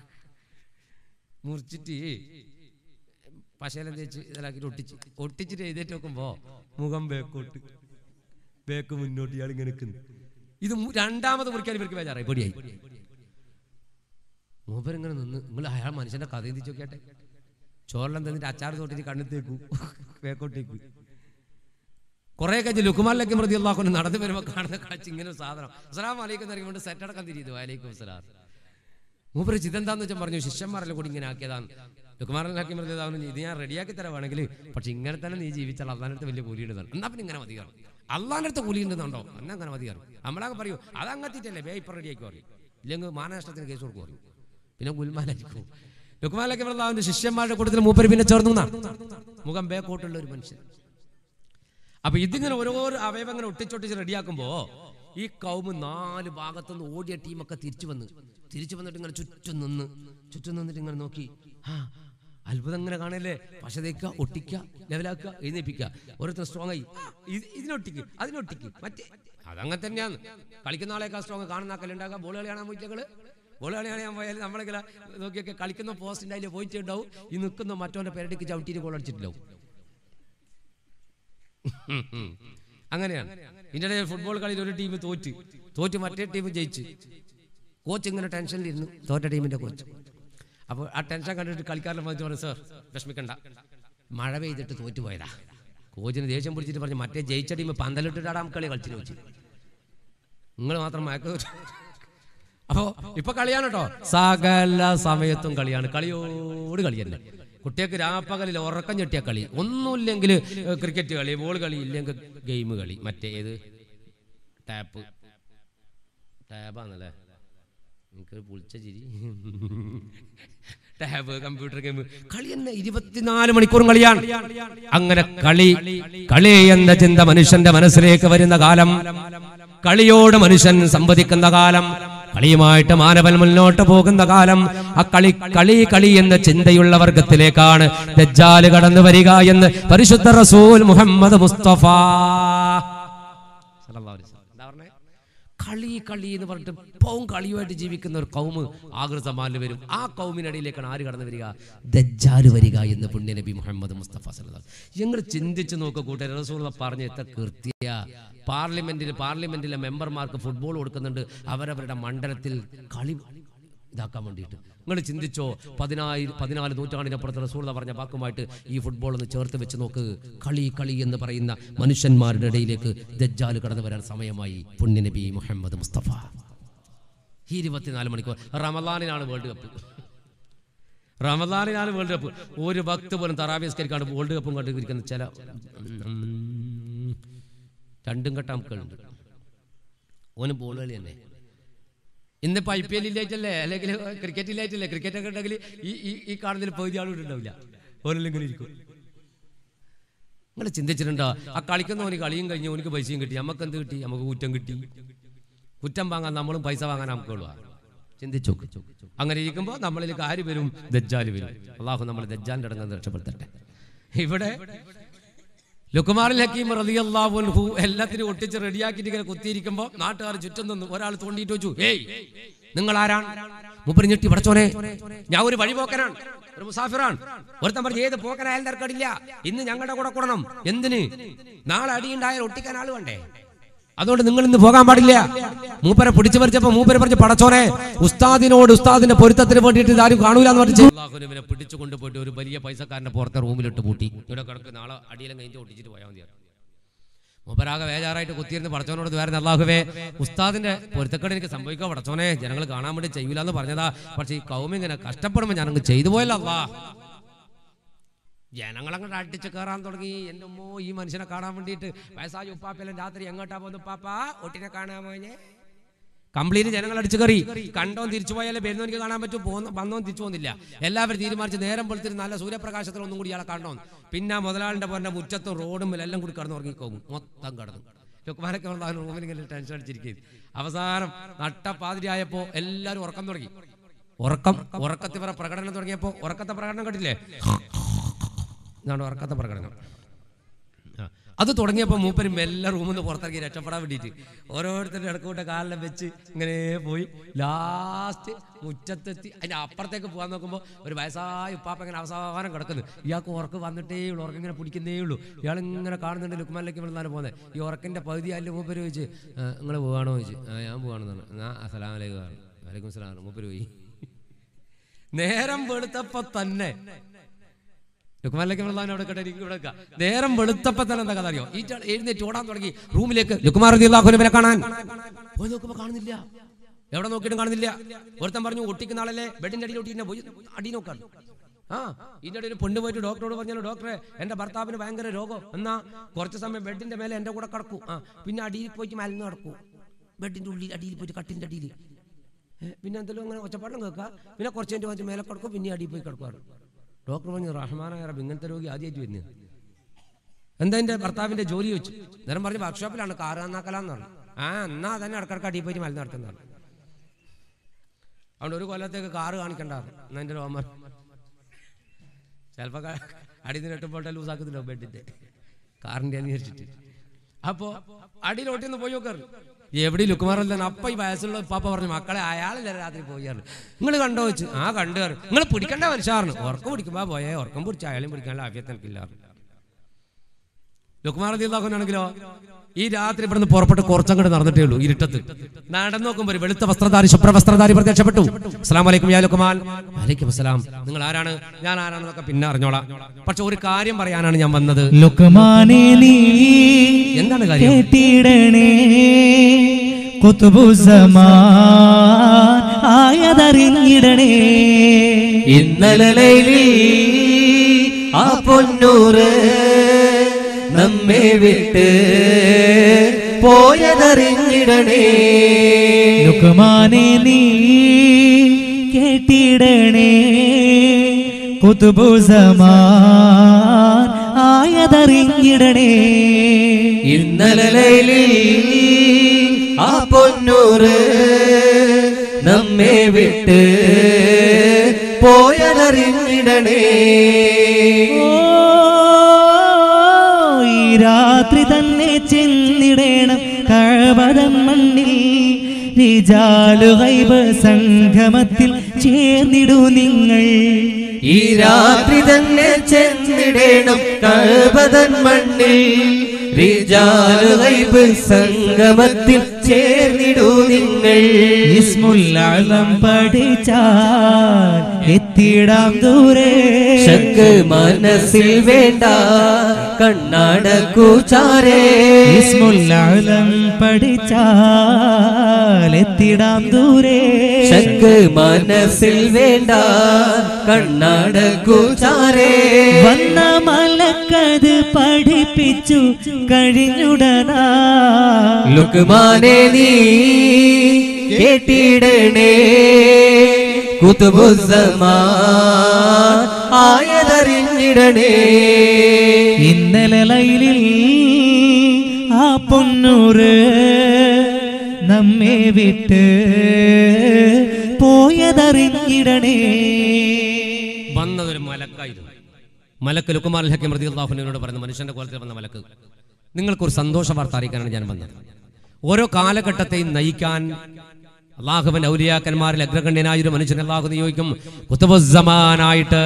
മുറിച്ചിട്ട് പശയെല്ലാം തേച്ച് ഇതിലാക്കിയിട്ട് ഒട്ടിച്ച് ഒട്ടിച്ചിട്ട് എഴുതേറ്റ് നോക്കുമ്പോ മുഖം ബേക്കോട്ട് ബേക്ക് മുന്നോട്ട് ഇയാൾ ഇങ്ങനെ നിൽക്കുന്നു ഇത് മു- രണ്ടാമത് മുറിക്കാൻ ഇവർക്ക് ബേജാറായി പേടിയായി മൂപ്പരിങ്ങനെ നിന്ന് നിങ്ങൾ അയാൾ മനുഷ്യന്റെ കഥ എന്തിച്ചു നോക്കിയാട്ടെ ചോറിലും തന്നിട്ട് അച്ചാർ തൊട്ടിട്ട് കണ്ണിത്തേക്കു ബേക്കോട്ടേക്ക് കുറെ കഴിഞ്ഞ് ലുക്കുമാലിലേക്ക് മൃതി അള്ളാഹുന് നടന്നു വരുമ്പോൾ കാണുന്ന കാഴ്ച ഇങ്ങനെ ഒരു സാധനം അസ്സലാം വലൈക്കും എന്നറിയുമ്പോൾ സെറ്റ് അടക്കം തിരിയുന്നു വലൈക്കും അസ്സലാം മൂപ്പര് ചിതെന്താന്ന് വെച്ചാൽ പറഞ്ഞു ശിഷ്യന്മാരെല്ലാം കൂടി ഇങ്ങനെ ആക്കിയതാണ് ലുക്കുമാരനാക്കി മൃതി അള്ളാഹുന് ഇത് ഞാൻ റെഡിയാക്കി തരാവാണെങ്കിൽ പക്ഷെ ഇങ്ങനെ തന്നെ നീ ജീവിച്ചാൽ അള്ളാഹിൻ്റെ അടുത്ത് വലിയ കൂലി ഉണ്ടെന്നാണ് എന്നാ പിന്നെ ഇങ്ങനെ മതിയാറും അള്ളാഹിൻ്റെ അടുത്ത് കൂലി ഉണ്ടെന്നുണ്ടോ എന്നാ അങ്ങനെ മതിയാറും നമ്മളാകെ പറയൂ അത് അങ്ങത്തിട്ടല്ലേ വേ ഇപ്പം റെഡിയാക്കി പറയും ഇല്ലെങ്കിൽ മാനനഷ്ടത്തിന് കേസ് കൊടുക്കും പറയും പിന്നെ ഗുൽമാലായിരിക്കും ലുക്കുമാലൊക്കെ അള്ളാഹുവിന്റെ ശിഷ്യന്മാരുടെ കൂട്ടത്തിൽ മൂപ്പര് പിന്നെ ചേർന്നു എന്നാ. മുഖം ബേക്കോട്ടുള്ള ഒരു മനുഷ്യൻ അപ്പൊ ഇതിങ്ങനെ ഓരോരോ അവയവങ്ങനെ ഒട്ടിച്ചൊട്ടിച്ച് റെഡിയാക്കുമ്പോ ഈ കൗമ് നാല് ഭാഗത്തുനിന്ന് ഓടിയ ടീമൊക്കെ തിരിച്ചു വന്ന് തിരിച്ചു വന്നിട്ട് ഇങ്ങനെ ചുറ്റും നിന്ന് ചുറ്റും നിന്നിട്ട് ഇങ്ങനെ നോക്കി ആ അത്ഭുതം ഇങ്ങനെ കാണല്ലേ പശ തേക്കുക ഒട്ടിക്കുക ലെവലാക്കുക എഴുന്നേപ്പിക്കുക ഓരോരുത്തർ സ്ട്രോങ് ആയി ആ, ഇത് ഇതിനൊട്ടിക്ക് അതിനൊട്ടിക്ക് മറ്റേ അതങ്ങനെ തന്നെയാണ് കളിക്കുന്ന ആളേക്കാൾ സ്ട്രോങ് കാണുന്ന ആക്കലുണ്ടാക്കുക ബോൾ കളി കാണാൻ പോയിട്ടങ്ങള് ബോൾ കളി കാണാൻ പോയാൽ നമ്മളിങ്ങനെ നോക്കിയൊക്കെ കളിക്കുന്ന പോസ്റ്റിൻ്റെ അതിൽ പോയിട്ട് ഉണ്ടാവും ഈ നിൽക്കുന്ന മറ്റവൻ്റെ പേരടിക്ക് ചവിട്ടിയിട്ട് ഗോൾ അടിച്ചിട്ടുണ്ടാവും അങ്ങനെയാണ് ഇതിൻ്റെ ഫുട്ബോൾ കളിയിൽ ഒരു ടീം തോറ്റ് തോറ്റ് മറ്റേ ടീം ജയിച്ച് കോച്ച് ഇങ്ങനെ ടെൻഷനിലിരുന്നു തോറ്റ ടീമിന്റെ കോച്ച് അപ്പോൾ ആ ടെൻഷൻ കണ്ടിട്ട് കളിക്കാരനെ വന്നിട്ട് പറഞ്ഞു സാർ വിഷമിക്കണ്ട മഴ പെയ്തിട്ട് തോറ്റു പോയതാ കോച്ചിന് ദേഷ്യം പിടിച്ചിട്ട് പറഞ്ഞു മറ്റേ ജയിച്ച ടീം പന്തലിട്ടിട്ടാടാം കളി കളിച്ചിന് വെച്ച് നിങ്ങൾ മാത്രം മയക്ക അപ്പോ ഇപ്പൊ കളിയാണ് കേട്ടോ സകല സമയത്തും കളിയാണ് കളിയോട് കളി തന്നെ കുട്ടികൾക്ക് രാപ്പകലിൽ ഉറക്കം ഞെട്ടിയ കളി ഒന്നുമില്ലെങ്കിൽ ക്രിക്കറ്റ് കളി ബോൾ കളി ഇല്ലെങ്കിൽ ഗെയിം കളി മറ്റേ ഏത് ടാപ്പ് ടാബാണല്ലേ എനിക്ക് പൊളിച്ച ചിരി ടാബ് കമ്പ്യൂട്ടർ ഗെയിം കളി തന്നെ ഇരുപത്തിനാല് മണിക്കൂറും കളിയാണ് അങ്ങനെ കളി കളി എന്ന ചിന്ത മനുഷ്യന്റെ മനസ്സിലേക്ക് വരുന്ന കാലം കളിയോട് മനുഷ്യൻ സംവദിക്കുന്ന കാലം കളിയുമായിട്ട് മാനവൻ മുന്നോട്ട് പോകുന്ന കാലം ആ കളി കളി കളി എന്ന ചിന്തയുള്ള വർഗത്തിലേക്കാണ് ദജ്ജാല് കടന്നു വരിക എന്ന് പരിശുദ്ധ റസൂൽ മുഹമ്മദ് മുസ്തഫ സല്ലല്ലാഹു അലൈഹി വസല്ലം. എന്താ പറഞ്ഞേ? കളി കളി എന്ന് പറഞ്ഞിട്ട് ഇപ്പവും കളിയുമായിട്ട് ജീവിക്കുന്ന ഒരു കൗമ് ആകൃതമാനിൽ വരും ആ കൗമിനടിയിലേക്കാണ് ആര് കടന്നു വരിക ദജ്ജാല് വരിക എന്ന് പുണ്യ നബി മുഹമ്മദ് മുസ്തഫ സല്ലല്ലാഹു അലൈഹി വസല്ലം. ഞങ്ങൾ ചിന്തിച്ച് നോക്കുക കൂട്ടുകാർ റസൂലുള്ള പറഞ്ഞ എത്ര കൃത്യ പാർലമെന്റിൽ പാർലമെന്റിലെ മെമ്പർമാർക്ക് ഫുട്ബോൾ കൊടുക്കുന്നുണ്ട് അവരവരുടെ മണ്ഡലത്തിൽ കളി ഇതാക്കാൻ വേണ്ടിയിട്ട് നിങ്ങൾ ചിന്തിച്ചോ പതിനായിരം പതിനാല് നൂറ്റാണ്ടിനപ്പുറത്ത് റസൂള്ള പറഞ്ഞ വാക്കുമായിട്ട് ഈ ഫുട്ബോൾ ഒന്ന് ചേർത്ത് വെച്ച് നോക്ക് കളി കളി എന്ന് പറയുന്ന മനുഷ്യന്മാരുടെ ഇടയിലേക്ക് ദജ്ജാല് കടന്നു വരാൻ സമയമായി പുണ്യനബി മുഹമ്മദ് മുസ്തഫ ഈ ഇരുപത്തിനാല് മണിക്കൂർ റമദാനിനാണ് വേൾഡ് കപ്പ് റമദാനിനാണ് വേൾഡ് കപ്പ് ഒരു ഭക്ത് പോലും തറാവിസ്കരിക്കാണ്ട് വേൾഡ് കപ്പും കണ്ടിരിക്കുന്ന ചില ഉം, രണ്ടും കെട്ട മക്കളുണ്ട് ഓന് ബോൾ കളി തന്നെ ഇന്നിപ്പോൾ ഐ പി എൽ ഇല്ലായിട്ടല്ലേ അല്ലെങ്കിൽ ക്രിക്കറ്റ് ഇല്ലായിട്ടല്ലേ ക്രിക്കറ്റ് ഒക്കെ ഉണ്ടെങ്കിൽ ഈ ഈ ഈ കാണുന്നതിൽ പകുതി ആളും ഉണ്ടാവില്ല ഓനെല്ലാം ഇങ്ങനെ ഇരിക്കും നിങ്ങൾ ചിന്തിച്ചിട്ടുണ്ടോ ആ കളിക്കുന്നവന് കളിയും കഴിഞ്ഞ് ഓനിക്ക് പൈസയും കിട്ടി നമുക്ക് എന്ത് കിട്ടി നമുക്ക് കുറ്റം കിട്ടി കുറ്റം വാങ്ങാൻ നമ്മളും പൈസ വാങ്ങാൻ നമുക്കുള്ളൂ ചിന്തിച്ചു അങ്ങനെ ഇരിക്കുമ്പോൾ നമ്മളിലേക്ക് ആര് വരും ദജ്ജാല് വരും അള്ളാഹു നമ്മൾ ദജ്ജാലിൻ്റെ അടങ്ങുന്ന രക്ഷപ്പെടുത്തട്ടെ ഇവിടെ ലുക്കുമാറിൽ ഹക്കീം റളിയല്ലാഹു അൻഹു എല്ലാത്തിനും ഒട്ടിച്ച് റെഡിയാക്കിയിട്ട് ഇങ്ങനെ കുത്തിയിരിക്കുമ്പോൾ നാട്ടുകാർ ചുറ്റും നിന്ന് ഒരാൾ തോണ്ടിയിട്ട് വെച്ചു ഏയ് നിങ്ങൾ ആരാണ് മുപ്പരി ഞെട്ടി പടച്ചോനെ ഞാൻ ഒരു വഴിപോക്കനാണ് ഒരു മുസാഫിറാണ് ഒരുത്തൻ പറഞ്ഞു ഏത് പോക്കനായാലും തിരക്കടില്ല ഇന്ന് ഞങ്ങളുടെ കൂടെ കൂടണം എന്തിന് നാളെ അടിയുണ്ടായാൽ ഒട്ടിക്കാൻ ആള് വേണ്ടേ അതുകൊണ്ട് നിങ്ങൾ ഇന്ന് പോകാൻ പാടില്ല മൂപ്പരെ പിടിച്ചു പറിച്ചപ്പോ മൂപ്പരെ പറഞ്ഞ് പടച്ചോനെ ഉസ്താദിനോട് ഉസ്താദിന്റെ പൊരുത്തത്തിന് വേണ്ടിയിട്ട് ഇതാരും കാണൂല എന്ന് പറഞ്ഞു അള്ളാഹുവിനെ പിടിച്ചു കൊണ്ടുപോയിട്ട് ഒരു വലിയ പൈസക്കാരന്റെ പുറത്തെ റൂമിലിട്ട് പൂട്ടി ഇവിടെ കിടക്ക് നാളെ അടിയിലും കഴിഞ്ഞ് ഒട്ടിച്ചിട്ട് പോയാൽ മതിയാണ് മൂപ്പരാകെ വേജാറായിട്ട് കുത്തിയിരുന്ന് പടച്ചോനോട് വേറെ അള്ളാഹുവേ ഉസ്താദിന്റെ പൊരുത്തക്കേട് എനിക്ക് സംഭവിക്കുക പടച്ചോനെ ജനങ്ങൾ കാണാൻ വേണ്ടി ചെയ്യൂല എന്ന് പറഞ്ഞതാ പക്ഷെ ഈ കൗമ ഇങ്ങനെ കഷ്ടപ്പെടുമ്പോൾ ഞാനങ്ങ് ചെയ്തു പോയല്ലോ അല്ലാ ജനങ്ങളങ്ങോട്ട് അടിച്ച് കയറാൻ തുടങ്ങി എൻ്റെ ഉമ്മോ ഈ മനുഷ്യനെ കാണാൻ വേണ്ടിയിട്ട് വയസ്സായ ഉപ്പാപ്പെല്ലാം രാത്രി എങ്ങോട്ടാ പോകുന്നു ഉപ്പാപ്പ ഒട്ടിനെ കാണാൻ പോയെ കംപ്ലീറ്റ് ജനങ്ങൾ അടിച്ചു കയറി കണ്ടോ തിരിച്ചു പോയാലേ വരുന്നവനിക്ക് കാണാൻ പറ്റും പോകുന്ന വന്നോ തിരിച്ചു പോകുന്നില്ല എല്ലാവരും തീരുമാനിച്ച് നേരം വെളുത്തിട്ട് നല്ല സൂര്യപ്രകാശത്തിൽ ഒന്നും കൂടി ഇയാളെ കാണണം പിന്നെ ആ മുതലാളിന്റെ പോലെ മുറ്റത്തും റോഡും എല്ലാം കൂടി കടന്നു ഉറങ്ങിക്കോകും മൊത്തം കടന്നു ലുക്മാനൊക്കെ റൂമിൽ ഇങ്ങനെ ടെൻഷൻ അടിച്ചിരിക്കും അവസാനം നട്ടപ്പാതിരിയായപ്പോ എല്ലാവരും ഉറക്കം തുടങ്ങി ഉറക്കം ഉറക്കത്തിവരെ പ്രകടനം തുടങ്ങിയപ്പോൾ ഉറക്കത്തെ പ്രകടനം കണ്ടില്ലേ ഇതാണ് ഉറക്കത്തെ പ്രകടനം ആ. അത് തുടങ്ങിയപ്പോൾ മൂപ്പര് മെല്ലെ റൂമിൽ നിന്ന് പുറത്തിറങ്ങി രക്ഷപ്പെടാൻ വേണ്ടിയിട്ട് ഓരോരുത്തരുടെ ഇടക്കൂട്ട കാലിലും വെച്ച് ഇങ്ങനെ പോയി ലാസ്റ്റ് മുറ്റത്തെത്തി അതിൻ്റെ അപ്പുറത്തേക്ക് പോകാൻ നോക്കുമ്പോൾ ഒരു വയസ്സായ ഉപ്പാപ്പ ഇങ്ങനെ അവസാനം കിടക്കുന്നു ഇയാൾക്ക് ഉറക്ക് വന്നിട്ടേ ഉള്ളൂ ഉറക്കം ഇങ്ങനെ പിടിക്കുന്നേ ഉള്ളൂ ഇയാൾ ഇങ്ങനെ കാണുന്നുണ്ട് ലുക്കുമാനിലേക്ക് വിളുന്നാലും പോകുന്നത് ഈ ഉറക്കിൻ്റെ പകുതി അല്ല മൂപ്പര് ചോദിച്ച് നിങ്ങൾ പോവാണോ ചോദിച്ചു ആ ഞാൻ പോവാണെന്നാണ് ഞാൻ അസലാം വലൈക്കും വലൈക്കും സലാം മൂപ്പര് പോയി നേരം വെളുത്തപ്പോ തന്നെ ലുക്കുമാരിലേക്ക് അവിടെ കേട്ടെ എനിക്ക് ഇവിടെ നിൽക്കാം. നേരം വെളുത്തപ്പോ തന്നെ എന്താ കഥ അറിയോ ഈ ചാൾ എഴുന്നേറ്റ് ഓടാൻ തുടങ്ങി റൂമിലേക്ക് ലുക്കുമാർ അള്ളാഹുവിനെ കാണാൻ പോയി നോക്കുമ്പോ കാണുന്നില്ല എവിടെ നോക്കിയിട്ടും കാണുന്നില്ല ഒരുത്തൻ പറഞ്ഞു ഒട്ടിക്കുന്ന ആളല്ലേ ബെഡിന്റെ അടിയിൽ ഒട്ടിന്നെ പോയി അടി നോക്കാണ് ആ ഇതിന്റെ ഇടയിൽ പെണ്ണ് പോയിട്ട് ഡോക്ടറോട് പറഞ്ഞാലോ ഡോക്ടറെ എന്റെ ഭർത്താവിന് ഭയങ്കര രോഗം എന്നാ കുറച്ച് സമയം ബെഡിന്റെ മേലെ എന്റെ കൂടെ കിടക്കൂ ആ പിന്നെ അടിയിൽ പോയിട്ട് മലന്ന് കിടക്കൂ ബെഡിന്റെ ഉള്ളിൽ അടിയിൽ പോയിട്ട് കട്ടിന്റെ അടിയിൽ ഏ, പിന്നെ എന്തെങ്കിലും അങ്ങനെ ഒച്ചപ്പാടം കേൾക്കുക പിന്നെ കുറച്ച് കഴിഞ്ഞ് കുറച്ച് മേലെ കിടക്കും പിന്നെ അടിയിൽ പോയി കിടക്കുവാറ് ഡോക്ടർ പറഞ്ഞു റഹ്മാനായ റബ്ബ് ഇങ്ങനത്തെ രോഗി ആദ്യമായിട്ട് വരുന്നത് എന്താ എൻ്റെ ഭർത്താവിൻ്റെ ജോലി ചോദിച്ചു നേരം പറഞ്ഞ് വർക്ക്ഷോപ്പിലാണ് കാറ് നന്നാക്കലാന്ന് പറഞ്ഞു ആ എന്നാ തന്നെ ഇടക്കിടക്ക് അടിയിൽ പോയിട്ട് മരുന്ന് നടത്തുന്നതാണ് അതുകൊണ്ട് ഒരു കൊല്ലത്തേക്ക് കാറ് കാണിക്കണ്ടാറ് എന്നാ എൻ്റെ രോമർ ചിലപ്പോൾ അടിയിൽ നിന്ന് എട്ടുമ്പോട്ടെ ലൂസാക്കുന്നില്ല ബെഡിൻ്റെ കാറിൻ്റെ അനുസരിച്ചിട്ട് അപ്പോൾ അടിയിലോട്ടി ഒന്ന് പോയി നോക്കാറ് എവിടെ ലുക്കുമാറല്ല അപ്പ ഈ വയസ്സുള്ള പാപ്പ പറഞ്ഞു മക്കളെ അയാളല്ല രാത്രി പോയാറ് നിങ്ങൾ കണ്ടോ വെച്ച് ആ കണ്ടു നിങ്ങൾ പിടിക്കണ്ട മനുഷ്യർന്ന് ഉറക്കം പിടിക്കുമ്പോ പോയേ ഉറക്കം പിടിച്ച അയാളെയും പിടിക്കാനുള്ള ആഫ്യത്ത് എനിക്കില്ലാറ് ലുക്കുമാർ അള്ളാഹുനാണെങ്കിലോ ഈ രാത്രി ഇവിടുന്ന് പുറപ്പെട്ട് കുറച്ചങ്ങോട്ട് നടന്നിട്ടേ ഉള്ളൂ ഇരുട്ടത്ത് നടന്നു നോക്കുമ്പോൾ ഒരു വെളുത്ത വസ്ത്രധാരി ശുഭ്രവസ്ത്രധാരി പ്രത്യക്ഷപ്പെട്ടു അസ്ലാം വലൈക്കും യാ ലുക്കുമാൻ വലൈക്കും അസ്സലാം നിങ്ങൾ ആരാണ് ഞാൻ ആരാണെന്നൊക്കെ പിന്നെ അറിഞ്ഞോളാം പക്ഷെ ഒരു കാര്യം പറയാനാണ് ഞാൻ വന്നത് ലുക്മാനെ നീ എന്താണ് കാര്യം കേട്ടിടണേ കുത്തുബുസമാൻ ആയതറിഞ്ഞിടണേ ഇന്നലെ ലൈലിൽ ആ പൊന്നൂറ് നമ്മെ വിട്ട് പോയതറിഞ്ഞിടണേ ലുക്മാനെ നീ കേട്ടിടണേ കുത്തുബുസമാൻ ആയതറിഞ്ഞിടണേ ഇന്നലെ ലൈലിൽ ആ പൊന്നൂറ് നമ്മെ വിട്ട് പോയതറിഞ്ഞിടണേ ഓ, ഈ രാത്രി തന്നെ ചെന്നിടേണം കഴവതൻ മണ്ണിൽ റിജാലുഹൈബ സംഗമത്തിൽ ചേർന്നിടൂ നിങ്ങൾ ഈ രാത്രി തന്നെ ചെന്നിടേണം കഴപതൻ മണ്ണിൽ റിജാലുഹൈബ് സംഗമത്തിൽ ചേർന്നിടൂ നിങ്ങൾ ഇസ്മുല്ലം പഠിച്ചാൽ എത്തിടാം ദൂരെ ശക്ക് മനസ്സിൽ വേണ്ട കണ്ണാടക്കൂച്ചാരേ ഇസ്മുല്ലം പഠിച്ചാൽ എത്തിടാം ദൂരെ ശക്ക് മനസ്സിൽ വേണ്ട കണ്ണാടക്കൂച്ചാരേ വന്ന മലക്കത് പഠിപ്പിച്ചു കഴിഞ്ഞുടനാ ലുക്മാനെ നീ കേട്ടിടണേ കുത്തുബുസമാ ആയതറിഞ്ഞിടണേ ഇന്നലെ ലൈലിൽ ആ പൊന്നൂറ് നമ്മെ വിട്ട് പോയതറിഞ്ഞിടണേ വന്നതൊരു മലക്കായിരുന്നു മലക്ക് ലുക്കുമാർ ഹക്കിം റതി അള്ളാഹുനോട് പറയുന്ന മനുഷ്യന്റെ കോലത്തിൽ വന്ന മലക്ക് നിങ്ങൾക്കൊരു സന്തോഷ വാർത്ത അറിയിക്കാനാണ് ഞാൻ വന്നത് ഓരോ കാലഘട്ടത്തെയും നയിക്കാൻ അള്ളാഹുബൻ ഔലിയാക്കന്മാരിൽ അഗ്രഗണ്യനായ ഒരു മനുഷ്യൻ അള്ളാഹു നിയോഗിക്കും കുത്തുബുസമാനായിട്ട്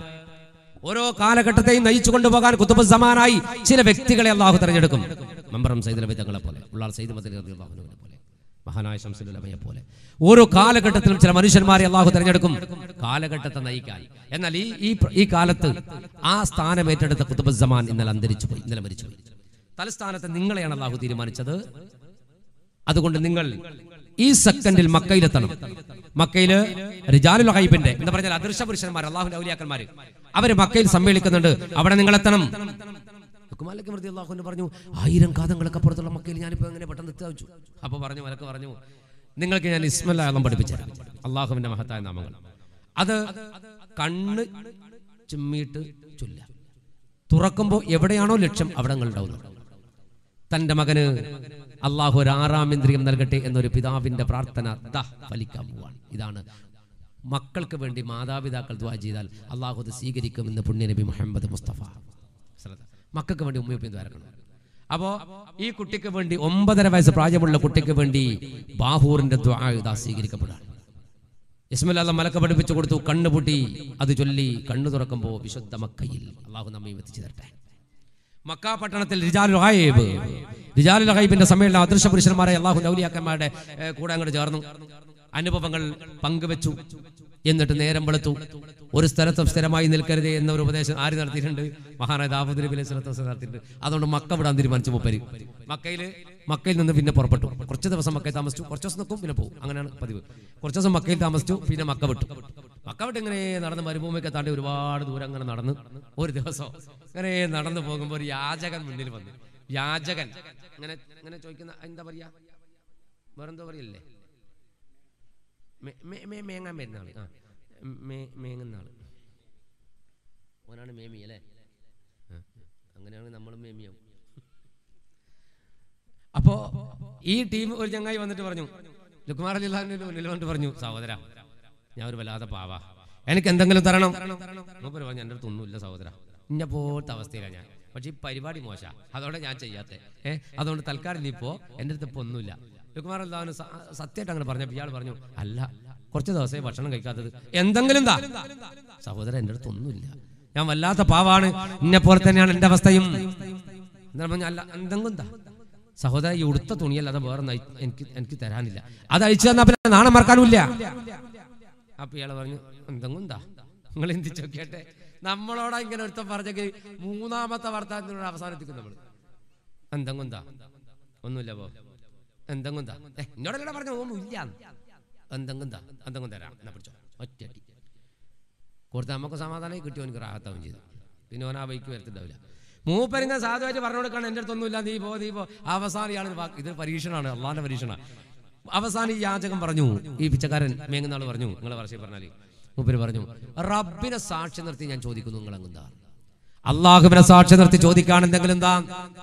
ഓരോ കാലഘട്ടത്തെയും നയിച്ചു കൊണ്ടുപോകാൻ കുത്തുബുസമാനായി ചില വ്യക്തികളെ അള്ളാഹു തെരഞ്ഞെടുക്കും മെമ്പറും സൈദുലബി തങ്ങളെ പോലെ ഉള്ളാൾ സൈദ് മദലി അള്ളാഹുവിനെ പോലെ മഹാനായ ശംസുലമയെ പോലെ ഓരോ കാലഘട്ടത്തിലും ചില മനുഷ്യന്മാരെ അള്ളാഹു തെരഞ്ഞെടുക്കും കാലഘട്ടത്തെ നയിക്കാൻ എന്നാൽ ഈ ഈ പ്ര- ഈ കാലത്ത് ആ സ്ഥാനം ഏറ്റെടുത്ത കുത്തുബുസമാൻ ഇന്നലെ അന്തരിച്ചു പോയി ഇന്നലെ മരിച്ചുപോയി തലസ്ഥാനത്ത് നിങ്ങളെയാണ് അള്ളാഹു തീരുമാനിച്ചത് അതുകൊണ്ട് നിങ്ങൾ ഈ സെക്കൻഡിൽ മക്കയിലെത്തണം മക്കയില് റിജാലുൽ ഹൈബിന്റെ എന്ന് പറഞ്ഞാൽ അദൃശ്യ പുരുഷന്മാർ അള്ളാഹുന്റെ ഔലിയാക്കന്മാര് അവര് മക്കയിൽ സമ്മേളിക്കുന്നുണ്ട് അവിടെ നിങ്ങൾ എത്തണം ലുക്മാലേക്ക് മൃതി അള്ളാഹുവിന് പറഞ്ഞു ആയിരം കാതങ്ങളൊക്കെ പുറത്തുള്ള മക്കയിൽ ഞാനിപ്പോ എങ്ങനെ പെട്ടെന്ന് എത്തിച്ചു അപ്പൊ പറഞ്ഞു മലക്ക് പറഞ്ഞു നിങ്ങൾക്ക് ഞാൻ ഇസ്മല്ലാം പഠിപ്പിച്ചുതരാം അള്ളാഹുവിന്റെ മഹത്തായ നാമങ്ങൾ അത് കണ്ണ് ചിമ്മിയിട്ട് ചൊല്ല തുറക്കുമ്പോൾ എവിടെയാണോ ലക്ഷ്യം അവിടെ നിങ്ങൾ ഉണ്ടാവുന്നത് തന്റെ മകന് അള്ളാഹു ഒരു ആറാം ഇന്ദ്രിയം നൽകട്ടെ എന്നൊരു പിതാവിന്റെ പ്രാർത്ഥന ദാ ഫലിക്കാൻ പോവാണ് ഇതാണ് മക്കൾക്ക് വേണ്ടി മാതാപിതാക്കൾ ദ്വാ ചെയ്താൽ അള്ളാഹു അത് സ്വീകരിക്കുമെന്ന് പുണ്യനബി മുഹമ്മദ് മുസ്തഫ ശ്രദ്ധ. മക്കൾക്ക് വേണ്ടി ഉമ്മയൊപ്പം ദ്വാരക്കണം അപ്പോ ഈ കുട്ടിക്ക് വേണ്ടി ഒമ്പതര വയസ്സ് പ്രായമുള്ള കുട്ടിക്ക് വേണ്ടി ബാഹൂറിന്റെ ദ്വാ ഇതാ സ്വീകരിക്കപ്പെടാണ് ഇസ്മല്ല മലക്ക പഠിപ്പിച്ചു കൊടുത്തു കണ്ണു പൊട്ടി അത് ചൊല്ലി കണ്ണു തുറക്കുമ്പോൾ വിശുദ്ധ മക്കയിൽ അള്ളാഹു നമ്മയും എത്തിച്ചു തരട്ടെ മക്ക പട്ടണത്തിൽ റിജാലുൽ ഹൈബ് റിജാലുൽ ഹൈബിന്റെ സമ്മേളനം അദൃശ്യ പുരുഷന്മാരെ അള്ളാഹു ലൗലിയാക്കന്മാരുടെ ഏ, കൂടെ അങ്ങോട്ട് ചേർന്നു അനുഭവങ്ങൾ പങ്കുവെച്ചു എന്നിട്ട് നേരം വെളുത്തു ഒരു സ്ഥലത്തും സ്ഥിരമായി നിൽക്കരുത് എന്ന ഒരു ഉപദേശം ആര് നടത്തിയിട്ടുണ്ട് മഹാനായ ദാവൂദ് നബി അലൈഹി സ്വലത്തു വസ്സലാം നടത്തിയിട്ടുണ്ട് അതുകൊണ്ട് മക്ക വിടാൻ തീരുമാനിച്ചു മൂപ്പര് മക്കയില് മക്കയിൽ നിന്ന് പിന്നെ പുറപ്പെട്ടു കുറച്ച് ദിവസം മക്കയിൽ താമസിച്ചു കുറച്ച് ദിവസം നിൽക്കും പിന്നെ പോകും അങ്ങനെയാണ് പതിവ് കുറച്ച് ദിവസം മക്കയിൽ താമസിച്ചു പിന്നെ മക്ക വിട്ടു മക്ക വിട്ട് ഇങ്ങനെ നടന്ന് മരുഭൂമിയൊക്കെ താണ്ടി ഒരുപാട് ദൂരം അങ്ങനെ നടന്ന് ഒരു ദിവസം ഇങ്ങനെ നടന്നു പോകുമ്പോൾ ഒരു യാചകൻ മുന്നിൽ വന്നു യാചകൻ ഇങ്ങനെ ഇങ്ങനെ ചോദിക്കുന്ന എന്താ പറയാ വേറെന്തോ പറയല്ലേ മേ- മേ- മേ- മേങ്ങാൻ വരുന്ന ആള് ആ മേ മേങ്ങുന്ന ആള് ഓനാണ് മേമി അല്ലേ ആ. അങ്ങനെയാണെങ്കിൽ നമ്മളും മേമിയാവും അപ്പോ ഈ ടീം ഒരു ചങ്ങായി വന്നിട്ട് പറഞ്ഞു ലുക്മാർ അലി അള്ളാഹിന്റെ മുന്നിൽ വന്നിട്ട് പറഞ്ഞു സഹോദര ഞാൻ ഒരു വല്ലാതെ പാവാ എനിക്ക് എന്തെങ്കിലും തരണം മൂപ്പര് പറഞ്ഞു എൻ്റെ അടുത്ത് ഒന്നുമില്ല സഹോദര ഇന്ന പോലത്തെ അവസ്ഥയിലാണ് ഞാൻ പക്ഷേ ഈ പരിപാടി മോശ അതോടെ ഞാൻ ചെയ്യാത്തെ ഏ അതുകൊണ്ട് തൽക്കാലം നീ ഇപ്പോ എൻ്റെ അടുത്ത് ഇപ്പൊ ഒന്നുമില്ല ലുക്മാർ അള്ളാഹുന് സത്യമായിട്ട് അങ്ങനെ പറഞ്ഞപ്പോൾ ഇയാൾ പറഞ്ഞു അല്ല കുറച്ച് ദിവസമേ ഭക്ഷണം കഴിക്കാത്തത് എന്തെങ്കിലും താ സഹോദരൻ എൻ്റെ അടുത്ത് ഒന്നുമില്ല ഞാൻ വല്ലാത്ത പാവാണ് ഇന്നെ പോലെ തന്നെയാണ് എൻ്റെ അവസ്ഥയും എന്നാൽ പറഞ്ഞു അല്ല എന്തെങ്കിലും താ സഹോദര ഈ ഉടുത്ത തുണിയല്ലാതെ വേറെ ഒന്നും അയ- എനിക്ക് എനിക്ക് തരാനില്ല അത് അഴിച്ചു തന്നാ പിന്നെ നാണം മറക്കാനുമില്ല അപ്പൊ ഇയാള് പറഞ്ഞു എന്തെങ്കിലും എന്താ നിങ്ങൾ എന്തിച്ചു നോക്കിയട്ടെ നമ്മളോടാ ഇങ്ങനെ ഒരുത്തം പറഞ്ഞെങ്കിൽ മൂന്നാമത്തെ വർത്താനത്തിനോട് അവസാനിപ്പിക്കും നമ്മൾ എന്തെങ്കിലും എന്താ ഒന്നുമില്ല പോ എന്തെങ്കിലും എന്താ ഏ എന്നോടല്ലേ പറഞ്ഞു ഒന്നുമില്ല എന്തെങ്കിലും എന്താ എന്തെങ്കിലും തരാം എന്നാ പിടിച്ചോ ഒറ്റയടി കൊടുത്ത നമുക്ക് സമാധാനമായി കിട്ടിയോ എനിക്ക് റാഹത്താവും ചെയ്തു പിന്നെ ഓൻ ആ ബൈക്ക് വരത്തിണ്ടാവില്ല മൂപ്പരിങ്ങനെ സാധുവായിട്ട് പറഞ്ഞു കൊടുക്കണം എൻ്റെ അടുത്തൊന്നുമില്ല നീ പോ നീ പോ അവസാനം ഇയാൾ ഇത് പരീക്ഷണമാണ് അള്ളാന്റെ പരീക്ഷണ അവസാനം ഈ യാചകം പറഞ്ഞു ഈ പിച്ചക്കാരൻ മേങ്ങുന്ന ആൾ പറഞ്ഞു നിങ്ങളെ വർഷം പറഞ്ഞാല് മൂപ്പര് പറഞ്ഞു റബ്ബിനെ സാക്ഷി നിർത്തി ഞാൻ ചോദിക്കുന്നു നിങ്ങൾ എന്താ അള്ളാഹുവിനെ സാക്ഷി നിർത്തി ചോദിക്കാൻ എന്തെങ്കിലും എന്താ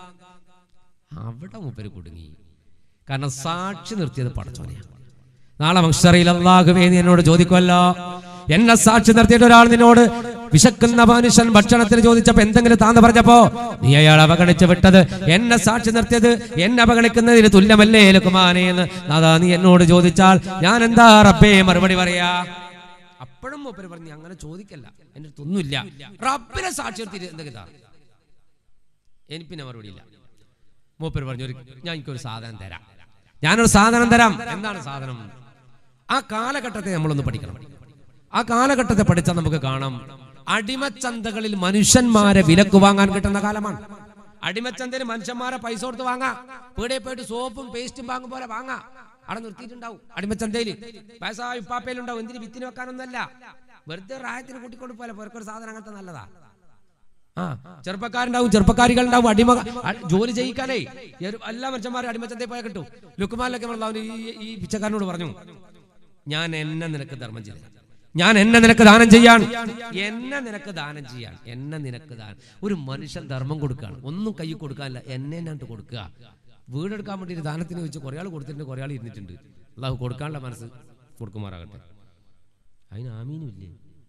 അവിടെ മൂപ്പര് കുടുങ്ങി കാരണം സാക്ഷി നിർത്തിയത് പടച്ചോനെയാണ് നാളെ മക്ഷറിയിൽ അള്ളാഹുവേ നീ എന്നോട് ചോദിക്കുമല്ലോ എന്നെ സാക്ഷി നിർത്തിയിട്ട് ഒരാൾ നിന്നോട് വിശക്കുന്ന മനുഷ്യൻ ഭക്ഷണത്തിന് ചോദിച്ചപ്പോ എന്തെങ്കിലും താന്ന് പറഞ്ഞപ്പോ നീ അയാൾ അവഗണിച്ച് വിട്ടത് എന്നെ സാക്ഷി നിർത്തിയത് എന്നെ അവഗണിക്കുന്നതിന് തുല്യമല്ലേ ലുക്കുമാനെ എന്ന് അതാ നീ എന്നോട് ചോദിച്ചാൽ ഞാൻ എന്താ റബ്ബേ മറുപടി പറയാ അപ്പോഴും മൂപ്പര് പറഞ്ഞു അങ്ങനെ ചോദിക്കല്ല എന്റെ അടുത്തൊന്നുമില്ല റബ്ബിനെ സാക്ഷി നിർത്തിയിട്ട് എന്തെങ്കിലും താ. എനിക്ക് പിന്നെ മറുപടി ഇല്ല മൂപ്പര് പറഞ്ഞു ഒരു ഞാൻ എനിക്കൊരു സാധനം തരാം ഞാനൊരു സാധനം തരാം എന്താണ് സാധനം ആ കാലഘട്ടത്തെ നമ്മളൊന്ന് പഠിക്കണം ആ കാലഘട്ടത്തെ പഠിച്ചാൽ നമുക്ക് കാണാം അടിമച്ചന്തകളിൽ മനുഷ്യന്മാരെ വിലക്ക് വാങ്ങാൻ കിട്ടുന്ന കാലമാണ് അടിമച്ചന്തയിൽ മനുഷ്യന്മാരെ പൈസ കൊടുത്ത് വാങ്ങാം പീടെ പോയിട്ട് സോപ്പും പേസ്റ്റും വാങ്ങും പോലെ വാങ്ങാം അവിടെ നിർത്തിയിട്ടുണ്ടാവും അടിമച്ചന്തയിൽ പൈസ ഇപ്പാപ്പയിലുണ്ടാവും എന്തിന് വിത്തിന് വെക്കാനൊന്നല്ല വെറുതെ റായത്തിന് കൂട്ടിക്കൊണ്ട് പോലെ ഒരു സാധനം അങ്ങനത്തെ നല്ലതാ ആ ചെറുപ്പക്കാരുണ്ടാവും ചെറുപ്പക്കാരികൾ ഉണ്ടാവും അടിമ അ- ജോലി ചെയ്യിക്കാനേ ഈ ഒരു എല്ലാ മനുഷ്യന്മാരും അടിമച്ചന്തയിൽ പോയാൽ കിട്ടും ലുക്കുമാലൊക്കെ നമ്മള് ഈ ഈ പിച്ചക്കാരനോട് പറഞ്ഞു ഞാൻ എന്നെ നിനക്ക് ധർമ്മം ചെയ്തു ഞാൻ എന്നെ നിനക്ക് ദാനം ചെയ്യാൻ എന്നെ നിനക്ക് ദാനം ചെയ്യാൻ എന്നെ നിനക്ക് ദാനം ഒരു മനുഷ്യൻ ധർമ്മം കൊടുക്കുകയാണ് ഒന്നും കൈ കൊടുക്കാനില്ല എന്നെ എന്നിട്ട് കൊടുക്കുക വീടെടുക്കാൻ വേണ്ടി ദാനത്തിന് വെച്ച് കുറേ ആൾ കൊടുത്തിട്ടുണ്ട് കുറേ ആൾ ഇരുന്നിട്ടുണ്ട് അള്ളാഹു കൊടുക്കാനുള്ള മനസ്സ് കൊടുക്കുമാറാകട്ടെ അതിന് ആമീനും ഇല്ലേ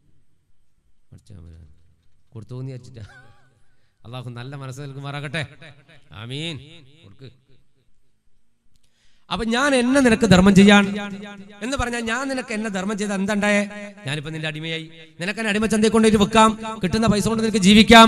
പഠിച്ചാൽ കൊടുത്തു എന്ന് വിചാരിച്ചിട്ടാ അള്ളാഹു നല്ല മനസ്സ് നൽകുമാറാകട്ടെ ആമീൻ കൊടുക്ക് അപ്പൊ ഞാൻ എന്നെ നിനക്ക് ധർമ്മം ചെയ്യാൻ എന്ന് പറഞ്ഞാൽ ഞാൻ നിനക്ക് എന്നെ ധർമ്മം ചെയ്ത എന്താണ്ടായേ ഞാനിപ്പോ നിന്റെ അടിമയായി നിനക്ക് എന്നെ അടിമച്ചന്തയിൽ കൊണ്ടുപോയിട്ട് വെക്കാം കിട്ടുന്ന പൈസ കൊണ്ട് നിനക്ക് ജീവിക്കാം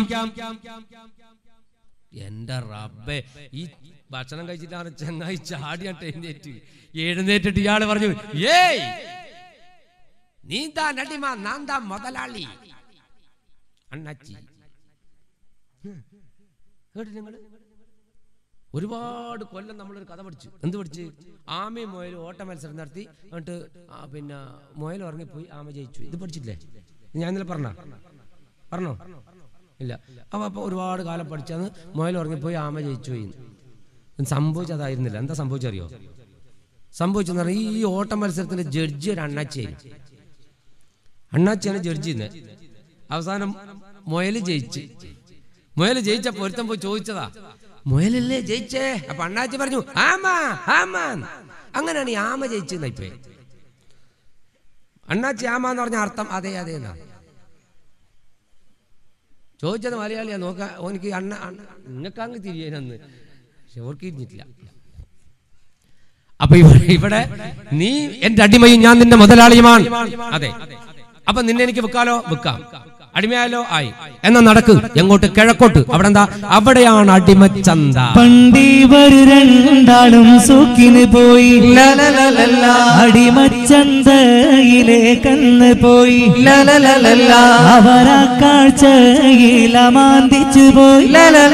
എന്റെ റബ്ബേ ഈ ഭക്ഷണം കഴിച്ചിട്ടാണ് ചങ്ങായി ചാടിയാട്ട് എഴുന്നേറ്റ് എഴുന്നേറ്റിട്ട് ഇയാള് പറഞ്ഞു ഏയ് നീ താ നടിമ നാൻ താ മുതലാളി അണ്ണാച്ചി ഹും. കേട്ടില്ലേ നിങ്ങള് ഒരുപാട് കൊല്ലം നമ്മളൊരു കഥ പഠിച്ചു എന്ത് പഠിച്ച് ആമയും മുയലും ഓട്ട മത്സരം നടത്തി എന്നിട്ട് ആ പിന്നെ മുയൽ ഉറങ്ങിപ്പോയി ആമ ജയിച്ചു ഇത് പഠിച്ചില്ലേ ഇത് ഞാൻ ഇന്നലെ പറഞ്ഞ പറഞ്ഞോ ഇല്ല അപ്പൊ അപ്പൊ ഒരുപാട് കാലം പഠിച്ചാന്ന് മുയൽ ഉറങ്ങിപ്പോയി ആമ ജയിച്ചു പോയി എന്ന്. സംഭവിച്ചതായിരുന്നില്ല എന്താ സംഭവിച്ചറിയോ സംഭവിച്ചെന്ന് പറഞ്ഞാൽ ഈ ഓട്ട മത്സരത്തിന്റെ ജഡ്ജി ഒരു അണ്ണാച്ചിയായിരുന്നു അണ്ണാച്ചിയാണ് ജഡ്ജി ഇന്ന് അവസാനം മുയല് ജയിച്ച് മുയല് ജയിച്ച പൊരുത്തം പോയി ചോദിച്ചതാ മുയലല്ലേ ജയിച്ചേ അപ്പൊ അണ്ണാച്ചി പറഞ്ഞു ആമ ആമ അങ്ങനെയാണ് ഈ ആമ ജയിച്ചെന്ന ഇപ്പേ അണ്ണാച്ചി ആമ എന്ന് പറഞ്ഞ അർത്ഥം അതെ അതെ എന്നാ ചോദിച്ചത് മലയാളിയാ നോക്ക ഓനിക്ക് അണ്ണ നിങ്ങൾക്ക് അങ്ങ് തിരിയാനന്ന് പക്ഷെ ഓർക്ക് ഇരിഞ്ഞിട്ടില്ല അപ്പൊ ഇവിടെ ഇവിടെ നീ എന്റെ അടിമയും ഞാൻ നിന്റെ മുതലാളിയുമാണ് അതെ അപ്പൊ നിന്നെ എനിക്ക് വെക്കാലോ വെക്കാം അടിമയാലോ ആയി എന്നാ നടക്ക് എങ്ങോട്ട് കിഴക്കോട്ട് അവിടെ എന്താ അവിടെയാണ് അടിമച്ചന്ത പണ്ടിവർ രണ്ടാളും സൂക്കിന് പോയി അടിമച്ചന്തയിലെ കന്ന് പോയി അവരാ കാഴ്ചയിൽ അമാന്തിച്ചു പോയി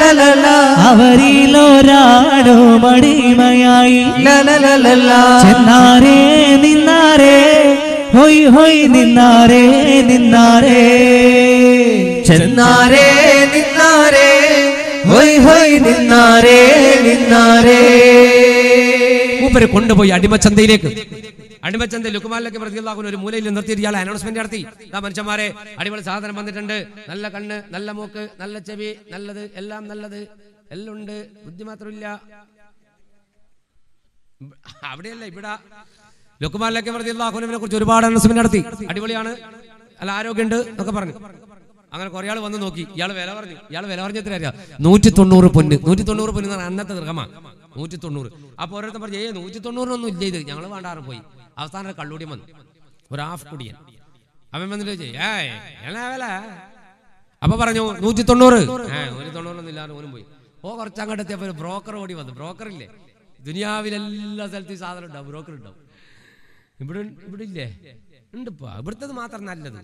അവരിലൊരാടോ മടിമയായി ചെന്നാരേ നിന്നാരേ ഹൊയ് ഹൊയ് നിന്നാരേ നിന്നാരേ ചെന്നാരേ നിന്നാരേ ഹൊയ് ഹൊയ് നിന്നാരേ നിന്നാരേ മൂപ്പരെ കൊണ്ടുപോയി അടിമച്ചന്തയിലേക്ക് അടിമച്ചന്ത് ലുക്കുമാലിലേക്ക് പ്രതികളാക്കുന്ന ഒരു മൂലയിൽ നിർത്തിയിട്ട് ഇയാൾ അനൗൺസ്മെന്റ് നടത്തി ഇതാ മനുഷ്യന്മാരെ അടിപൊളി സാധനം വന്നിട്ടുണ്ട് നല്ല കണ്ണ് നല്ല മൂക്ക് നല്ല ചെവി നല്ലത് എല്ലാം നല്ലത് എല്ലാം ഉണ്ട് ബുദ്ധി മാത്രമില്ല അവിടെയല്ല ഇവിടെ ലുക്കുമാലിലേക്ക് പ്രതികളാക്കുവിനെ കുറിച്ച് ഒരുപാട് അനൗൺസ്മെന്റ് നടത്തി അടിപൊളിയാണ് അല്ല ആരോഗ്യമുണ്ട് എന്നൊക്കെ പറഞ്ഞു അങ്ങനെ കുറെ ആൾ വന്ന് നോക്കി ഇയാൾ വില പറഞ്ഞു ഇയാൾ വില പറഞ്ഞ എത്ര അറിയാം നൂറ്റി തൊണ്ണൂറ് പൊന്ന് നൂറ്റി തൊണ്ണൂറ് പൊന്ന് എന്ന് പറഞ്ഞാൽ അന്നത്തെ ദൃഹമാ നൂറ്റി തൊണ്ണൂറ് അപ്പൊ ഓരോരുത്തർ പറഞ്ഞു ഏ നൂറ്റി തൊണ്ണൂറിനൊന്നും ഇല്ല ഇത് ഞങ്ങൾ വേണ്ടാറ് പോയി അവസാനം കള്ളുടിയൻ വന്നു ഒരു ഹാഫ് കുടിയൻ അവൻ വന്നിട്ട് ചോദിച്ചു ഏ എന്നാ വില അപ്പൊ പറഞ്ഞു നൂറ്റി തൊണ്ണൂറ് ഏ നൂറ്റി തൊണ്ണൂറൊന്നും ഇല്ലാതെ ഓനും പോയി ഓ കുറച്ച് അങ്ങോട്ട് എത്തിയപ്പോ ഒരു ബ്രോക്കർ ഓടി വന്നു ബ്രോക്കർ ഇല്ലേ ദുനിയാവിലെല്ലാ സ്ഥലത്തും ഈ സാധനം ഉണ്ടാവും ബ്രോക്കർ ഉണ്ടാവും ഇവിടെ ഇവിടെ ഇല്ലേ ഉണ്ടിപ്പോ ഇവിടുത്തത് മാത്രം നല്ലത്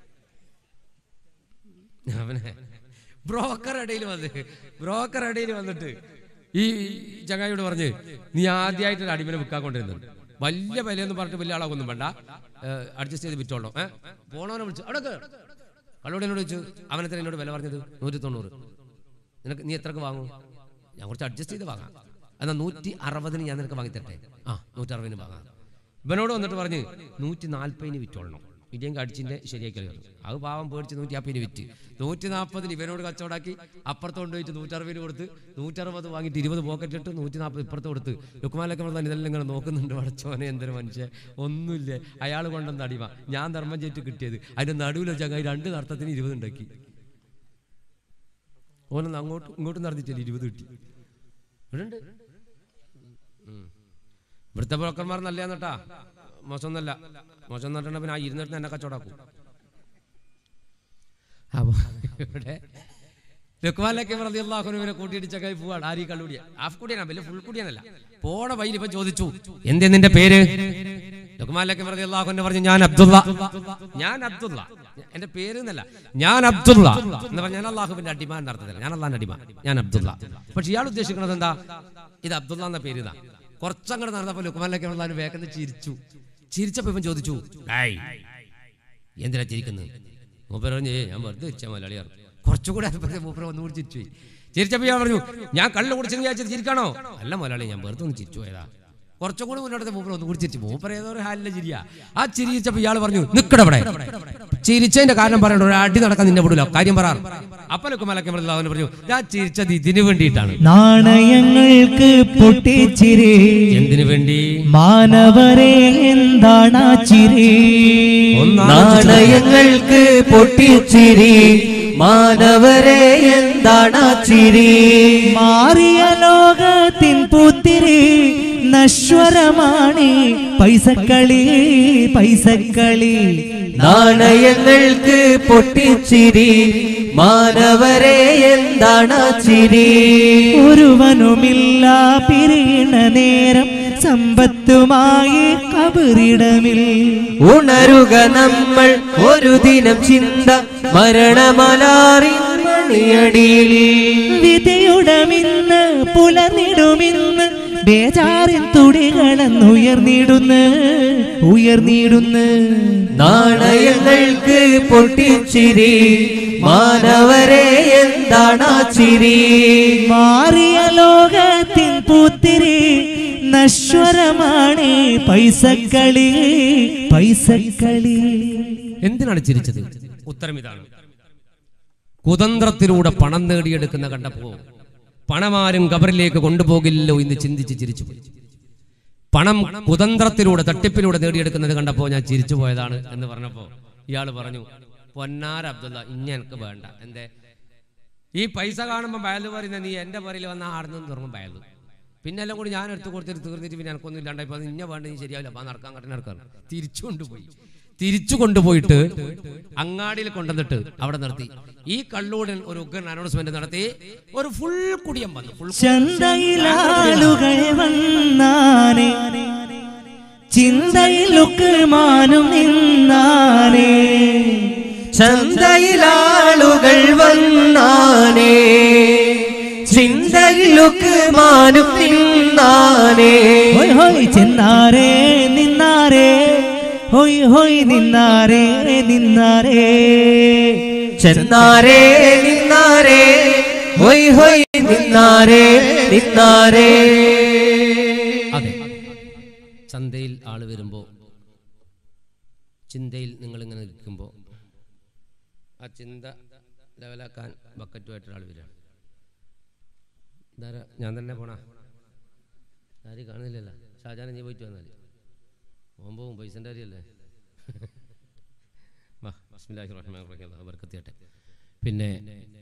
അവനെ ബ്രോക്കർ ഇടയിൽ വന്ന് ബ്രോക്കർ ഇടയിൽ വന്നിട്ട് ഈ ചങ്ങായിയോട് പറഞ്ഞ് നീ ആദ്യമായിട്ട് ഒരു അടിമനെ വിൽക്കാൻ കൊണ്ടിരുന്നത് വലിയ വിലയെന്ന് പറഞ്ഞിട്ട് വലിയ ആളാകൊന്നും വേണ്ട അഡ്ജസ്റ്റ് ചെയ്ത് വിറ്റോളൂ ഏഹ് പോണവനെ വിളിച്ചു അവിടെ കള്ളോട് എന്നോട് ചോദിച്ചു അവനെത്ര എന്നോട് വില പറഞ്ഞത് നൂറ്റി തൊണ്ണൂറ് നിനക്ക് നീ എത്രക്ക് വാങ്ങും ഞാൻ കുറച്ച് അഡ്ജസ്റ്റ് ചെയ്ത് വാങ്ങാം എന്നാൽ നൂറ്റി അറുപതിന് ഞാൻ നിനക്ക് വാങ്ങിത്തട്ടെ ആ നൂറ്റി അറുപതിന് വാങ്ങാം ഇവനോട് വന്നിട്ട് പറഞ്ഞ് നൂറ്റി നാൽപ്പതിന് വിറ്റോളണം ഇടിയും കടിച്ചിന്റെ ശരിയാക്കി പറഞ്ഞു അത് പാവം പേടിച്ച് നൂറ്റി അപ്പതിന് വിറ്റ് നൂറ്റി നാൽപ്പതിന് ഇവനോട് കച്ചവടാക്കി അപ്പുറത്ത് കൊണ്ടുപോയിട്ട് നൂറ്ററുപതിന് കൊടുത്ത് നൂറ്ററുപത് വാങ്ങിയിട്ട് ഇരുപത് പോക്കറ്റ് ഇട്ട് നൂറ്റി നാൽപ്പത് ഇപ്പുറത്ത് കൊടുത്ത് ലുക്കുമാലൊക്കെ പറഞ്ഞാൽ ഇതെല്ലാം ഇങ്ങനെ നോക്കുന്നുണ്ട് വടച്ചോനെ എന്തൊരു മനുഷ്യൻ ഒന്നുമില്ലേ അയാൾ കൊണ്ടുവന്ന അടിമ ഞാൻ ധർമ്മം ചെയ്തിട്ട് കിട്ടിയത് അതിന്റെ നടുവിൽ ചങ്ങായി രണ്ട് നർത്തത്തിന് ഇരുപത് ഉണ്ടാക്കി ഓനൊന്ന് അങ്ങോട്ടും ഇങ്ങോട്ടും നടന്നിട്ടില്ല ഇരുപത് കിട്ടി ഇവിടെ ഉണ്ട് ഉം. ഇവിടുത്തെ ബ്രോക്കർമാർ നല്ലതാന്നട്ടാ മോശമൊന്നല്ല മോശം എന്ന് പറഞ്ഞാൽ പിന്നെ ആ ഇരുന്നിട്ട് എന്നെ കച്ചവടാക്കും അപ്പൊ ഇവിടെ ലുക്മാലൊക്കെ പറഞ്ഞ അള്ളാഹുനുവിനെ കൂട്ടിയിടിച്ചക്കായി പോവാണ് ആരീ കള്ളുടിയ ഹാഫ് കുടിയനാ വലിയ ഫുൾ കുടിയനല്ല പോണ വൈയിൽ ഇപ്പൊ ചോദിച്ചു എന്തേ നിന്റെ പേര് ലുക്മാലൊക്കെ പറഞ്ഞ അള്ളാഹുനെ പറഞ്ഞു ഞാൻ അബ്ദുള്ള ഞാൻ അബ്ദുള്ള എന്റെ പേര് എന്നല്ല ഞാൻ അബ്ദുള്ള എന്ന് പറഞ്ഞാൽ അള്ളാഹുവിന്റെ അടിമ എന്ന അർത്ഥത്തില്ല ഞാൻ അള്ളാന്റെ അടിമ ഞാൻ അബ്ദുള്ള പക്ഷെ ഇയാൾ ഉദ്ദേശിക്കുന്നത് എന്താ ഇത് അബ്ദുള്ള എന്ന പേര് ഇതാ കുറച്ചങ്ങോട്ട് നടന്നപ്പോ ലുക്മാലൊക്കെ അള്ളാഹു വേഗം ചിരിച്ചു ചിരിച്ചപ്പോ ഇവൻ ചോദിച്ചു "ഏയ്, എന്തിനാ ചിരിക്കുന്നത് മൂപ്പർ പറഞ്ഞു "ഏയ്, ഞാൻ വെറുതെ ചിരിച്ചാ മലയാളിയാർ കുറച്ചുകൂടെ ആയപ്പോഴത്തെ മൂപ്പർ ഒന്നുകൂടി ചിരിച്ചു പോയി ചിരിച്ചപ്പോ ഞാൻ പറഞ്ഞു ഞാൻ കള്ളു കുടിച്ചെന്ന് വിചാരിച്ചത് ചിരിക്കാണോ അല്ല മലയാളി ഞാൻ വെറുതെ ഒന്ന് ചിരിച്ചു പോയതാ കുറച്ചുകൂടി മുന്നോട്ടത്തെ മൂപ്പർ ഒന്നുകൂടി ചിരിച്ചു മൂപ്പർ ഏതോ ഒരു ഹാലിലെ ചിരിയാ ആ ചിരിച്ചപ്പോ ഇയാൾ പറഞ്ഞു നിക്കടവിടെ ചിരിച്ചതിന്റെ കാരണം പറയണ്ട ഒരു അടി നടക്കാൻ നിന്നെ വിടില്ല കാര്യം പറയാറ് അപ്പനൊക്കെ മലക്കെ അവന് പറഞ്ഞു ഞാൻ ചിരിച്ചത് ഇതിനു വേണ്ടിയിട്ടാണ് നാണയങ്ങൾക്ക് പൊട്ടിച്ചിരി എന്തിനു വേണ്ടി മാനവരെ എന്താണ് ആ ചിരി നാണയങ്ങൾക്ക് പൊട്ടിച്ചിരി മാനവരെ എന്താണ് ആ ചിരി മാറിയ ലോകത്തിൻ പുത്തിരി നശ്വരമാണ് പൈസക്കളി പൈസക്കളി നാണയങ്ങൾക്ക് പൊട്ടിച്ചിരി മാനവരെ എന്താണ് ആ ചിരി ഒരുവനുമില്ല പിരിയണ നേരം സമ്പത്തുമായി കബറിടമിൽ ഉണരുക നമ്മൾ ഒരു ദിനം ചിന്ത മരണമലാറി മണിയടിയിൽ വിധിയുടമിന്ന് പുലർന്നിടുമിന്ന് ബേജാറിൻ തുടികളെന്നുയർന്നിടുന്ന് ഉയർന്നിടുന്ന് നാണയങ്ങൾക്ക് പൊട്ടിച്ചിരി മാനവരെ എന്താണ് ആ ചിരി മാറിയ ലോകത്തിൻ പൂത്തിരി നശ്വരമാണ് പൈസക്കളി പൈസക്കളി എന്തിനാണ് ചിരിച്ചത് ഉത്തരം ഇതാണ് കുതന്ത്രത്തിലൂടെ പണം നേടിയെടുക്കുന്ന കണ്ടപ്പോ പണമാരും കബറിലേക്ക് കൊണ്ടുപോകില്ലല്ലോ എന്ന് ചിന്തിച്ച് ചിരിച്ചു പോയി പണം കുതന്ത്രത്തിലൂടെ തട്ടിപ്പിലൂടെ നേടിയെടുക്കുന്നത് കണ്ടപ്പോ ഞാൻ ചിരിച്ചു പോയതാണ് എന്ന് പറഞ്ഞപ്പോ ഇയാൾ പറഞ്ഞു പൊന്നാര അബ്ദുള്ള ഇഞ്ഞ എനിക്ക് വേണ്ട എന്തേ ഈ പൈസ കാണുമ്പോൾ ബയല് പറയുന്ന നീ എന്റെ പറയിൽ വന്ന ആടുന്നു തുടങ്ങും ബയല് പിന്നെ എല്ലാം കൂടി ഞാൻ എടുത്ത് കൊടുത്തിട്ട് തീർന്നിട്ട് പിന്നെ എനിക്കൊന്നും ഇല്ലാണ്ടായി ഇപ്പൊ ഇഞ്ഞ വേണ്ട നീ ശരിയാവില്ല അപ്പൊ നടക്കാൻ കട്ടൻ നടക്കാൻ തിരിച്ചു കൊണ്ടുപോയി തിരിച്ചു കൊണ്ടുപോയിട്ട് അങ്ങാടിയിൽ കൊണ്ടുവന്നിട്ട് അവിടെ നിർത്തി ഈ കള്ളൂടൻ ഒരു ഉഗ്രൻ അനൗൺസ്മെന്റ് നടത്തി ഒരു ഫുൾ കുടിയം വന്നു ഫുൾ ചന്തയിലാളുകൾ വന്നാനെ ചിന്തയിലൊക്കെ മാനും നിന്നാനേ ചന്തയിലാളുകൾ വന്നാനേ ചിന്തയിലൊക്കെ മാനും നിന്നാനേ ഹോയ് ഹോയ് ചെന്നാരേ നിന്നാരേ ഹോയ് ഹോയ് നിന്നാരേ നിന്നാരേ ചെന്നാരേ നിന്നാരേ ഹൊയ് ഹൊയ് നിന്നാരേ നിന്നാരേ അതെ ചന്തയിൽ ആള് വരുമ്പോ ചിന്തയിൽ നിങ്ങളിങ്ങനെ നിൽക്കുമ്പോൾ ആ ചിന്ത ലെവലാക്കാൻ ബക്കറ്റുമായിട്ട് ഒരാൾ വരികയാണ് ഇതാരാ ഞാൻ തന്നെ പോണാ ആരും കാണുന്നില്ലല്ലോ ഷാജാൻ നീ പോയിട്ട് വന്നാൽ ഓൻ പോവും പൈസൻ്റെ കാര്യമല്ലേ വാ ബിസ്മില്ലാഹി റഹ്മാൻ റഹീം അല്ലാഹു ബർക്കത്ത് പിന്നെ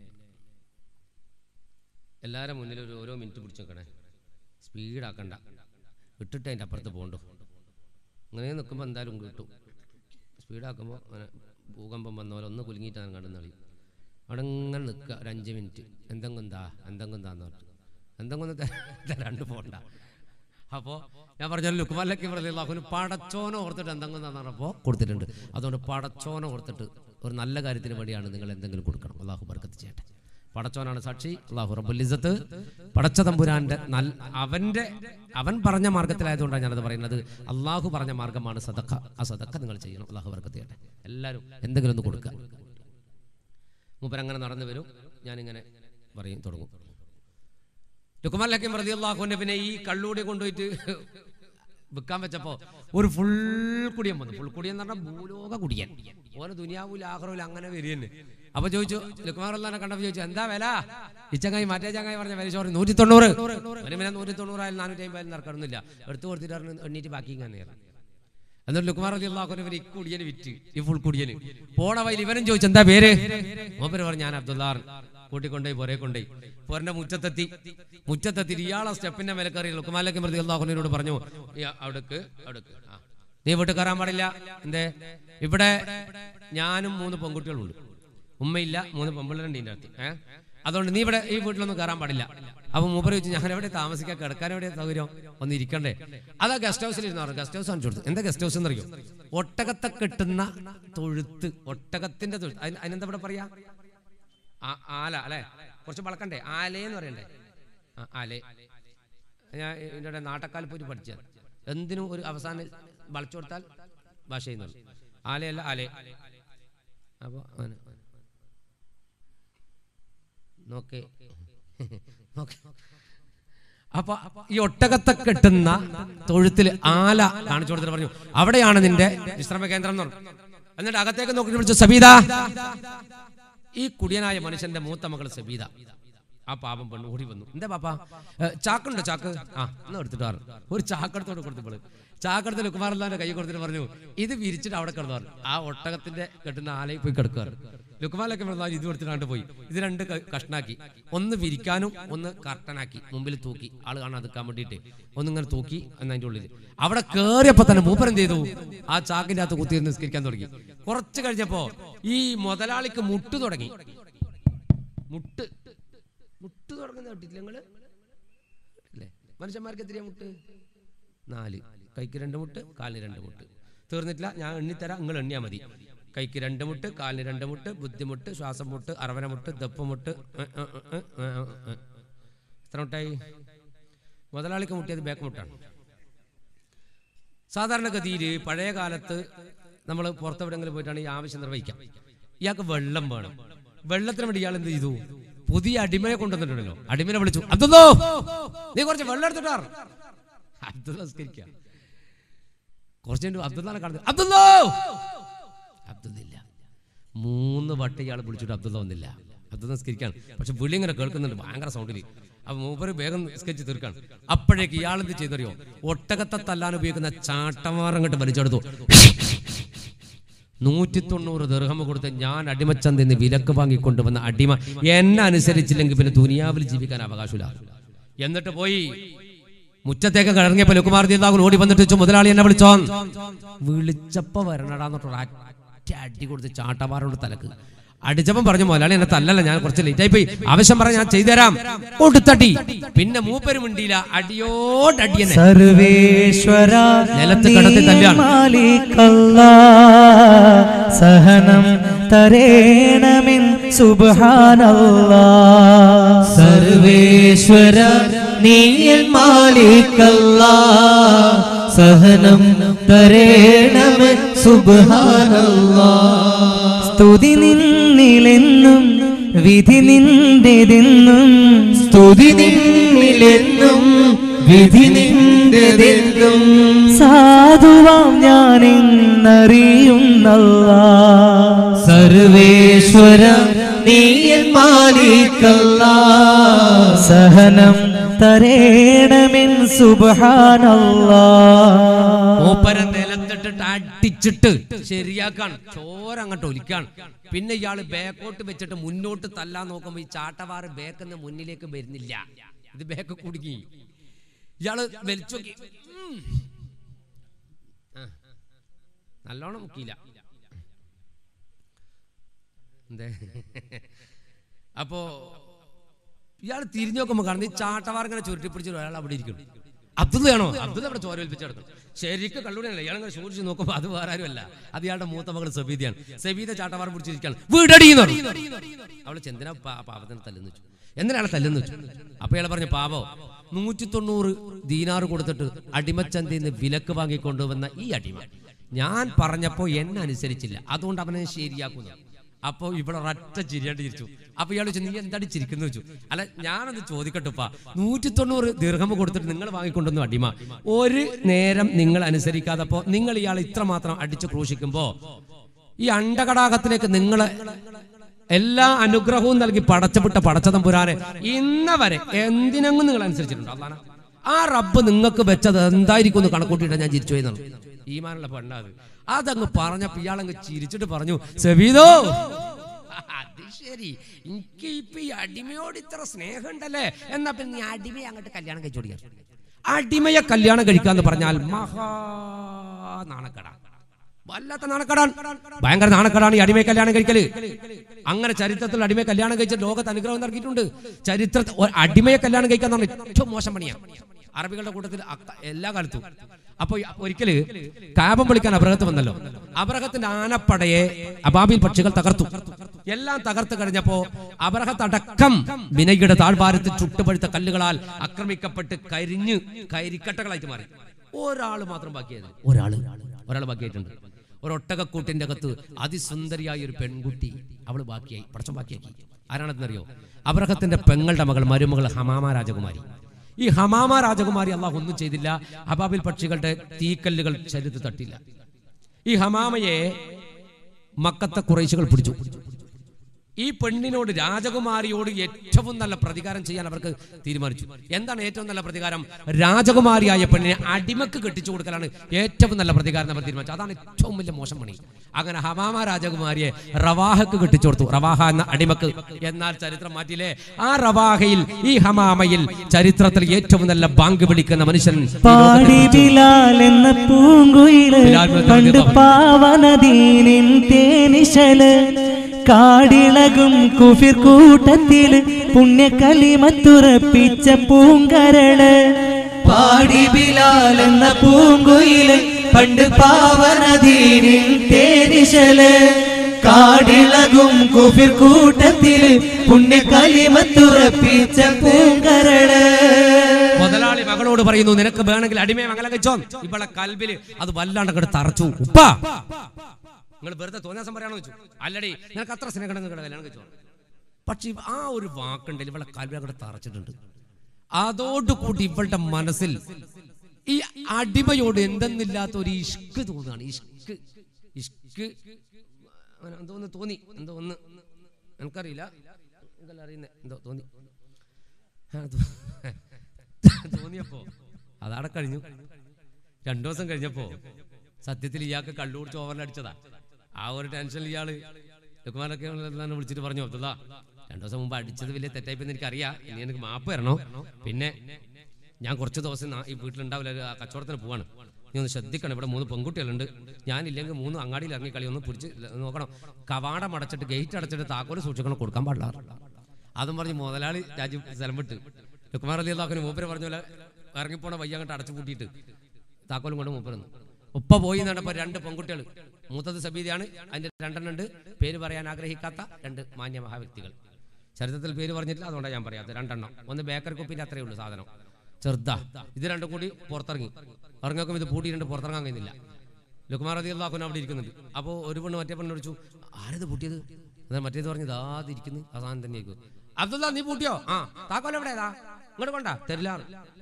എല്ലാവരും മുന്നിൽ ഒരു ഓരോ മിനിറ്റ് പിടിച്ച് വെക്കണേ സ്പീഡാക്കണ്ട ഇട്ടിട്ട് അതിൻ്റെ അപ്പുറത്ത് പോകണ്ടു അങ്ങനെ നിൽക്കുമ്പോൾ എന്തായാലും കിട്ടും സ്പീഡാക്കുമ്പോൾ അങ്ങനെ ഭൂകമ്പം വന്ന പോലെ ഒന്ന് കുലുങ്ങിയിട്ടാണ് കണ്ടെന്ന് കളി അവിടെ ഇങ്ങനെ നിൽക്കുക ഒരു അഞ്ച് മിനിറ്റ് എന്തെങ്കിലും എന്താ എന്തെങ്കിലും എന്താന്ന് പറഞ്ഞു എന്തെങ്കിലും തരാണ്ട് പോകണ്ട അപ്പോൾ ഞാൻ പറഞ്ഞല്ലോ ലുക്കുമാലൊക്കെ പറഞ്ഞ പടച്ചോനെ ഓർത്തിട്ട് എന്തെങ്കിലും എന്താന്ന് പറഞ്ഞപ്പോൾ കൊടുത്തിട്ടുണ്ട് അതുകൊണ്ട് പടച്ചോനെ ഓർത്തിട്ട് ഒരു നല്ല കാര്യത്തിന് വേണ്ടിയാണ് നിങ്ങൾ എന്തെങ്കിലും കൊടുക്കണം അള്ളാഹു ബർക്കത്ത് ചെയ്യട്ടെ പടച്ചോനാണ് സാക്ഷി അള്ളാഹു റബ്ബുലിസത്ത് പടച്ച തമ്പുരാന്റെ നല്ല അവന്റെ അവൻ പറഞ്ഞ മാർഗത്തിലായതുകൊണ്ടാണ് ഞാനത് പറയുന്നത് അള്ളാഹു പറഞ്ഞ മാർഗമാണ് സദക്ക ആ സദക്ക നിങ്ങൾ ചെയ്യണം അള്ളാഹു ബർക്കത്ത് ചെയ്യട്ടെ എല്ലാവരും എന്തെങ്കിലും ഒന്ന് കൊടുക്കുക മൂപ്പരങ്ങനെ നടന്നു വരും ഞാനിങ്ങനെ പറയും തുടങ്ങും ലുക്കുമാൻ ലക്കീം പ്രതി അള്ളാഹുവിന്റെ പിന്നെ ഈ കള്ളൂടി കൊണ്ടുപോയിട്ട് വിൽക്കാൻ വെച്ചപ്പോ ഒരു ഫുൾ കുടിയൻ വന്നു ഫുൾ കുടിയൻ എന്ന് പറഞ്ഞാൽ ഭൂലോക കുടിയൻ ഓനെ ദുനിയാവൂല ആഹ്റൂല അങ്ങനെ വരികയെന്ന് അപ്പൊ ചോദിച്ചു ലുക്കുമാർ അള്ളഹാനെ കണ്ടപ്പോ ചോദിച്ചു എന്താ വില ഈ ചങ്ങായി മറ്റേ ചങ്ങായി പറഞ്ഞ വില ചോറ് നൂറ്റി തൊണ്ണൂറ് അവന് പിന്നെ നൂറ്റി തൊണ്ണൂറായാലും നാനൂറ്റി അമ്പതിൽ നടക്കണമെന്നില്ല എടുത്തു കൊടുത്തിട്ട് പറഞ്ഞു എണ്ണീറ്റ് ബാക്കി ഇങ്ങനെ നേരം എന്നിട്ട് ലുക്കുമാർ അലി അള്ളാഹുനെ ഇവർ ഈ കുടിയന് വിറ്റ് ഈ ഫുൾ കുടിയന് പോണ വയൽ ഇവനും ചോദിച്ചു എന്താ പേര് മൂപ്പര് പറഞ്ഞു ഞാൻ അബ്ദുല്ലാർ കൂട്ടിക്കൊണ്ടേ പോരെ കൊണ്ടേ പോരന്റെ മുറ്റത്തെത്തി മുറ്റത്തെത്തി ഇയാളെ സ്റ്റെപ്പിന്റെ മേലെ കയറി ലുക്കുമാലൊക്കെ പ്രതി അള്ളാഹുനോട് പറഞ്ഞു "ഈ അവിടേക്ക് അവിടേക്ക് ആ നീ വീട്ടിൽ കയറാൻ പാടില്ല എന്തേ ഇവിടെ ഞാനും മൂന്ന് പെൺകുട്ടികളുണ്ട് ഉമ്മയില്ല മൂന്ന് പെൺപിള്ളേരുണ്ട് ഇതിൻ്റെ അടുത്ത് ഏഹ് അതുകൊണ്ട് നീ ഇവിടെ ഈ വീട്ടിലൊന്നും കയറാൻ പാടില്ല അപ്പൊ മൂപ്പര് ചോദിച്ചു ഞാൻ എവിടെ താമസിക്കാൻ കിടക്കാൻ എവിടെ സൗകര്യം ഒന്ന് ഇരിക്കണ്ടേ അതാ ഗസ്റ്റ് ഹൗസിൽ ഇരുന്ന് പറഞ്ഞു ഗസ്റ്റ് ഹൗസ് കാണിച്ചു കൊടുത്തു എന്താ ഗസ്റ്റ് ഹൗസ് എന്നറിയോ ഒട്ടകത്തെ കെട്ടുന്ന തൊഴുത്ത് ഒട്ടകത്തിന്റെ തൊഴുത്ത് അതിന് അതിനെന്താ ഇവിടെ പറയാ ആ- ആല അല്ലെ കുറച്ച് വളക്കണ്ടേ ആലയെന്ന് പറയണ്ടേ ആ, ആലേ ഞാൻ ഇതിൻ്റെ നാട്ടക്കാൽ പോയിട്ട് പഠിച്ചത് എന്തിനും ഒരു അവസാനം വളച്ചു കൊടുത്താൽ ഭാഷ ചെയ്യുന്നത് ആലയല്ല ആലേ അപ്പോൾ അങ്ങനെ നോക്കേ നോക്കേ അപ്പൊ ഈ ഒട്ടകത്തെ കെട്ടുന്ന തൊഴുത്തിൽ ആല കാണിച്ചു കൊടുത്തിട്ട് പറഞ്ഞു അവിടെയാണ് നിന്റെ വിശ്രമ കേന്ദ്രം എന്ന് പറഞ്ഞു എന്നിട്ട് അകത്തേക്ക് നോക്കി വിളിച്ചു സബീത ഈ കുടിയനായ മനുഷ്യന്റെ മൂത്ത മകൾ സബീത ആ പാപം പെണ്ണ് ഓടി വന്നു എന്താ പാപ്പ ചാക്കുണ്ടോ ചാക്ക് ആ എന്നാ എടുത്തിട്ട് പറഞ്ഞു ഒരു ചാക്കെടുത്തോട് കൊടുത്തപ്പോൾ ചാക്കെടുത്ത് ലുക്കുമാറല്ലാന്റെ കൈ കൊടുത്തിട്ട് പറഞ്ഞു ഇത് വിരിച്ചിട്ട് അവിടെ കിടന്നു പറഞ്ഞു ആ ഒട്ടകത്തിന്റെ കെട്ടുന്ന ആലയിൽ പോയി കിടക്കുകയാണ് ലുക്കുമാലൊക്കെ പറഞ്ഞു ഇത് കൊടുത്തിട്ടാണ്ട് പോയി ഇത് രണ്ട് ക- കഷ്ണാക്കി ഒന്ന് വിരിക്കാനും ഒന്ന് കർട്ടനാക്കി മുമ്പിൽ തൂക്കി ആള് കാണാൻ നിൽക്കാൻ വേണ്ടിയിട്ട് ഒന്നിങ്ങനെ തൂക്കി എന്നതിന്റെ ഉള്ളിൽ അവിടെ കേറിയപ്പോ തന്നെ മൂപ്പൻ എന്ത് ചെയ്തു ആ ചാക്കിന്റെ അകത്ത് കുത്തി നിസ്കരിക്കാൻ തുടങ്ങി കുറച്ച് കഴിഞ്ഞപ്പോ ഈ മുതലാളിക്ക് മുട്ട് തുടങ്ങി മുട്ട് മുട്ട് തുടങ്ങുന്ന കേട്ടില്ല നിങ്ങള് അല്ലേ മനുഷ്യന്മാർക്ക് എത്രയാ മുട്ട് നാല് കൈക്ക് രണ്ട് മുട്ട് കാലിന് രണ്ട് മുട്ട് തീർന്നിട്ടില്ല ഞാൻ എണ്ണിത്തരാം നിങ്ങൾ എണ്ണിയാ മതി കൈക്ക് രണ്ട് മുട്ട് കാലിന് രണ്ട് മുട്ട് ബുദ്ധിമുട്ട് ശ്വാസം മുട്ട് അറവന മുട്ട് ദപ്പ് മുട്ട് ഏ, ഏ, ഏ, ഏ, ഏ, ഏ. എത്ര മുട്ടായി മുതലാളിക്ക് മുട്ടിയത് ബാക്ക് മുട്ടാണ് സാധാരണഗതിയിൽ പഴയ കാലത്ത് നമ്മൾ പുറത്തെവിടെങ്കിലും പോയിട്ടാണ് ഈ ആവശ്യം നിർവഹിക്കാം ഇയാൾക്ക് വെള്ളം വേണം വെള്ളത്തിന് വേണ്ടി ഇയാൾ എന്ത് ചെയ്തു പുതിയ അടിമയെ കൊണ്ടുവന്നിട്ടുണ്ടല്ലോ അടിമനെ വിളിച്ചു അബ്ദുല്ലോ നീ കുറച്ച് വെള്ളം എടുത്തിട്ടാർ അബ്ദുള്ള നിസ്കരിക്കുക കുറച്ച് കഴിഞ്ഞ് അബ്ദുല്ലാനെ കാണുന്നത് അബ്ദുല്ലോ അബ്ദുല്ല മൂന്ന് വട്ടം ഇയാൾ വിളിച്ചിട്ട് അബ്ദുള്ള വന്നില്ല അബ്ദുള്ള നിസ്കരിക്കാണ് പക്ഷെ വിളി ഇങ്ങനെ കേൾക്കുന്നുണ്ട് ഭയങ്കര സൗണ്ടിൽ അപ്പൊ മൂപ്പര് വേഗം നിസ്കരിച്ച് തീർക്കാണ് അപ്പോഴേക്ക് ഇയാൾ എന്ത് ചെയ്തറിയോ ഒട്ടകത്തെ തല്ലാൻ ഉപയോഗിക്കുന്ന ചാട്ടമാറം കണ്ട് വലിച്ചെടുത്തു നൂറ്റി തൊണ്ണൂറ് ദർഹം കൊടുത്ത് ഞാൻ അടിമച്ചന്ത് എന്ന് വിലക്ക് വാങ്ങിക്കൊണ്ടുവന്ന അടിമ എന്നെ അനുസരിച്ചില്ലെങ്കിൽ പിന്നെ ദുനിയാവിൽ ജീവിക്കാൻ അവകാശമില്ല എന്നിട്ട് പോയി മുറ്റത്തേക്ക് കിഴങ്ങിയപ്പോ ലുക്കുമാർ ദീതാകുൽ ഓടി വന്നിട്ട് ചോദിച്ചു, മുതലാളി എന്നെ വിളിച്ചോ വിളിച്ചപ്പോ വരണടാന്നിട്ട് ഒറ്റ അടി കൊടുത്ത് ചാട്ടമാരോട് തലക്ക് അടിച്ചപ്പം പറഞ്ഞു മുതലാളി എന്നെ തല്ലല്ല ഞാൻ കുറച്ച് ലേറ്റ് ആയി പോയി ആവശ്യം പറഞ്ഞ ഞാൻ ചെയ്തുതരാം കൊടുത്തടി പിന്നെ മൂപ്പരും മിണ്ടിയില്ല അടിയോടടി എന്നെ സർവേശ്വര നിലത്ത് കിടത്തി തല്ലുകയാണ്. മാലിക്കല്ല സഹനം തരേണമെൻ സുബ്ഹാനല്ലാ സർവേശ്വര നീയൽ മാലിക്കല്ല സഹനം തരേണമേ സുബ്ഹാനല്ലാ സ്തുതി നിന്നിലെന്നും വിധി നിന്റെതെന്നും സ്തുതി നിന്നിലെന്നും വിധി നിന്റെ നിന്റെതെന്നും സാധുവാം ഞാനെന്നറിയുന്നല്ല സർവേശ്വര നീയൻ മാലിക്കല്ല സഹനം തരേണമെൻ സുബ്ഹാനല്ലാ മൂപ്പര നിലത്തിട്ടിട്ട് അടിച്ചിട്ട് ശരിയാക്കാൻ ചോര അങ്ങോട്ട് ഒലിക്കാൻ പിന്നെ ഇയാള് ബാക്കോട്ട് വെച്ചിട്ട് മുന്നോട്ട് തല്ലാൻ നോക്കുമ്പോ ഈ ചാട്ടവാറ് ബേക്കെന്ന് മുന്നിലേക്ക് വരുന്നില്ല ഇത് ബേക്ക് കുടുങ്ങി ഇയാള് വലിച്ചോക്കി ഉം. ആ. നല്ലോണം മുക്കിയില്ല എന്തേ അപ്പോ ഇയാൾ തിരിഞ്ഞു നോക്കുമ്പോ കാണുന്നത് ഈ ചാട്ടവാർ ഇങ്ങനെ ചുരുട്ടി പിടിച്ചിട്ട് ഒരാൾ അവിടെ ഇരിക്കുന്നു അബ്ദുള്ളയാണോ അബ്ദുള്ള അവിടെ ചോര ഏൽപ്പിച്ച് കിടക്കും ശരിക്കും കള്ളുടിയല്ല ഇയാൾ ഇങ്ങനെ സൂക്ഷിച്ച് നോക്കുമ്പോൾ അത് വേറെ ആരുമല്ല അത് ഇയാളുടെ മൂത്ത മകൾ സബീദയാണ് സബീദ ചാട്ടവാർ പിടിച്ചിരിക്കുകയാണ് വീടടിയെന്ന് അവള് ചെന്തിനാ പാ- പാപത്തിനെ തല്ലുന്നു വെച്ചു എന്തിനാണ് തല്ലുന്നു വെച്ചു അപ്പൊ ഇയാളെ പറഞ്ഞു പാപോ നൂറ്റി തൊണ്ണൂറ് ദീനാറ് കൊടുത്തിട്ട് അടിമച്ചന്തയിൽ നിന്ന് വിലക്ക് വാങ്ങിക്കൊണ്ടുവന്ന ഈ അടിമ ഞാൻ പറഞ്ഞപ്പോ എന്നെ അനുസരിച്ചില്ല അതുകൊണ്ട് അവനെ ശരിയാക്കുന്നു അപ്പൊ ഇവിടെ ഒരൊറ്റ ചിരിയാണ്ട് ചിരിച്ചു അപ്പൊ ഇയാൾ ചോദിച്ചു നീ എന്താണ് ചിരിക്കുന്നു വെച്ചു അല്ല ഞാനത് ചോദിക്കട്ടുപ്പാ നൂറ്റി തൊണ്ണൂറ് ദീർഘം കൊടുത്തിട്ട് നിങ്ങൾ വാങ്ങിക്കൊണ്ടുവന്നു അടിമ ഒരു നേരം നിങ്ങൾ അനുസരിക്കാതപ്പോ നിങ്ങൾ ഇയാൾ ഇത്രമാത്രം അടിച്ചു ക്രൂശിക്കുമ്പോ ഈ അണ്ടകടാകത്തിലേക്ക് നിങ്ങളെ എല്ലാ അനുഗ്രഹവും നൽകി പടച്ചപ്പെട്ട പടച്ചതമ്പുരാനെ ഇന്ന വരെ എന്തിനെങ്ങും നിങ്ങൾ അനുസരിച്ചിട്ടുണ്ടോ അള്ളാന ആ റബ്ബ് നിങ്ങൾക്ക് വെച്ചത് എന്തായിരിക്കും എന്ന് കണക്കൂട്ടിയിട്ട് ഞാൻ ചിരിച്ചു പോയെന്നാണ് ഈമാനുള്ള പെണ്ണത് അതങ്ങ് പറഞ്ഞപ്പോ ഇയാളങ്ങ് ചിരിച്ചിട്ട് പറഞ്ഞു സെബീദോ അത് ശരി എനിക്ക് ഇപ്പൊ ഈ അടിമയോട് ഇത്ര സ്നേഹം ഉണ്ടല്ലേ എന്നാ പിന്നെ നീ അടിമയെ അങ്ങോട്ട് കല്യാണം കഴിച്ചോടിയാ അടിമയെ കല്യാണം കഴിക്കാന്ന് പറഞ്ഞാൽ മഹാ നാണക്കട വല്ലാത്ത നാണക്കടാൻ ഭയങ്കര നാണക്കടാണ് ഈ അടിമയെ കല്യാണം കഴിക്കല് അങ്ങനെ ചരിത്രത്തിൽ അടിമയെ കല്യാണം കഴിച്ച ലോകത്ത് അനുഗ്രഹം നൽകിയിട്ടുണ്ട് ചരിത്രത്തിൽ ഒരു അടിമയെ കല്യാണം കഴിക്കാൻ പറഞ്ഞ ഏറ്റവും മോശം പണിയാണ് അറബികളുടെ കൂട്ടത്തിൽ അക്ക- എല്ലാ കാലത്തും അപ്പൊ ഈ ഒരിക്കല് കാപം വിളിക്കാൻ അബ്രഹത്ത് വന്നല്ലോ അബ്രഹത്തിന്റെ ആനപ്പടയെ അബാബിൽ പക്ഷികൾ തകർത്തു എല്ലാം തകർത്ത് കഴിഞ്ഞപ്പോ അബ്രഹത്ത് അടക്കം വിനയുടെ താഴ്വാരത്തിൽ ചുട്ടുപഴുത്ത കല്ലുകളാൽ ആക്രമിക്കപ്പെട്ട് കരിഞ്ഞ് കരിക്കട്ടകളായിട്ട് മാറി ഒരാൾ മാത്രം ബാക്കിയായത് ഒരാള് ഒരാൾ ബാക്കിയായിട്ടുണ്ട് ഒരു ഒട്ടകക്കൂട്ടിന്റെ അകത്ത് അതിസുന്ദരിയായ ഒരു പെൺകുട്ടി അവൾ ബാക്കിയായി പടച്ചം ബാക്കിയാക്കി ആരാണെന്നറിയോ അബ്രഹത്തിന്റെ പെങ്ങളുടെ മകൾ മരുമകൾ ഹമാമ രാജകുമാരി ഈ ഹമാമ രാജകുമാരി അള്ളാഹ് ഒന്നും ചെയ്തില്ല അബാബിൽ പക്ഷികളുടെ തീക്കല്ലുകൾ ശരീരത്തിൽ തട്ടില്ല ഈ ഹമാമയെ മക്കത്തെ കുറേശുകൾ പിടിച്ചു ഈ പെണ്ണിനോട് രാജകുമാരിയോട് ഏറ്റവും നല്ല പ്രതികാരം ചെയ്യാൻ അവർക്ക് തീരുമാനിച്ചു എന്താണ് ഏറ്റവും നല്ല പ്രതികാരം രാജകുമാരിയായ പെണ്ണിനെ അടിമക്ക് കെട്ടിച്ചു കൊടുക്കലാണ് ഏറ്റവും നല്ല പ്രതികാരം അവർ തീരുമാനിച്ചു അതാണ് ഏറ്റവും വലിയ മോശം പണി അങ്ങനെ ഹമാമ രാജകുമാരിയെ റവാഹക്ക് കെട്ടിച്ചു കൊടുത്തു റവാഹ എന്ന അടിമക്ക് എന്നാൽ ചരിത്രം മാറ്റിയില്ലേ ആ റവാഹയിൽ ഈ ഹമാമയിൽ ചരിത്രത്തിൽ ഏറ്റവും നല്ല ബാങ്ക് വിളിക്കുന്ന മനുഷ്യൻ ഈ പാടി ലോകത്ത് ബിലാൽ എന്ന പൂങ്കുയില് ബിലാൽ ബിലാൽ പണ്ട് ബിലാൽ. പാവനദീനിൻ തേനിശല് കാടിളകും കുഫിർ കൂട്ടത്തില് പുണ്യകലിമത്തുറപ്പിച്ച പൂങ്കരള് പാടി ബിലാൽ എന്ന പൂങ്കുയില് പണ്ട് പാവനദീനിൽ തേനിശല് കാടിളകും കുഫിർ കൂട്ടത്തില് പുണ്യകലിമത്തുറപ്പിച്ച പൂങ്കരള് മുതലാളി മകളോട് പറയുന്നു നിനക്ക് വേണമെങ്കിൽ അടിമയെ മംഗലം കഴിച്ചോ ഇവളെ കൽബില് അത് വല്ലാണ്ട് അങ്ങോട്ട് തറച്ചു ഉപ്പ നിങ്ങൾ വെറുതെ തോന്നിയാസം പറയാണോ വെച്ചു അല്ലടി നിനക്ക് അത്ര സ്നേഹം നിങ്ങളുടെ കല്യാണം കഴിച്ചോ പക്ഷെ ഇവ- ആ ഒരു വാക്കുണ്ടെങ്കിൽ ഇവളെ കൽബിൽ അങ്ങോട്ട് തറച്ചിട്ടുണ്ട് അതോടുകൂടി ഇവളുടെ മനസ്സിൽ ഈ അടിമയോട് എന്തെന്നില്ലാത്ത ഒരു ഇഷ്ക് തോന്നുകയാണ് ഇഷ്ക് ഇഷ്ക് അങ്ങനെ എന്തോ ഒന്ന് തോന്നി എന്തോ ഒന്ന് എനിക്കറിയില്ല ഇതെല്ലാം അറിയുന്നേ എന്തോ തോന്നി ആ, തോ- തോന്നിയപ്പോ അതവിടെ കഴിഞ്ഞു രണ്ടു ദിവസം കഴിഞ്ഞപ്പോ സത്യത്തിൽ ഇയാൾക്ക് കള്ളു കുടിച്ച് ഓവറിലടിച്ചതാ ആ ഒരു ടെൻഷനിൽ ഇയാള് ലുക്കുമാരൊക്കെ എല്ലാം വിളിച്ചിട്ട് പറഞ്ഞു അബ്ദുള്ള രണ്ടു ദിവസം മുമ്പ് അടിച്ചത് വലിയ തെറ്റായിപ്പോയി എനിക്ക് അറിയാം ഇനി എനിക്ക് മാപ്പ് തരണോ പിന്നെ ഞാൻ കുറച്ച് ദിവസം നാ- ഈ വീട്ടിലുണ്ടാവില്ല ഒരു കച്ചവടത്തിന് പോവാണ് നീ ഒന്ന് ശ്രദ്ധിക്കണം ഇവിടെ മൂന്ന് പെൺകുട്ടികളുണ്ട് ഞാനില്ലെങ്കിൽ മൂന്ന് അങ്ങാടിയിൽ ഇറങ്ങി കളി ഒന്ന് പിടിച്ച് നോക്കണം കവാടം അടച്ചിട്ട് ഗേറ്റ് അടച്ചിട്ട് താക്കോല് സൂക്ഷിക്കണം കൊടുക്കാൻ പാടില്ല അതും പറഞ്ഞ് മുതലാളി രാജ്യം സ്ഥലം വിട്ട് ലുക്കുമാർ അലി അള്ളാഹുവിന് മൂപ്പര് പറഞ്ഞ പോലെ ഇറങ്ങിപ്പോണ വയ്യ അങ്ങോട്ട് അടച്ചു പൂട്ടിയിട്ട് താക്കോലും കൊണ്ട് മൂപ്പരുന്നു ഉപ്പ പോയി നടപ്പോ രണ്ട് പെൺകുട്ടികൾ മൂത്തത് സബീദിയാണ് അതിന്റെ രണ്ടെണ്ണം ഉണ്ട് പേര് പറയാൻ ആഗ്രഹിക്കാത്ത രണ്ട് മാന്യ മഹാവ്യക്തികൾ ചരിത്രത്തിൽ പേര് പറഞ്ഞിട്ടില്ല അതുകൊണ്ടാണ് ഞാൻ പറയാത്തത് രണ്ടെണ്ണം ഒന്ന് ബേക്കറി കുപ്പിന്റെ അത്രയേ ഉള്ളൂ സാധനം ചെറുതാ ഇത് രണ്ടും കൂടി പുറത്തിറങ്ങി ഇറങ്ങിയൊക്കെ ഇത് പൂട്ടിയിട്ടുണ്ട് പുറത്തിറങ്ങാൻ കഴിയുന്നില്ല ലുക്കുമാർ അലി അള്ളാഹുന അവിടെ ഇരിക്കുന്നുണ്ട് അപ്പോൾ ഒരു പെണ്ണ് മറ്റേ പെണ്ണ് വിളിച്ചു ആരത് പൂട്ടിയത് അതാ മറ്റേത് പറഞ്ഞത് ആദിരിക്കുന്നു ആ സാധനം തന്നെയായിരിക്കും അബ്ദുള്ള നീ പൂട്ടിയോ ആ താക്കോൽ എവിടെയാ ഇങ്ങോട്ട് കൊണ്ട തരില്ല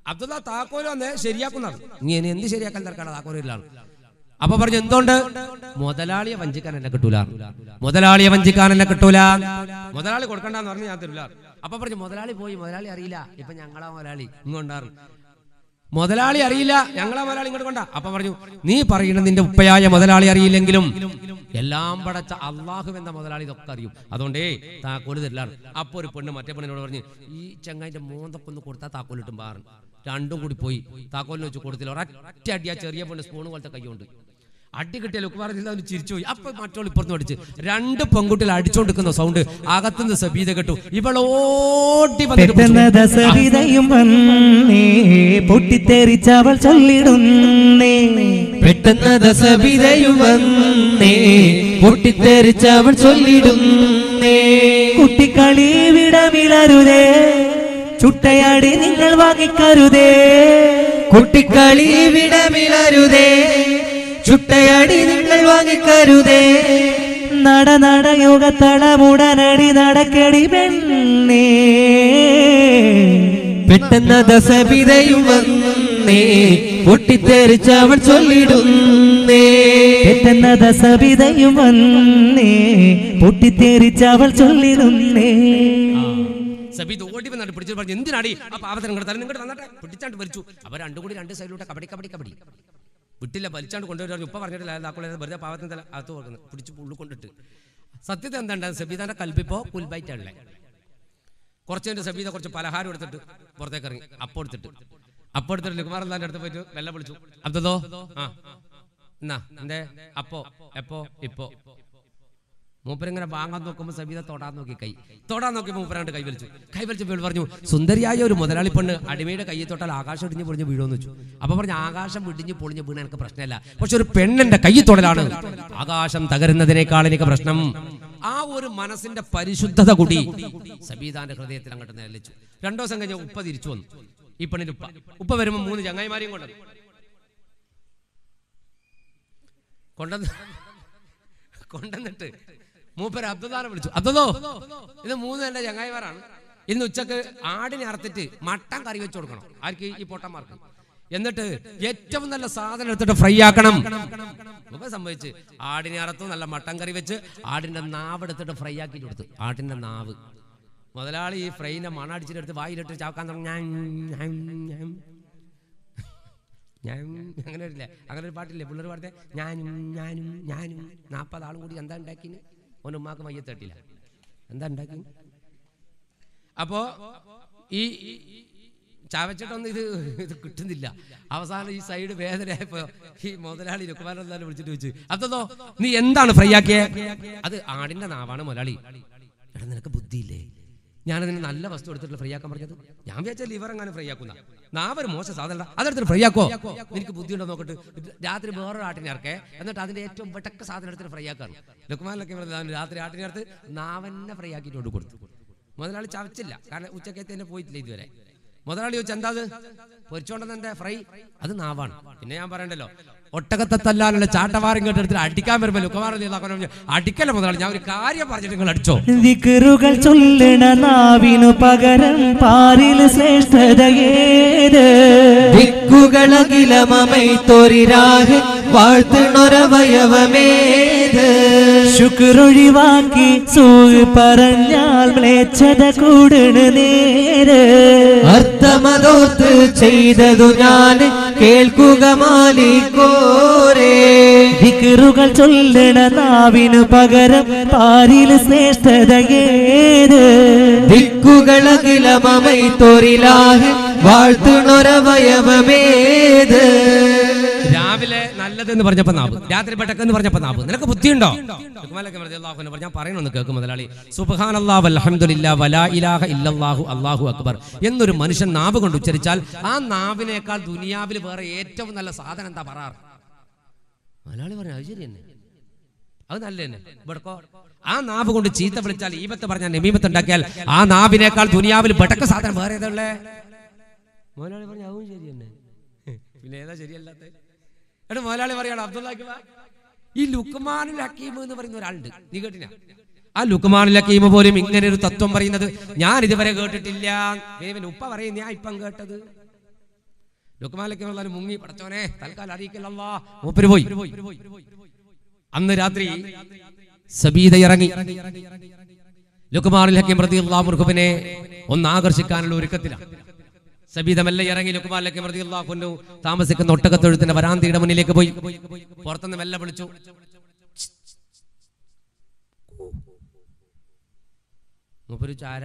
അബ്ദുള്ള താക്കോല് വന്ന് ശരിയാക്കുന്നത് നീ ഇനി എന്ത് ശരിയാക്കാൻ തിരക്കാണ് താക്കോലിലാണ് അപ്പൊ പറഞ്ഞു എന്തുകൊണ്ട് മുതലാളിയെ വഞ്ചിക്കാൻ എന്നെ കിട്ടൂല മുതലാളിയെ വഞ്ചിക്കാൻ എന്നെ കിട്ടൂല മുതലാളി കൊടുക്കണ്ടെന്ന് പറഞ്ഞു ഞാൻ തരൂല അപ്പൊ പറഞ്ഞു മുതലാളി പോയി മുതലാളി അറിയില്ല ഇപ്പൊ ഞങ്ങളാ മുതലാളി ഇങ്ങോണ്ടാറ് മുതലാളി അറിയില്ല ഞങ്ങളാ മുതലാളി ഇങ്ങോട്ട് കൊണ്ട അപ്പൊ പറഞ്ഞു നീ പറയുന്ന നിന്റെ ഉപ്പയായ മുതലാളി അറിയില്ലെങ്കിലും എല്ലാം പടച്ച അള്ളാഹു എന്ന മുതലാളി ഇതൊക്കെ അറിയും അതുകൊണ്ടേ താക്കോല് തരില്ലാണ് അപ്പൊ ഒരു പെണ്ണ് മറ്റേ പെണ്ണിനോട് പറഞ്ഞു ഈ ചങ്ങായിന്റെ മോന്തൊക്കെ ഒന്ന് കൊടുത്താൽ താക്കോലിട്ടും പാറും രണ്ടും കൂടി പോയി താക്കോലിന് വെച്ച് കൊടുത്തില്ല ഒരൊറ്റ അടിയാ ചെറിയ പെണ്ണ് സ്പൂൺ പോലത്തെ കൈകൊണ്ട് അടി കിട്ടിയ ലുക്ക് പറഞ്ഞില്ല അവന് ചിരിച്ചു പോയി അപ്പൊ മറ്റോൾ ഇപ്പുറത്ത് അടിച്ച് രണ്ട് പെൺകുട്ടികൾ അടിച്ചോണ്ടിരിക്കുന്ന സൗണ്ട് അകത്തുനിന്ന് സബീത കേട്ടു ഇവൾ ഓടി വന്നിട്ട് പെട്ടെന്ന് ദസവിതയും വന്നേ പൊട്ടിത്തെറിച്ചവൾ ചൊല്ലിടുന്നേ പെട്ടെന്ന് ദസവിതയും വന്നേ പൊട്ടിത്തെറിച്ചവൾ ചൊല്ലിടുന്നേ കുട്ടിക്കളി വിടമിളരുതേ ചുട്ടയാടി നിങ്ങൾ വാങ്ങിക്കരുതേ കുട്ടിക്കളി വിടമിളരുതേ ചുട്ടയടി നിങ്ങൾ വാങ്ങിക്കരുതേ നട നടയുഗത്തടമുടനടി നടക്കടി പെണ്ണേ പെട്ടെന്ന് ദസവിതയും വന്നേ പൊട്ടിത്തെറിച്ചവൾ ചൊല്ലിടുന്നേ പെട്ടെന്ന ദസവിതയും വന്നേ പൊട്ടിത്തെറിച്ചവൾ ചൊല്ലിടുന്നേ സബീദ് ഓടി വന്നിട്ട് പിടിച്ചു പറഞ്ഞു എന്തിനാടി ആ പാവത്തിന് ഇങ്ങോട്ട് തല ഇങ്ങോട്ട് വന്നിട്ട് പിടിച്ചാണ്ട് വലിച്ചു അപ്പൊ രണ്ടും കൂടി രണ്ട് സൈഡിലോട്ട് കബഡി കബഡി കബഡി വിട്ടില്ല വലിച്ചാണ്ട് കൊണ്ടുവരും പറഞ്ഞു ഉപ്പ പറഞ്ഞിട്ടില്ല താക്കോളെ വെറുതെ പാവത്തിന് തല അകത്ത് കൊടുക്കുന്നത് പിടിച്ച് ഉള്ളു കൊണ്ടിട്ട് സത്യത്തെ എന്താ സബീദാന്റെ കൽപ്പിപ്പോ കുൽബൈറ്റുള്ളേ കുറച്ച് കഴിഞ്ഞ് സബീദ കുറച്ച് പലഹാരം എടുത്തിട്ട് പുറത്തേക്ക് ഇറങ്ങി അപ്പം എടുത്തിട്ട് അപ്പം എടുത്തിട്ട് ലുക്കുമാറന്താൻ്റെ അടുത്ത് പോയിട്ട് വെള്ളം വിളിച്ചു അബ്ദോ ആ എന്നാ എന്തേ അപ്പോ എപ്പോ ഇപ്പോ മൂപ്പരിങ്ങനെ വാങ്ങാൻ നോക്കുമ്പോൾ സബീത തൊടാൻ നോക്കി കൈ തൊടാൻ നോക്കി മൂപ്പരാണ്ട് കൈ വലിച്ചു കൈ വലിച്ചപ്പോൾ ഇവൾ പറഞ്ഞു സുന്ദരിയായ ഒരു മുതലാളി പെണ്ണ് അടിമയുടെ കയ്യിൽ തൊട്ടാൽ ആകാശം ഇടിഞ്ഞ് പൊളിഞ്ഞ് വീഴുമെന്ന് വെച്ചു അപ്പൊ പറഞ്ഞു ആകാശം ഇടിഞ്ഞ് പൊളിഞ്ഞ് വീണ എനിക്ക് പ്രശ്നമല്ല പക്ഷെ ഒരു പെണ്ണിന്റെ കൈ തൊടലാണ് ആകാശം തകരുന്നതിനേക്കാൾ എനിക്ക് പ്രശ്നം ആ ഒരു മനസ്സിന്റെ പരിശുദ്ധത കൂടി സബീതാന്റെ ഹൃദയത്തിൽ അങ്ങോട്ട് നിലച്ചു രണ്ടു ദിവസം കഴിഞ്ഞ് ഉപ്പ തിരിച്ചു വന്നു ഈ പെണ്ണിന്റെ ഉപ്പ ഉപ്പ വരുമ്പോൾ മൂന്ന് ചങ്ങായിമാരെയും കൊണ്ടു കൊണ്ടുവന്ന് കൊണ്ടുവന്നിട്ട് മൂപ്പര് അബ്ദുദാനെ വിളിച്ചു അബ്ദോ ഇത് മൂന്ന് എന്റെ ചങ്ങായിമാരാണ് ഇന്ന് ഉച്ചക്ക് ആടിനെ അറുത്തിട്ട് മട്ടൻ കറി വെച്ച് കൊടുക്കണം ആർക്ക് ഈ പൊട്ടന്മാർക്ക് എന്നിട്ട് ഏറ്റവും നല്ല സാധനം എടുത്തിട്ട് ഫ്രൈ ആക്കണം മുമ്പ് സംഭവിച്ച് ആടിനെ അറുത്തു നല്ല മട്ടൻ കറി വെച്ച് ആടിന്റെ നാവ് എടുത്തിട്ട് ഫ്രൈ ആക്കി കൊടുത്തു ആടിന്റെ നാവ് മുതലാളി ഈ ഫ്രൈനെ മണടിച്ചിട്ടെടുത്ത് വായിലിട്ട് ചാക്കാൻ തുടങ്ങി ഞാൻ ഞാൻ ഞാൻ ഞാൻ അങ്ങനെ വരില്ല അങ്ങനെ ഒരു പാട്ടില്ലേ പിള്ളേർ പാടത്തെ ഞാനും ഞാനും ഞാനും നാൽപ്പത് ആളും കൂടി എന്താ ഉണ്ടാക്കിന് ഓൻ ഉമ്മാക്ക് മയ്യത്ത് തട്ടില്ല എന്താ ഉണ്ടാക്കി അപ്പോ ഈ ചാവച്ചിട്ടൊന്നും ഇത് ഇത് കിട്ടുന്നില്ല അവസാനം ഈ സൈഡ് വേദനയായപ്പോ ഈ മുതലാളി ലുക്കുമാരെന്തായാലും വിളിച്ചിട്ട് വെച്ച് അതോ നീ എന്താണ് ഫ്രൈ ആക്കിയേ അത് ആടിന്റെ നാവാണ് മുതലാളി എടാ നിനക്ക് ബുദ്ധിയില്ലേ ഞാനതിന് നല്ല വസ്തു എടുത്തിട്ട് ഫ്രൈ ആക്കാൻ പറഞ്ഞത് ഞാൻ വിചാരിച്ച ലിവർ എങ്ങനെ ഫ്രൈ ആക്കുന്ന നാവൊരു മോശം സാധനം അതെടുത്തിട്ട് ഫ്രൈ ആക്കോ നിനക്ക് ബുദ്ധിയുണ്ടോ നോക്കിട്ട് രാത്രി വേറൊരു ആട്ടിനെ ഇറക്കേ എന്നിട്ട് അതിന്റെ ഏറ്റവും വെട്ടക്ക സാധനം എടുത്തിട്ട് ഫ്രൈ ആക്കാണ് ലുക്കുമാനിലൊക്കെ പറഞ്ഞത് രാത്രി ആട്ടിനെ അടുത്ത് നാവന്നെ ഫ്രൈ ആക്കിയിട്ട് കൊണ്ട് കൊടുത്തു മുതലാളി ചവച്ചില്ല കാരണം ഉച്ചക്കത്തെ തന്നെ പോയിട്ടില്ല ഇതുവരെ മുതലാളി ചോദിച്ചു എന്താ അത് പൊരിച്ചോണ്ടെന്നെ ഫ്രൈ അത് നാവാണ് പിന്നെ ഞാൻ പറയണ്ടല്ലോ ഒട്ടകത്തെ തല്ലാനുള്ള ചാട്ടവാരം കേട്ടെടുത്തിട്ട് അടിക്കാൻ വരുമ്പോ ലുക്കമാറില്ല അടിക്കല്ല മുതലാളി ഞാൻ ഒരു കാര്യം പറഞ്ഞിട്ട് നിങ്ങൾ അടിച്ചോ ദിക്റുകൾ ചൊല്ലണ നാവിനു പകരം പാരിൽ ശ്രേഷ്ഠതയേത് ദിക്കുകളകിലമൈത്തൊരിരാഹ് വാഴ്ത്തുണൊരവയവമേത് ശുക്രൊഴിവാക്കി സൂ പറഞ്ഞാൽ മ്ലേച്ഛത കൂടണ് നേര് അർത്ഥമതോർത്ത് ചെയ്തതു ഞാൻ കേൾക്കുക മാലിക്കോരേ ദിക്റുകൾ ചൊല്ലണ നാവിനു പകരം പാരിൽ ശ്രേഷ്ഠതയേത് ദിക്കുകളകിലമൈത്തൊരിലാഹ് വാഴ്ത്തുണൊരവയവമേത് രാവിലെ നല്ലതെന്ന് പറഞ്ഞപ്പോ നാവ് രാത്രി പെട്ടക്കെന്ന് പറഞ്ഞപ്പോ നാവ് നിനക്ക് ബുദ്ധിയുണ്ടോ ലുക്മാനൊക്കെ റളിയല്ലാഹു അൻഹു പറഞ്ഞു, ഞാൻ പറയുന്നൊന്ന് കേൾക്കും മുതലാളി സുബ്ഹാനല്ലാഹ് വൽഹംദുലില്ലാ വലാ ഇലാഹ ഇല്ലല്ലാഹു അല്ലാഹു അക്ബർ എന്നൊരു മനുഷ്യൻ നാവ് കൊണ്ട് ഉച്ചരിച്ചാൽ ആ നാവിനേക്കാൾ ദുനിയാവിൽ വേറെ ഏറ്റവും നല്ല സാധനം എന്താ പറയാറ് മലയാളി പറഞ്ഞു അത് ശരി തന്നെ അത് നല്ല തന്നെ ഇവിടക്കോ ആ നാവ് കൊണ്ട് ചീത്ത വിളിച്ചാൽ ഈപത്ത് പറഞ്ഞാൽ നമീമത്ത് ഉണ്ടാക്കിയാൽ ആ നാവിനേക്കാൾ ദുനിയാവിൽ ബെട്ടക്ക സാധനം വേറെ ഏതുള്ളേ മലയാളി പറഞ്ഞു അതും ശരി തന്നെ പിന്നെ ഏതാ ശരിയല്ലാത്ത എടാ മലയാളി പറയാണ് അബ്ദുല്ലാക്ക് ഈ ലുക്മാനുൽ ഹക്കീം എന്ന് പറയുന്ന ഒരാളുണ്ട് നീ കേട്ടില്ല ആ ലുക്മാനുൽ ഹക്കീം പോലും ഇങ്ങനെ ഒരു തത്വം പറയുന്നത് ഞാൻ ഇതുവരെ കേട്ടിട്ടില്ല ഇവൻ ഉപ്പ പറയും ഞാൻ ഇപ്പം കേട്ടത് ലുക്മാലൊക്കെ വന്നാലും മുങ്ങി പടച്ചോനെ തൽക്കാലം അറിയിക്കല്ല മൂപ്പര് പോയി അന്ന് രാത്രി സബീദ ഇറങ്ങി ലുക്കുമാറിൽ ഹക്കീം പ്രതി അള്ളാഹുബിനെ ഒന്ന് ആകർഷിക്കാനുള്ള ഒരുക്കത്തിലാണ് സബീദ മെല്ലെ ഇറങ്ങി ലുക്കുമാർ ഹക്കീം പ്രതി അള്ളാഹുനു താമസിക്കുന്ന ഒട്ടകത്തൊഴുത്തിന്റെ വരാന്തിയുടെ മുന്നിലേക്ക് പോയി പുറത്തുനിന്ന് മെല്ലെ വിളിച്ചു മൂപ്പര് ചാര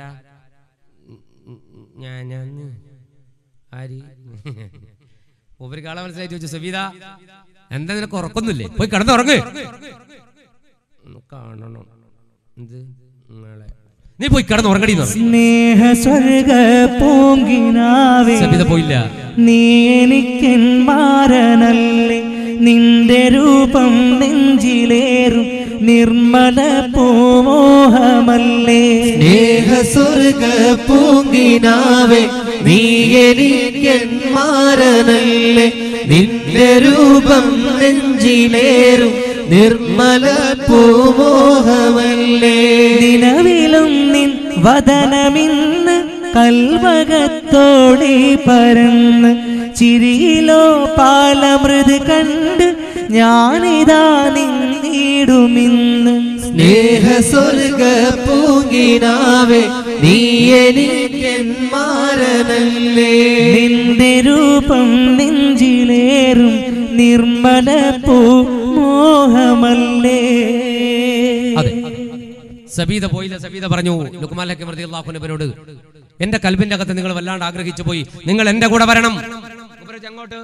ഞാൻ ആര് മൂപ്പര് കാളെ മനസ്സിലായി ചോദിച്ചു സബീദ എന്താ നിനക്ക് ഉറക്കൊന്നുമില്ലേ പോയി കിടന്നുറങ്ങ് ഒന്ന് കാണണം എന്ത് നിങ്ങളെ നീ പോയി കിടന്നുറങ്ങടി എന്ന് പറഞ്ഞു. സ്നേഹ സ്വർഗ പൂങ്കിനാവേ സബീദ പോയില്ല നീ എനിക്കൻ മാറനല്ലേ നിന്റെ രൂപം നെഞ്ചിലേറും നിർമ്മല പൂമോഹമല്ലേ സ്നേഹ സ്വർഗ പൂങ്കിനാവേ നീ എനിക്കൻ മാറനല്ലേ നിന്റെ രൂപം നെഞ്ചിലേറും നിർമ്മല പൂമോഹമല്ലേ ദിനവിലും നിൻ വദനമിന്ന് കൽവകത്തോടെ പരന്ന് ചിരിയിലോ പാലമൃത് കണ്ട് ഞാനിതാ നിന്നിടുമിന്ന് സ്നേഹ സ്വർഗ പൂങ്കിനാവേ നീ എനിക്കൻ മാറനല്ലേ നിന്റെ രൂപം നെഞ്ചിലേറും നിർമ്മല പൂ മോഹമല്ലേ അതെ സബീദ പോയില്ല സബീദ പറഞ്ഞു ലുക്മാൻ ഹക്കീം റതി അള്ളാഹുനബിനോട് എന്റെ കൽബിന്റെ അകത്ത് നിങ്ങൾ വല്ലാണ്ട് ആഗ്രഹിച്ചു പോയി നിങ്ങൾ എന്റെ കൂടെ വരണം മൂപ്പര് അങ്ങോട്ട്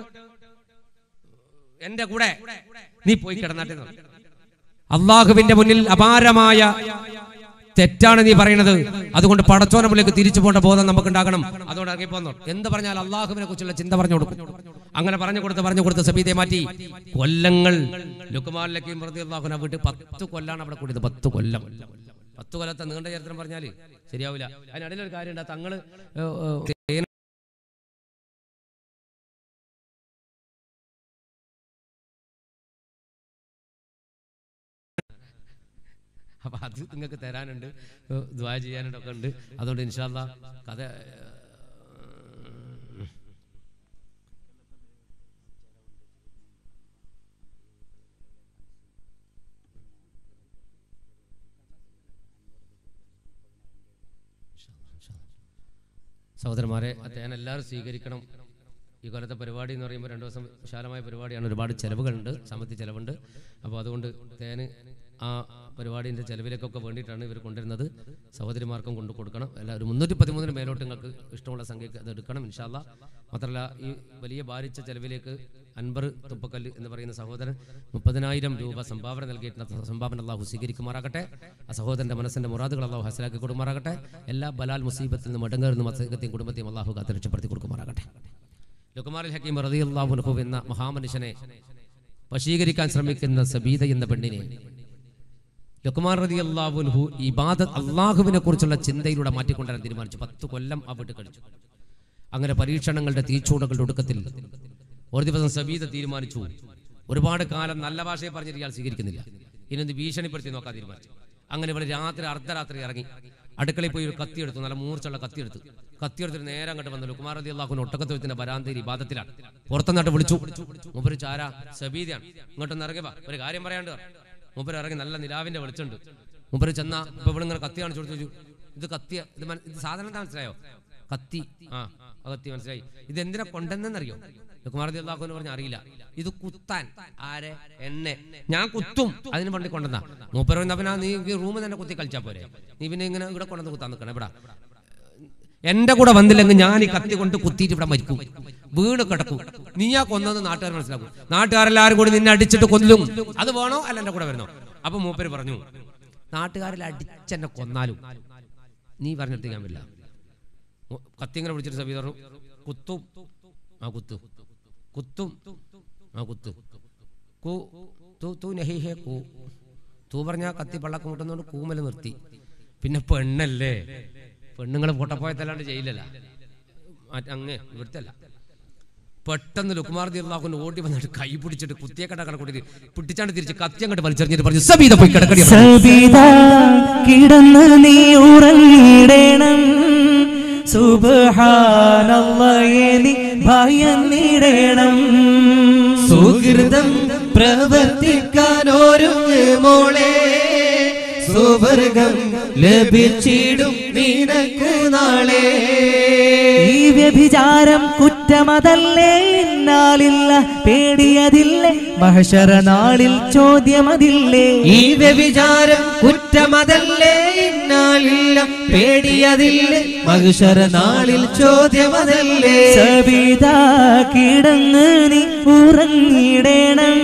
എന്റെ കൂടെ നീ പോയി കിടന്നാട്ടെ എന്ന് പറഞ്ഞു. അള്ളാഹുവിന്റെ മുന്നിൽ അപാരമായ തെറ്റാണ് നീ പറയുന്നത് അതുകൊണ്ട് പടച്ചോന മുന്നിലേക്ക് തിരിച്ചു പോകേണ്ട ബോധം നമുക്ക് ഉണ്ടാകണം അതുകൊണ്ട് ഇറങ്ങി പോന്നു എന്ത് പറഞ്ഞാൽ അള്ളാഹുവിനെ കുറിച്ചുള്ള ചിന്ത പറഞ്ഞു കൊടുക്കും അങ്ങനെ പറഞ്ഞു കൊടുത്ത് പറഞ്ഞു കൊടുത്ത് സബീതെ മാറ്റി കൊല്ലങ്ങൾ ലുക്കുമാലിലേക്കും വെറുതെ അള്ളാഹുന വീട്ടിൽ പത്ത് കൊല്ലാണ് അവിടെ കൂടിയത് പത്ത് കൊല്ലം പത്ത് കൊല്ലത്തെ നീണ്ട ചരിത്രം പറഞ്ഞാല് ശരിയാവില്ല അതിനിടയിലൊരു കാര്യമുണ്ട് തങ്ങള് ഏ, ഏ, തേൻ അപ്പൊ അത് നിങ്ങൾക്ക് തരാനുണ്ട് ഏഹ് ദ്വാ ചെയ്യാനുണ്ട് ഒക്കെ ഉണ്ട് അതുകൊണ്ട് ഇൻഷാല്ല കഥ ഏഹ്, സഹോദരന്മാരെ തേൻ എല്ലാവരും സ്വീകരിക്കണം ഈ കൊല്ലത്തെ പരിപാടി എന്ന് പറയുമ്പോൾ രണ്ട് ദിവസം വിശാലമായ പരിപാടിയാണ് ഒരുപാട് ചിലവുകളുണ്ട് സാമ്പത്തിക ചിലവുണ്ട് അപ്പോൾ അതുകൊണ്ട് തേന് ആ പരിപാടിൻ്റെ ചിലവിലേക്കൊക്കെ വേണ്ടിയിട്ടാണ് ഇവർ കൊണ്ടുവരുന്നത് സഹോദരിമാർക്കും കൊണ്ടു കൊടുക്കണം അല്ല ഒരു മുന്നൂറ്റി പതിമൂന്നിന് മേലോട്ട് നിങ്ങൾക്ക് ഇഷ്ടമുള്ള സംഖ്യക്ക് അത് എടുക്കണം ഇൻഷാല്ല മാത്രമല്ല ഈ വലിയ ഭാരിച്ച ചെലവിലേക്ക് അൻപർ തുപ്പക്കല്ല് എന്ന് പറയുന്ന സഹോദരൻ മുപ്പതിനായിരം രൂപ സംഭാവന നൽകിയിട്ടുള്ള സംഭാവന അള്ളാഹു സ്വീകരിക്കുമാറാകട്ടെ ആ സഹോദരന്റെ മനസ്സിന്റെ മുറാദുകൾ അള്ളാഹു ഹസലാക്കി കൊടുക്കുമാറാകട്ടെ എല്ലാ ബലാൽ മുസീബത്തിൽ നിന്നും മടങ്ങുന്ന മത്സരത്തെയും കുടുംബത്തെയും അള്ളാഹു കാത്ത് രക്ഷപ്പെടുത്തി കൊടുക്കുമാറാകട്ടെ ലുക്കുമാറിൽ ഹക്കീം റതി അള്ളാഹുനഹു എന്ന മഹാമനുഷ്യനെ വശീകരിക്കാൻ ശ്രമിക്കുന്ന സബീദ എന്ന പെണ്ണിനെ ലുക്കുമാർ റതി അള്ളാഹുൻഹു ഇബാദ അള്ളാഹുവിനെ കുറിച്ചുള്ള ചിന്തയിലൂടെ മാറ്റിക്കൊണ്ടുവരാൻ തീരുമാനിച്ചു പത്ത് കൊല്ലം ആ വീട്ട് കഴിച്ചു അങ്ങനെ പരീക്ഷണങ്ങളുടെ തീച്ചൂടകളുടെ ഒടുക്കത്തിൽ ഒരു ദിവസം സബീദ തീരുമാനിച്ചു ഒരുപാട് കാലം നല്ല ഭാഷയെ പറഞ്ഞിട്ട് ഇയാൾ സ്വീകരിക്കുന്നില്ല ഇനി ഭീഷണിപ്പെടുത്തി നോക്കാൻ തീരുമാനിച്ചു അങ്ങനെ ഇവിടെ രാത്രി അർദ്ധരാത്രി ഇറങ്ങി അടുക്കളയിൽ പോയി ഒരു കത്തി എടുത്തു നല്ല മൂർച്ചുള്ള കത്തി എടുത്തു കത്തി എടുത്തിട്ട് നേരെ അങ്ങോട്ട് വന്നു ലുക്കുമാർ റതി അള്ളാഹുന് ഒട്ടക്കത്തൊഴുത്തിന്റെ വരാന്തയിൽ ഇബാദത്തിലാണ് പുറത്തുനിന്നിട്ട് വിളിച്ചു മൂപ്പര് ചാര സബീദയാണ് ഇങ്ങോട്ടൊന്ന് ഇറങ്ങി വാ ഒരു കാര്യം പറയാണ്ട് വാ. മൂപ്പര് ഇറങ്ങി നല്ല നിലാവിന്റെ വെളിച്ചുണ്ട് മൂപ്പര് ചെന്ന ഇപ്പൊ ഇവിടെ ഇങ്ങനെ കത്തി കാണിച്ചു കൊടുത്തു ചോദിച്ചു ഇത് കത്തിയ ഇത് മന- ഇത് സാധനം എന്താ മനസ്സിലായോ കത്തി ആ ആ കത്തി മനസ്സിലായി ഇത് എന്തിനാ കൊണ്ടെന്നറിയോ കുമാരതി അള്ളാഹുന്ന് പറഞ്ഞ അറിയില്ല ഇത് കുത്താൻ ആരെ എന്നെ ഞാൻ കുത്തും അതിന് വണ്ടി കൊണ്ടുവന്ന മൂപ്പര് പറയുന്ന പിന്നെ നീ റൂമിൽ തന്നെ കുത്തി കളിച്ചാ പോരെ നീ പിന്നെ ഇങ്ങനെ ഇവിടെ കൊണ്ടുവന്ന് കുത്താൻ നിൽക്കണം ഇവിടെ എന്റെ കൂടെ വന്നില്ലെങ്കിൽ ഞാൻ ഈ കത്തി കൊണ്ട് കുത്തിയിട്ട് ഇവിടെ മരിക്കും വീണ് കിടക്കും നീയാ കൊന്നത് നാട്ടുകാർ മനസ്സിലാക്കും നാട്ടുകാരെല്ലാരും കൂടി നിന്നെ അടിച്ചിട്ട് കൊല്ലും അത് വേണോ അല്ല എന്റെ കൂടെ വരണോ അപ്പൊ മൂപ്പര് പറഞ്ഞു നാട്ടുകാരിൽ അടിച്ചെന്നെ കൊന്നാലും നീ പറഞ്ഞെടുത്ത് ഞാൻ പറ്റില്ല മു- കത്തി ഇങ്ങനെ പിടിച്ചിട്ട് സബീ പറഞ്ഞു കുത്തും ആ കുത്തു കുത്തും ആ കുത്തു കൂ തൂ തൂ നഹി ഹേ കൂ തൂ പറഞ്ഞ കത്തി പള്ളക്കം മുട്ടുന്നതുകൊണ്ട് കൂമല് നിർത്തി പിന്നെ പെണ്ണല്ലേ പെണ്ണുങ്ങൾ പൊട്ടപ്പോയത്തല്ലാണ്ട് ചെയ്യില്ലല്ല മറ്റ് അങ്ങ് ഇവിടുത്തെ അല്ല പെട്ടെന്ന് ലുക്കുമാർ അള്ളാഹുന് ഓടി വന്നിട്ട് കൈ പിടിച്ചിട്ട് കുത്തിയെ കട കടക്കൂടി പിടിച്ചാണ്ട് തിരിച്ച് കത്തി അങ്ങോട്ട് വലിച്ചെറിഞ്ഞിട്ട് പറഞ്ഞു സബീത പോയി കിടക്കടി സബിത കിടന്ന് നീ ഉറങ്ങിടണം സുബ്ഹാനല്ലാഹേ നീ ഭയന്നിടണം സുഹൃതം പ്രവർത്തിക്കാൻ ഒരുങ്ങ് മോളെ സുവർഗം ലഭിച്ചിടും നിനക്ക് നാളെ ഈ വ്യഭിചാരം കുറ്റമതല്ലേ എന്നാലില്ല പേടിയതില്ലേ മഹശര നാളിൽ ചോദ്യമതില്ലേ ഈ വ്യഭിചാരം കുറ്റമതല്ലേ ഇന്നാലില്ല പേടിയതില്ലേ മഹിഷര നാളിൽ ചോദ്യമതല്ലേ സവിതാ കിടന്ന് നീ ഉറങ്ങിടണം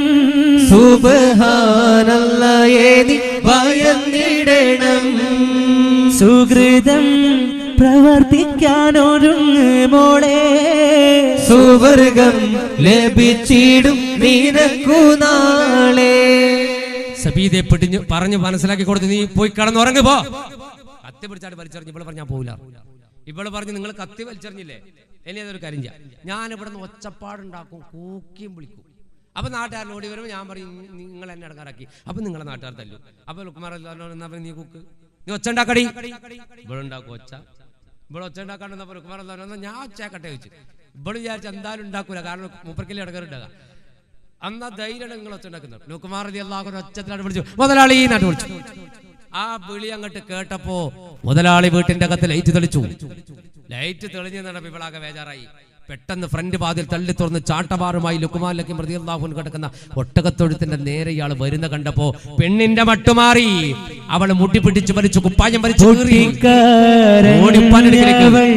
സുബഹാനല്ലയേ നീ ഭയന്നിടണം സുഹൃതം പ്രവർത്തിക്കാനൊരുങ്ങ് മോളെ സുവർഗം ലഭിച്ചിടും നിനക്കു നാളെ സബീദെ പിടിഞ്ഞ് പറഞ്ഞു മനസ്സിലാക്കി കൊടുത്ത് നീ പോയി കിടന്നുറങ്ങ് പോ കത്തി പിടിച്ചാട്ട് വലിച്ചെറിഞ്ഞ് ഇവള് പറഞ്ഞാ പോവില്ല ഇവള് പറഞ്ഞു നിങ്ങൾ കത്തി വലിച്ചെറിഞ്ഞില്ലേ ഇനി അതൊരു കാര്യം ചെയ്യാം ഞാൻ ഇവിടെ നിന്ന് ഒച്ചപ്പാടുണ്ടാക്കും കൂക്കിയും വിളിക്കും അപ്പൊ നാട്ടുകാരൻ ഓടി വരുമ്പോൾ ഞാൻ പറയും "നി- നിങ്ങൾ എന്നെ ഇടങ്ങാറാക്കി അപ്പൊ നിങ്ങളെ നാട്ടുകാർ തല്ലു അപ്പൊ ലുക്കുമാർ എന്നാ പറയും നീ കുക്ക് നീ ഒച്ച ഉണ്ടാക്കടി ഇവിടെ ഉണ്ടാക്കും ഒച്ച ഇവിടെ ഒച്ച ഉണ്ടാക്കാണ്ടെന്നപ്പോ ലുക്കുമാർ എന്നാ ഞാൻ ഒച്ചയാക്കട്ടെ ചോദിച്ചു ഇവിടെ വിചാരിച്ച എന്തായാലും ഉണ്ടാക്കൂല കാരണം മൂപ്പർക്കല്ലേ ഇടങ്ങാറുണ്ടാകാം അന്നാ ധൈര്യം നിങ്ങൾ ഒച്ചുണ്ടാക്കുന്നത് ലുക്കുമാർ അള്ളാഹു ഒച്ചത്തിലാണ് വിളിച്ചു മുതലാളി നാട്ട് വിളിച്ചു ആ വിളി അങ്ങോട്ട് കേട്ടപ്പോ മുതലാളി വീട്ടിന്റെ അകത്ത് ലൈറ്റ് തെളിച്ചു ലൈറ്റ് തെളിഞ്ഞു നടപ്പ് ഇവളാകെ ബേജാറായി പെട്ടെന്ന് ഫ്രണ്ട് വാതിൽ തള്ളി തുറന്ന് ചാട്ടമാറുമായി ലുക്കുമാലിലേക്ക് മൃതിയല്ലാഹുൻ കിടക്കുന്ന ഒട്ടകത്തൊഴുത്തിന്റെ നേരെ ഇയാൾ വരുന്ന കണ്ടപ്പോ പെണ്ണിന്റെ മട്ടുമാറി അവൾ മുട്ടി പിടിച്ച് വലിച്ചു കുപ്പായം വലിച്ചു കീറി. ഓടി ഉപ്പാനടുക്കിലേക്ക്. അവൾ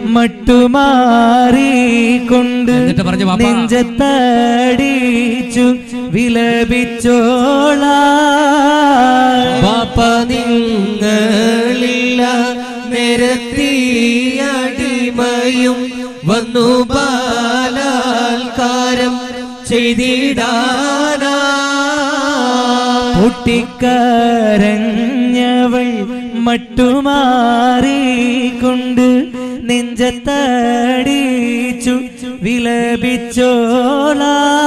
മട്ടുമാറിക്കൊണ്ട് എന്നിട്ട് പറഞ്ഞു, "വാപ്പാ." നെഞ്ചത്തടിച്ചു വിലപിച്ചോള പാപ്പ നിങ്ങളില്ല നിരത്തിയടിമയും വന്നു ബാലാൽക്കാരം ചെയ്തിടാനാ പൊട്ടിക്കരഞ്ഞവൾ മട്ടുമാറിക്കൊണ്ട് നെഞ്ചത്തടിച്ചു വിലപിച്ചോള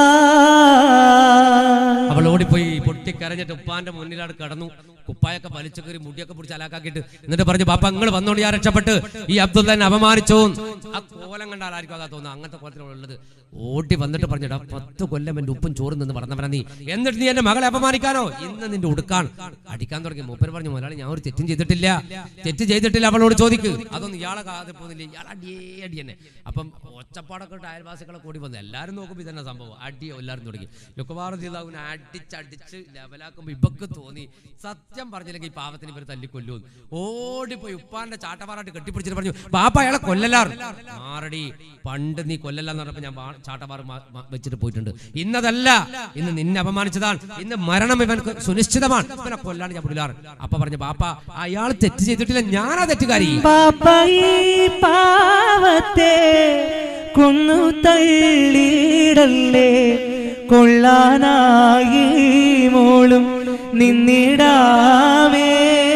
അവൾ ഓടിപ്പോയി പൊട്ടിക്കരഞ്ഞിട്ട് ഉപ്പാന്റെ മുന്നിലാണ് കടന്നു കുപ്പായൊക്കെ വലിച്ചു കയറി മുടിയൊക്കെ പിടിച്ച് അലാക്കാക്കിയിട്ട് എന്നിട്ട് പറഞ്ഞു ബാപ്പ നിങ്ങൾ വന്നോണ്ട് ഞാൻ രക്ഷപ്പെട്ട് ഈ അബ്ദുല്ലനെ അപമാനിച്ചു ആ കോലം കണ്ടാൽ ആർക്കും അതാ തോന്നുന്നു അങ്ങനത്തെ കോലത്തിലുള്ളത് ഓടി വന്നിട്ട് പറഞ്ഞിട്ട് പത്ത് കൊല്ലം എന്റെ ഉപ്പും ചോറും നിന്ന് പറഞ്ഞവനാ നീ എന്നിട്ട് നീ എന്റെ മകളെ അപമാനിക്കാനോ ഇന്ന് നിന്റെ ഉടുക്കാൻ അടിക്കാൻ തുടങ്ങി മൂപ്പര് പറഞ്ഞു മുതലാളി ഞാൻ ഒരു തെറ്റും ചെയ്തിട്ടില്ല തെറ്റ് ചെയ്തിട്ടില്ല അവളോട് ചോദിക്ക് അതൊന്നും ഇയാളെ കാതെ പോകുന്നില്ല ഇയാൾ അടിയേ അടി തന്നെ അപ്പം ഒച്ചപ്പാടൊക്കെ ഇട്ട് അയൽവാസികളെ കൂടി വന്നു എല്ലാവരും നോക്കുമ്പോൾ ഇതന്നെ സംഭവം അടിയോ എല്ലാവരും തുടങ്ങി ലുക്കവാറുദ്ദീലാവിനെ അടിച്ചടിച്ച് ലെവലാക്കുമ്പോൾ ഇവക്ക് തോന്നി സത്യം പറഞ്ഞില്ലെങ്കിൽ ഈ പാവത്തിന് ഇവർ തല്ലിക്കൊല്ലൂ ഓടിപ്പോയി ഉപ്പാന്റെ ചാട്ടപ്പാറായിട്ട് കെട്ടിപ്പിടിച്ചിട്ട് പറഞ്ഞു പാപ്പ അയാളെ കൊല്ലലാർ മാറടി പണ്ട് നീ കൊല്ലല്ലെന്ന് പറഞ്ഞപ്പോ ഞാൻ വാ- ചാട്ടപ്പാറ് മാ- മാ- വെച്ചിട്ട് പോയിട്ടുണ്ട് ഇന്നതല്ല ഇന്ന് നിന്നെ അപമാനിച്ചതാണ് ഇന്ന് മരണം ഇവൻക്ക് സുനിശ്ചിതമാണ് ഇവനെ കൊല്ലാണ് ഞാൻ വിടില്ലാർ അപ്പൊ പറഞ്ഞു പാപ്പ അയാൾ തെറ്റ് ചെയ്തിട്ടില്ല ഞാനാ തെറ്റുകാരി പാപ്പ ഈ പാവത്തെ കൊന്നു തള്ളിയിടല്ലേ കൊള്ളാനായി മോളും നിന്നിടാമേ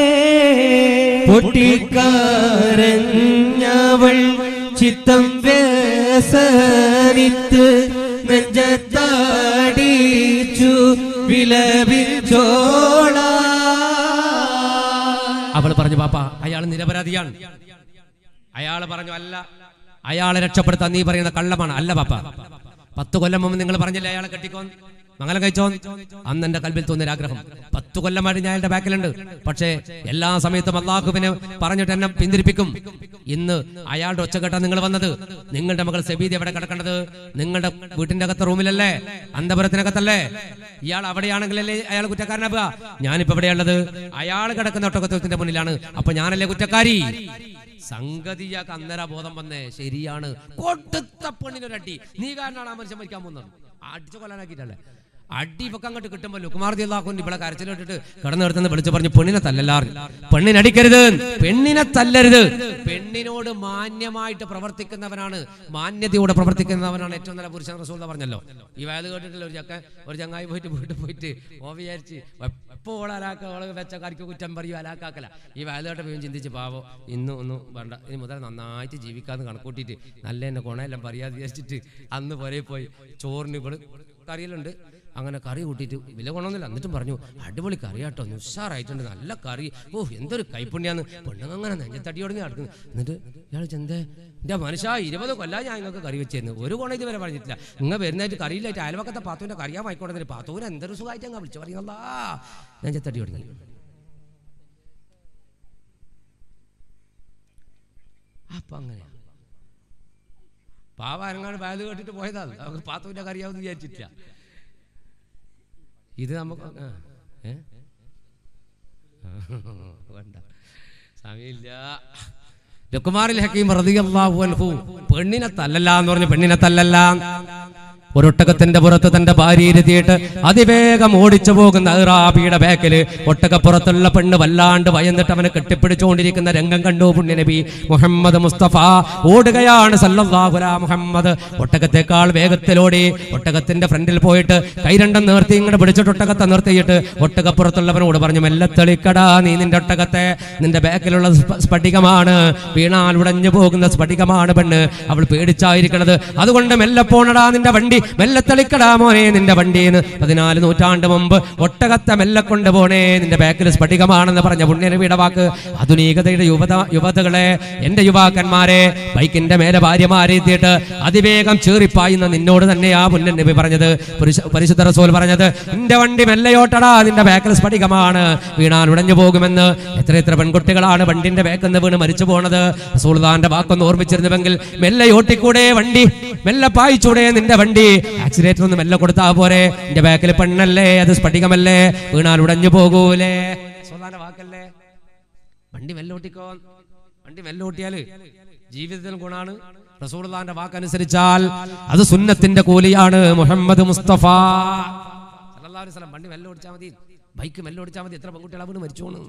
പൊട്ടിക്കാരഞ്ഞവൾ ചിത്തം വേസനിത്ത് നെഞ്ചത്തടിച്ചു വിലപിച്ചോള അവൾ പറഞ്ഞു പാപ്പ അയാൾ നിരപരാധിയാണ് അയാൾ പറഞ്ഞു അല്ല അയാളെ രക്ഷപ്പെടുത്താൻ നീ പറയുന്ന കള്ളമാണ് അല്ല പാപ്പ പത്ത് കൊല്ലം മുമ്പ് നിങ്ങൾ പറഞ്ഞില്ലേ അയാളെ കെട്ടിക്കോ മംഗലം കഴിച്ചോ അന്ന് എന്റെ കൽവിൽ തോന്നിയ ആഗ്രഹം പത്ത് കൊല്ലമായിട്ട് ഞാൻ എന്റെ ബാക്കിലുണ്ട് പക്ഷേ എല്ലാ സമയത്തും അള്ളാഹുവിനെ പറഞ്ഞിട്ട് എന്നെ പിന്തിരിപ്പിക്കും ഇന്ന് അയാളുടെ ഒച്ചക്കെട്ടാ നിങ്ങൾ വന്നത് നിങ്ങളുടെ മകൾ സെബീദ് എവിടെ കിടക്കേണ്ടത് നിങ്ങളുടെ വീട്ടിന്റെ അകത്തെ റൂമിലല്ലേ അന്തപുരത്തിനകത്തല്ലേ ഇയാൾ അവിടെയാണെങ്കിലല്ലേ അയാൾ കുറ്റക്കാരനാവുക ഞാനിപ്പോ എവിടെയുള്ളത് അയാൾ കിടക്കുന്ന ഒട്ടകത്വത്തിന്റെ മുന്നിലാണ് അപ്പൊ ഞാനല്ലേ കുറ്റക്കാരി സംഗതിയാക്ക് അന്നേര ബോധം വന്നേ ശരിയാണ് കൊടുത്ത പെണ്ണിനൊരടി നീ കാരണമാണ് ആ മനുഷ്യൻ മരിക്കാൻ പോകുന്നത് അടിച്ചു കൊല്ലാനാക്കിയിട്ടല്ലേ അടി ഇപ്പൊക്കെ അങ്ങോട്ട് കിട്ടുമ്പോ ലുക്കുമാർ ദില്ലാഖുൻ ഇവിടെ കരച്ചിലിട്ടിട്ട് കിടന്നെടുത്തുനിന്ന് വിളിച്ചു പറഞ്ഞു പെണ്ണിനെ തല്ലല്ലാർ പെണ്ണിനടിക്കരുത് പെണ്ണിനെ തല്ലരുത് പെണ്ണിനോട് മാന്യമായിട്ട് പ്രവർത്തിക്കുന്നവനാണ് മാന്യതയോടെ പ്രവർത്തിക്കുന്നവനാണ് ഏറ്റവും നല്ല പുരുഷൻ റസൂൽ എന്ന് പറഞ്ഞല്ലോ ഈ വയത് കേട്ടിട്ടില്ല ഒരു ചക്ക ഒരു ചങ്ങായി പോയിട്ട് വീട്ടിൽ പോയിട്ട് ഓ വിചാരിച്ച് എപ്പോൾ ഓളെ അലാക്ക ഓളെ വെച്ച കരിക്ക് കുറ്റം പറയും അലാക്കാക്കല ഈ വയത് കേട്ടപ്പോൾ ചിന്തിച്ച് പാവോ ഇന്നും ഒന്നും വേണ്ട ഇനി മുതൽ നന്നായിട്ട് ജീവിക്കാന്ന് കണക്കൂട്ടിയിട്ട് നല്ല എന്നെ ഗുണമെല്ലാം പറയാതെ വിചാരിച്ചിട്ട് അന്ന് പുരയിൽ പോയി ചോറിന് ഇവള് കറിയിലുണ്ട് അങ്ങനെ കറി കൂട്ടിയിട്ട് വില കൊണ്ടൊന്നുമില്ല എന്നിട്ടും പറഞ്ഞു അടിപൊളി കറി കേട്ടോ ഉഷാറായിട്ടുണ്ട് നല്ല കറി ഓ എന്തൊരു കൈപ്പുണ്യാന്ന് പെണ്ണുങ്ങൾ അങ്ങനെ നെഞ്ചത്തടി തുടങ്ങി നടക്കുന്നു എന്നിട്ട് ഇയാൾ ചെന്തേ എൻ്റെ മനുഷ്യ ഇരുപത് കൊല്ലാ ഞാൻ നിങ്ങൾക്ക് കറി വെച്ചിരുന്നു ഒരു ഗുണം ഇതുവരെ പറഞ്ഞിട്ടില്ല നിങ്ങൾ വരുന്നതായിട്ട് കറിയില്ലായിട്ട് അയൽവക്കത്തെ പാത്തുവിൻ്റെ കറിയാ വായിക്കൊണ്ടതിന് പാത്തൂര് എന്തൊരു സുഖമായിട്ട് അങ്ങ് വിളിച്ചു പറയുന്നല്ലാ നെഞ്ചത്തടി തുടങ്ങി അപ്പൊ അങ്ങനെ പാവ അരങ്ങാട് വയല് കേട്ടിട്ട് പോയതാണ് നമുക്ക് പാത്തൂൻ്റെ കറിയാവെന്ന് വിചാരിച്ചിട്ടില്ല ഇത് നമുക്ക് ആ, ഏ? ആ, വേണ്ട സമയമില്ല ലുക്കുമാറിൽ ഹക്കീം റളിയല്ലാഹു അൻഹു പെണ്ണിനെ തല്ലല്ല എന്ന് പറഞ്ഞു പെണ്ണിനെ തല്ലല്ല ഒരൊട്ടകത്തിന്റെ പുറത്ത് തന്റെ ഭാര്യ ഇരുത്തിയിട്ട് അതിവേഗം ഓടിച്ചു പോകുന്ന ഇറാബിയുടെ ബാക്കില് ഒട്ടകപ്പുറത്തുള്ള പെണ്ണ് വല്ലാണ്ട് ഭയന്നിട്ട് അവനെ കെട്ടിപ്പിടിച്ചുകൊണ്ടിരിക്കുന്ന രംഗം കണ്ടു പുണ്യ നബി മുഹമ്മദ് മുസ്തഫ ഓടുകയാണ് സല്ലല്ലാഹു അലാ മുഹമ്മദ് ഒട്ടകത്തെക്കാൾ വേഗത്തിലോടി ഒട്ടകത്തിന്റെ ഫ്രണ്ടിൽ പോയിട്ട് കൈ രണ്ടും നിർത്തി ഇങ്ങോട്ട് പിടിച്ചിട്ട് ഒട്ടകത്തെ നിർത്തിയിട്ട് ഒട്ടകപ്പുറത്തുള്ളവനോട് പറഞ്ഞു മെല്ലെ തെളിക്കടാ നീ നിന്റെ ഒട്ടകത്തെ നിന്റെ ബാക്കിലുള്ള സ്ഫ- സ്ഫടികമാണ് വീണാൽ ഉടഞ്ഞു പോകുന്ന സ്ഫടികമാണ് പെണ്ണ് അവൾ പേടിച്ചായിരിക്കണത് അതുകൊണ്ട് മെല്ലെ പോണടാ നിന്റെ വണ്ടി മെല്ലെ തെളിക്കടാ മോനെ നിന്റെ വണ്ടിന്ന് പതിനാല് നൂറ്റാണ്ട് മുമ്പ് ഒട്ടകത്തെ മെല്ലെ കൊണ്ടുപോണേ നിന്റെ ബാക്കിൽ സ്ഫടികമാണെന്ന് പറഞ്ഞ പുണ്യനബിയുടെ വാക്ക് ആധുനികതയുടെ യുവത യുവതകളെ എന്റെ യുവാക്കന്മാരെ ബൈക്കിന്റെ മേലെ ഭാര്യമാരെ എത്തിയിട്ട് അതിവേഗം ചേറിപ്പായുന്ന നിന്നോട് തന്നെയാ പുണ്യൻ നബി പറഞ്ഞത് പുരുഷ- പരിശുദ്ധ റസൂൽ പറഞ്ഞത് നിന്റെ വണ്ടി മെല്ലെയോട്ടടാ നിന്റെ ബാക്കിൽ സ്ഫടികമാണ് വീണാൽ ഉടഞ്ഞു പോകുമെന്ന് എത്ര എത്ര പെൺകുട്ടികളാണ് വണ്ടിന്റെ ബാക്കെന്ന് വീണ് മരിച്ചു പോണത് റസൂൽദാന്റെ വാക്കൊന്ന് ഓർമ്മിച്ചിരുന്നുവെങ്കിൽ മെല്ലെ ഓട്ടിക്കൂടെ വണ്ടി മെല്ലെ പായിച്ചൂടെ നിന്റെ വണ്ടി ആക്സിഡേറ്റർ ഒന്ന് മെല്ലെ കൊടുത്താ പോരെ നിന്റെ ബാക്കിൽ പെണ്ണല്ലേ അത് സ്ഫടികമല്ലേ വീണാൽ ഉടഞ്ഞു പോകൂലേ റസൂൽദാന്റെ വാക്കല്ലേ വണ്ടി മെല്ലെ ഓട്ടിക്കോ വണ്ടി മെല്ലെ ഓട്ടിയാല് ജീവിതത്തിൽ ഗുണാണ് റസൂർദാന്റെ വാക്കനുസരിച്ചാൽ അത് സുന്നത്തിന്റെ കൂലിയാണ് മുഹമ്മദ് മുസ്തഫ സല്ലല്ലാഹു അലൈഹി വസല്ലം വണ്ടി മെല്ലെ ഓടിച്ചാൽ മതി ബൈക്ക് മെല്ലെ ഓടിച്ചാൽ മതി എത്ര പെൺകുട്ടികളെ വീണ് മരിച്ചു പോണ്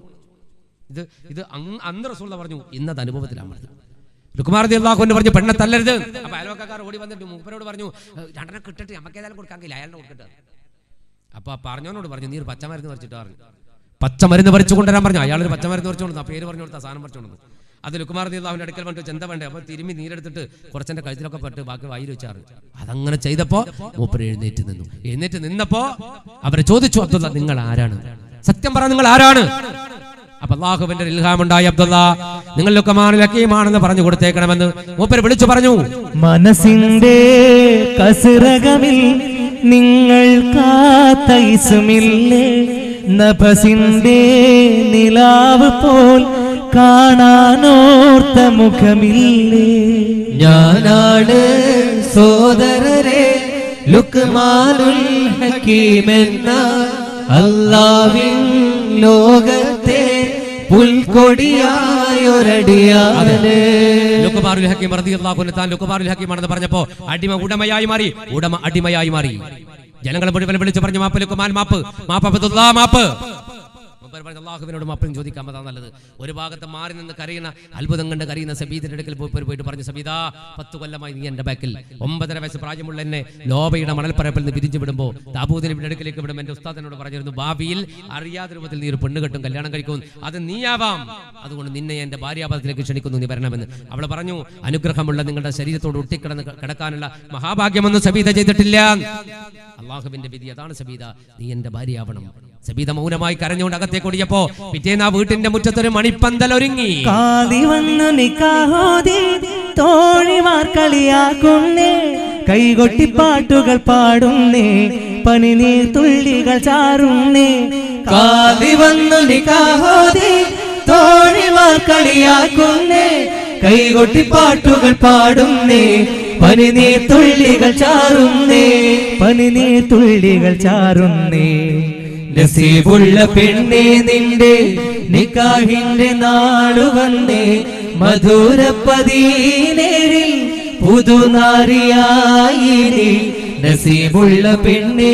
ഇത് ഇത് അങ്- അന്ന് റസൂള്ള പറഞ്ഞു ഇന്നത് അനുഭവത്തിലാണ് പറഞ്ഞത് ലുക്കുമാർദി അള്ളാഹുവിന്റെ പറഞ്ഞു പെണ്ണെ തല്ലരുത് അപ്പൊ അയൽവക്കാർ ഓടി വന്നിട്ട് മൂപ്പരോട് പറഞ്ഞു "ഏ, രണ്ടെണ്ണം കിട്ടട്ടെ നമുക്ക് ഏതായാലും കൊടുക്കാൻ കഴിയില്ല അയാളിനെ കൊടുക്കട്ടെ അപ്പൊ ആ പറഞ്ഞവനോട് പറഞ്ഞു നീ ഒരു പച്ചമരുന്ന് പറിച്ചിട്ട് പറഞ്ഞു പച്ചമരുന്ന് പറിച്ചു കൊണ്ടുവരാൻ പറഞ്ഞു അയാളൊരു പച്ചമരുന്ന് പറിച്ചു കൊണ്ടു ആ പേര് പറഞ്ഞു കൊടുത്ത സാധനം പറിച്ചു കൊണ്ടു അത് ലുക്കുമാർ അവന്റെ അടുക്കൽ വന്നിട്ട് ചെന്ത വേണ്ടേ അപ്പൊ തിരുമ്മി നീരെടുത്തിട്ട് കുറച്ചെന്റെ കഴുത്തിലൊക്കെ പെട്ട് ബാക്കി വായിൽ വെച്ചാറ് അതങ്ങനെ ചെയ്തപ്പോ മൂപ്പര് എഴുന്നേറ്റ് നിന്നു എഴുന്നേറ്റ് നിന്നപ്പോ അവരെ ചോദിച്ചു അബ്ദുള്ള നിങ്ങൾ ആരാണ് സത്യം പറ നിങ്ങൾ ആരാണ് അപ്പൊ അള്ളാഹുവിന്റെ ഇൽഹാമുണ്ടായി അബ്ദുള്ള നിങ്ങൾ ലുക്കമാനിൽ ഹക്കീമാണെന്ന് പറഞ്ഞു കൊടുത്തേക്കണമെന്ന് മൂപ്പര് വിളിച്ചു പറഞ്ഞു മനസ്സിന്റെ കസിറകമിൽ നിങ്ങൾ കാത്തൈസുമില്ലേ നഭസിന്റെ നിലാവ് പോൽ കാണാനോർത്ത മുഖമില്ലേ ഞാനാണ് സോദരരെ ലുക്മാനുൽ ഹക്കീമെന്ന അല്ലാവിൻ ലോകത്തെ പുൽക്കൊടിയായൊരടിയാണ് ലുക്കുമാറുൽ ഹക്കീം റളിയല്ലാഹു അൻഹു താൻ ലുക്കുമാറുൽ ഹക്കീമാണെന്ന് പറഞ്ഞപ്പോ അടിമ ഉടമയായി മാറി ഉടമ അടിമയായി മാറി ജനങ്ങളെ മുഴുവൻ വിളിച്ചു പറഞ്ഞു മാപ്പ് ലുക്കുമാൻ മാപ്പ് മാപ്പ് അബ്ദുല്ലാ മാപ്പ് മൂപ്പർ പറഞ്ഞു, അള്ളാഹുവിനോട് മാപ്പിനും ചോദിക്കാൻ അതാ നല്ലത് ഒരു ഭാഗത്ത് മാറി നിന്ന് കരയുന്ന അത്ഭുതം കണ്ട് കരയുന്ന സബീദിന്റെ അടുക്കൽ പോയി പോയി പോയിട്ട് പറഞ്ഞു സബീദ പത്ത് കൊല്ലമായി നീ എന്റെ ബാക്കിൽ ഒമ്പതര വയസ്സ് പ്രായമുള്ള എന്നെ ലോബയുടെ മണൽപ്പരപ്പിൽ നിന്ന് പിരിച്ചു വിടുമ്പോ താബൂദിന്റെ അടുക്കലേക്ക് വിടും എന്റെ ഉസ്താദിനോട് പറഞ്ഞിരുന്നു ഭാവിയിൽ അറിയാത്ത രൂപത്തിൽ നീ ഒരു പെണ്ണ് കെട്ടും കല്യാണം കഴിക്കും അത് നീയാവാം അതുകൊണ്ട് നിന്നെ എന്റെ ഭാര്യാപദത്തിലേക്ക് ക്ഷണിക്കുന്നു നീ വരണമെന്ന് അവൾ പറഞ്ഞു അനുഗ്രഹമുള്ള നിങ്ങളുടെ ശരീരത്തോട് ഒട്ടിക്കിടന്ന് ക- കിടക്കാനുള്ള മഹാഭാഗ്യമൊന്നും സബീത ചെയ്തിട്ടില്ല അള്ളാഹുവിന്റെ വിധി അതാണ് സബീത നീ എന്റെ ഭാര്യയാവണം സബീത മൗനമായി കരഞ്ഞുകൊണ്ട് അകത്തേക്ക് ഓടിയപ്പോ പിറ്റേന്ന് ആ വീട്ടിന്റെ മുറ്റത്തൊരു മണിപ്പന്തൽ ഒരുങ്ങി കാതി വന്നു നിക്കാഹോതി തോഴിമാർ കളിയാക്കുന്നേ കൈകൊട്ടി പാട്ടുകൾ പാടുന്നേ പനിനീർ തുള്ളികൾ ചാറുന്നേ കാതി വന്നു നിക്കാഹോതി തോഴിമാർ കളിയാക്കുന്നേ കൈകൊട്ടി പാട്ടുകൾ പാടുന്നേ പനിനീർ തുള്ളികൾ ചാറുന്നേ പനിനീർ തുള്ളികൾ ചാറുന്നേ നസീബുള്ള പെണ്ണെ നിന്റെ നിക്കാഹിന്റെ നാളു വന്നേ മധുര പതിനേഴിൽ പുതുനാരിയായി നീ നസീബുള്ള പെണ്ണേ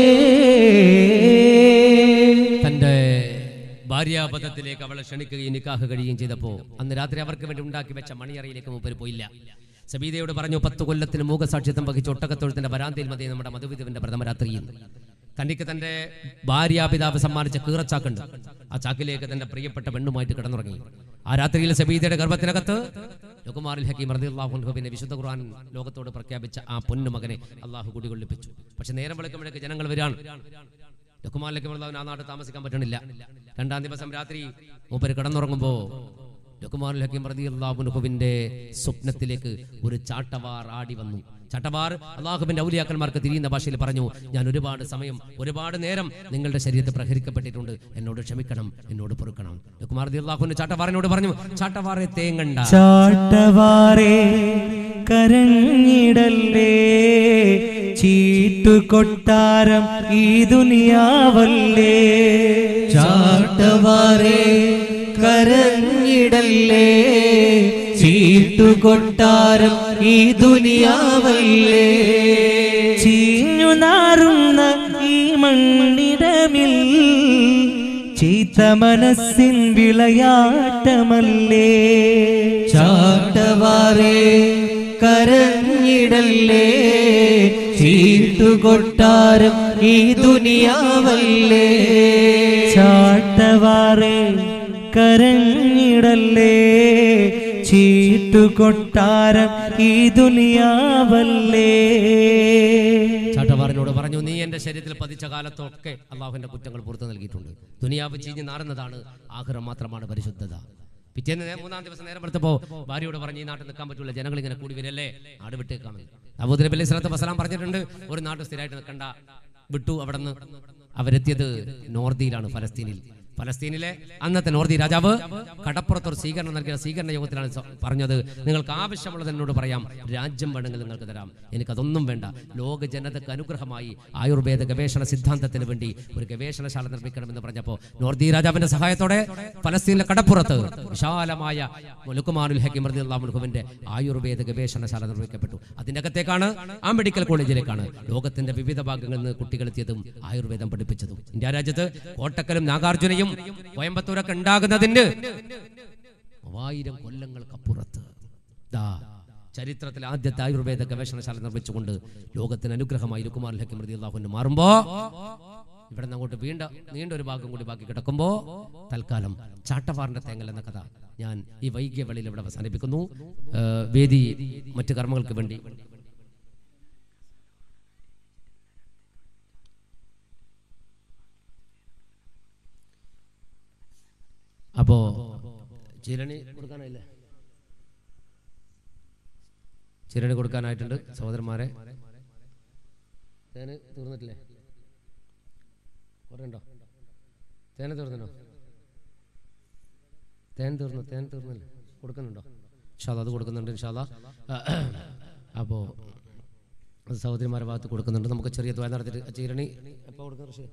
തന്റെ ഭാര്യാപദത്തിലേക്ക് അവളെ ക്ഷണിക്കുകയും നിക്കാഹ് കഴിയുകയും ചെയ്തപ്പോ അന്ന് രാത്രി അവർക്ക് വേണ്ടി ഉണ്ടാക്കി വെച്ച മണിയറയിലേക്ക് മൂപ്പര് പോയില്ല സബീതയോട് പറഞ്ഞു പത്ത് കൊല്ലത്തിന് മൂകസാക്ഷ്യത്വം വഹിച്ച ഒട്ടകത്തൊഴുത്തിന്റെ വരാന്തയിൽ മതി നമ്മുടെ മധുവിധുവിന്റെ പ്രഥമ രാത്രിയിൽ തനിക്ക് തന്റെ ഭാര്യാപിതാവ് സമ്മാനിച്ച കീറച്ചാക്കുണ്ട് ആ ചാക്കിലേക്ക് തന്റെ പ്രിയപ്പെട്ട പെണ്ണുമായിട്ട് കിടന്നുറങ്ങി ആ രാത്രിയിൽ സബീദയുടെ ഗർഭത്തിനകത്ത് ലുക്കുമാറിൽ ഹക്കീം റദിയുള്ളാഹുൻഹുവിനെ വിശുദ്ധ ഖുർആൻ ലോകത്തോട് പ്രഖ്യാപിച്ച ആ പൊന്നു മകനെ അള്ളാഹു കുടികൊള്ളിപ്പിച്ചു പക്ഷെ നേരം വിളിക്കുമ്പോഴേക്ക് ജനങ്ങൾ വരികയാണ് ലുക്കുമാറിലേക്ക് ആ നാട് താമസിക്കാൻ പറ്റണില്ല രണ്ടാം ദിവസം രാത്രി മൂപ്പര് കിടന്നുറങ്ങുമ്പോ ലുക്കുമാറുൽ ഹക്കീം റദിയുള്ളാഹുൻഹുവിന്റെ സ്വപ്നത്തിലേക്ക് ഒരു ചാട്ടവാർ ആടി വന്നു ചാട്ടവാർ അള്ളാഹുബിന്റെ ഔലിയാക്കന്മാർക്ക് തിരിയുന്ന ഭാഷയിൽ പറഞ്ഞു ഞാൻ ഒരുപാട് സമയം ഒരുപാട് നേരം നിങ്ങളുടെ ശരീരത്തെ പ്രഹരിക്കപ്പെട്ടിട്ടുണ്ട് എന്നോട് ക്ഷമിക്കണം എന്നോട് പൊറുക്കണം ലുക്കുമാർ അള്ളാഹുവിന്റെ ചാട്ടവാറിനോട് പറഞ്ഞു ചാട്ടവാറെ തേങ്ങണ്ട ചാട്ടവാറേ കരഞ്ഞിടല്ലേ ചീട്ടുകൊട്ടാരം ഈ ദുനിയാവല്ലേ ചാട്ടവാറേ കരഞ്ഞിടല്ലേ ചീട്ടുകൊട്ടാരം ഈ ദുനിയാവല്ലേ ചീഞ്ഞു നാറുന്ന ഈ മണ്ണിടമിൽ ചീത്ത മനസ്സിൻ വിളയാട്ടമല്ലേ ചാട്ടവാറേ കരഞ്ഞിടല്ലേ ചീട്ടുകൊട്ടാരം ഈ ദുനിയാവല്ലേ ചാട്ടവാറേ കരഞ്ഞിടല്ലേ ചീട്ടുകൊട്ടാരം ഈ ദുനിയാവല്ലേ ചാട്ടവാറിനോട് പറഞ്ഞു നീ എന്റെ ശരീരത്തിൽ പതിച്ച കാലത്തൊക്കെ അള്ളാഹുവിന്റെ കുറ്റങ്ങൾ പുറത്തു നൽകിയിട്ടുണ്ട് ദുനിയാവ് ചീഞ്ഞ് നാറുന്നതാണ് ആഗ്രഹം മാത്രമാണ് പരിശുദ്ധത പിറ്റേന്ന് നേ- മൂന്നാം ദിവസം നേരം എടുത്തപ്പോ ഭാര്യയോട് പറഞ്ഞു ഈ നാട്ടിൽ നിൽക്കാൻ പറ്റൂല ജനങ്ങൾ ഇങ്ങനെ കൂടി വരല്ലേ നാട് വിട്ടേക്കാമെന്ന് അബൂദ് നബി സ്ഥലത്ത് വസലാം പറഞ്ഞിട്ടുണ്ട് ഒരു നാട് സ്ഥിരമായിട്ട് നിൽക്കണ്ട വിട്ടു അവിടെ നിന്ന് അവരെത്തിയത് നോർദിയിലാണ് ഫലസ്തീനിൽ ഫലസ്തീനിലെ അന്നത്തെ നോർദി രാജാവ് കടപ്പുറത്ത് ഒരു സ്വീകരണം നൽകിയ സ്വീകരണ യോഗത്തിലാണ് സ- പറഞ്ഞത് നിങ്ങൾക്ക് ആവശ്യമുള്ളത് എന്നോട് പറയാം രാജ്യം വേണമെങ്കിൽ നിങ്ങൾക്ക് തരാം എനിക്കതൊന്നും വേണ്ട ലോക ജനതയ്ക്ക് അനുഗ്രഹമായി ആയുർവേദ ഗവേഷണ സിദ്ധാന്തത്തിന് വേണ്ടി ഒരു ഗവേഷണശാല നിർമ്മിക്കണമെന്ന് പറഞ്ഞപ്പോൾ നോർദി രാജാവിന്റെ സഹായത്തോടെ ഫലസ്തീനിലെ കടപ്പുറത്ത് വിശാലമായ മുലുക്കുമാനുൽ ഹക്കീം റളിയല്ലാഹുവിന്റെ ആയുർവേദ ഗവേഷണശാല നിർമ്മിക്കപ്പെട്ടു അതിന്റെ അകത്തേക്കാണ് ആ മെഡിക്കൽ കോളേജിലേക്കാണ് ലോകത്തിന്റെ വിവിധ ഭാഗങ്ങളിൽ നിന്ന് കുട്ടികളെത്തിയതും ആയുർവേദം പഠിപ്പിച്ചതും ഇന്ത്യ രാജ്യത്ത് കോട്ടക്കലും നാഗാർജുനയും കോയമ്പത്തൂരൊക്കെ ഉണ്ടാകുന്നതിന് മൂവായിരം കൊല്ലങ്ങൾക്കപ്പുറത്ത് ദാ ചരിത്രത്തിൽ ആദ്യത്തെ ആയുർവേദ ഗവേഷണശാല നിർമ്മിച്ചുകൊണ്ട് ലോകത്തിന് അനുഗ്രഹമായി ലുക്കുമാർ ഹക്കിം റതി അള്ളാഹുവിന് മാറുമ്പോ ഇവിടെ നിന്ന് അങ്ങോട്ട് വീണ്ട നീണ്ട ഒരു ഭാഗം കൂടി ബാക്കി കിടക്കുമ്പോ തൽക്കാലം ചാട്ടവാറിന്റെ തേങ്ങൽ എന്ന കഥ ഞാൻ ഈ വൈകിയ വേളയിൽ ഇവിടെ അവസാനിപ്പിക്കുന്നു ഏഹ് വേദി മറ്റു കർമ്മങ്ങൾക്ക് വേണ്ടി അപ്പോ ചിരണി കൊടുക്കാനായില്ലേ ചിരണി കൊടുക്കാനായിട്ടുണ്ട് സഹോദരന്മാരെ തേന് തീർന്നിട്ടില്ലേ കുറേ ഉണ്ടോ തേന് തീർന്നോ തേൻ തീർന്നു തേൻ തീർന്നില്ലേ കൊടുക്കുന്നുണ്ടോ ഇൻഷാല്ല അത് കൊടുക്കുന്നുണ്ട് ഇൻഷാല്ല അപ്പോൾ അത് സഹോദരിമാരുടെ ഭാഗത്ത് കൊടുക്കുന്നുണ്ട് നമുക്ക് ചെറിയ ദ്വാര നടത്തിയിട്ട് ചിരണി എപ്പോൾ കൊടുക്കുന്ന ഋഷി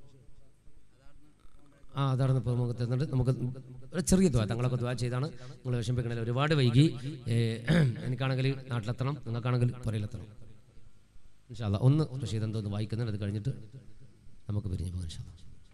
ആ അതാണ് ഇപ്പോൾ നമുക്ക് തരുന്നുണ്ട് നമുക്ക് ഒരു ചെറിയ ദ്വാ തങ്ങളൊക്കെ ദ്വാ ചെയ്താണ് നിങ്ങൾ വിഷമിപ്പിക്കണതിൽ ഒരുപാട് വൈകി ഏ, എനിക്കാണെങ്കിൽ നാട്ടിലെത്തണം നിങ്ങൾക്കാണെങ്കിൽ പുറയിലെത്തണം ഇൻഷാല്ല ഒന്ന് റഷീദ് എന്തോ ഒന്ന് വായിക്കുന്നുണ്ട് അത് കഴിഞ്ഞിട്ട് നമുക്ക് പിരിഞ്ഞു പോകാം ഇൻഷാല്ല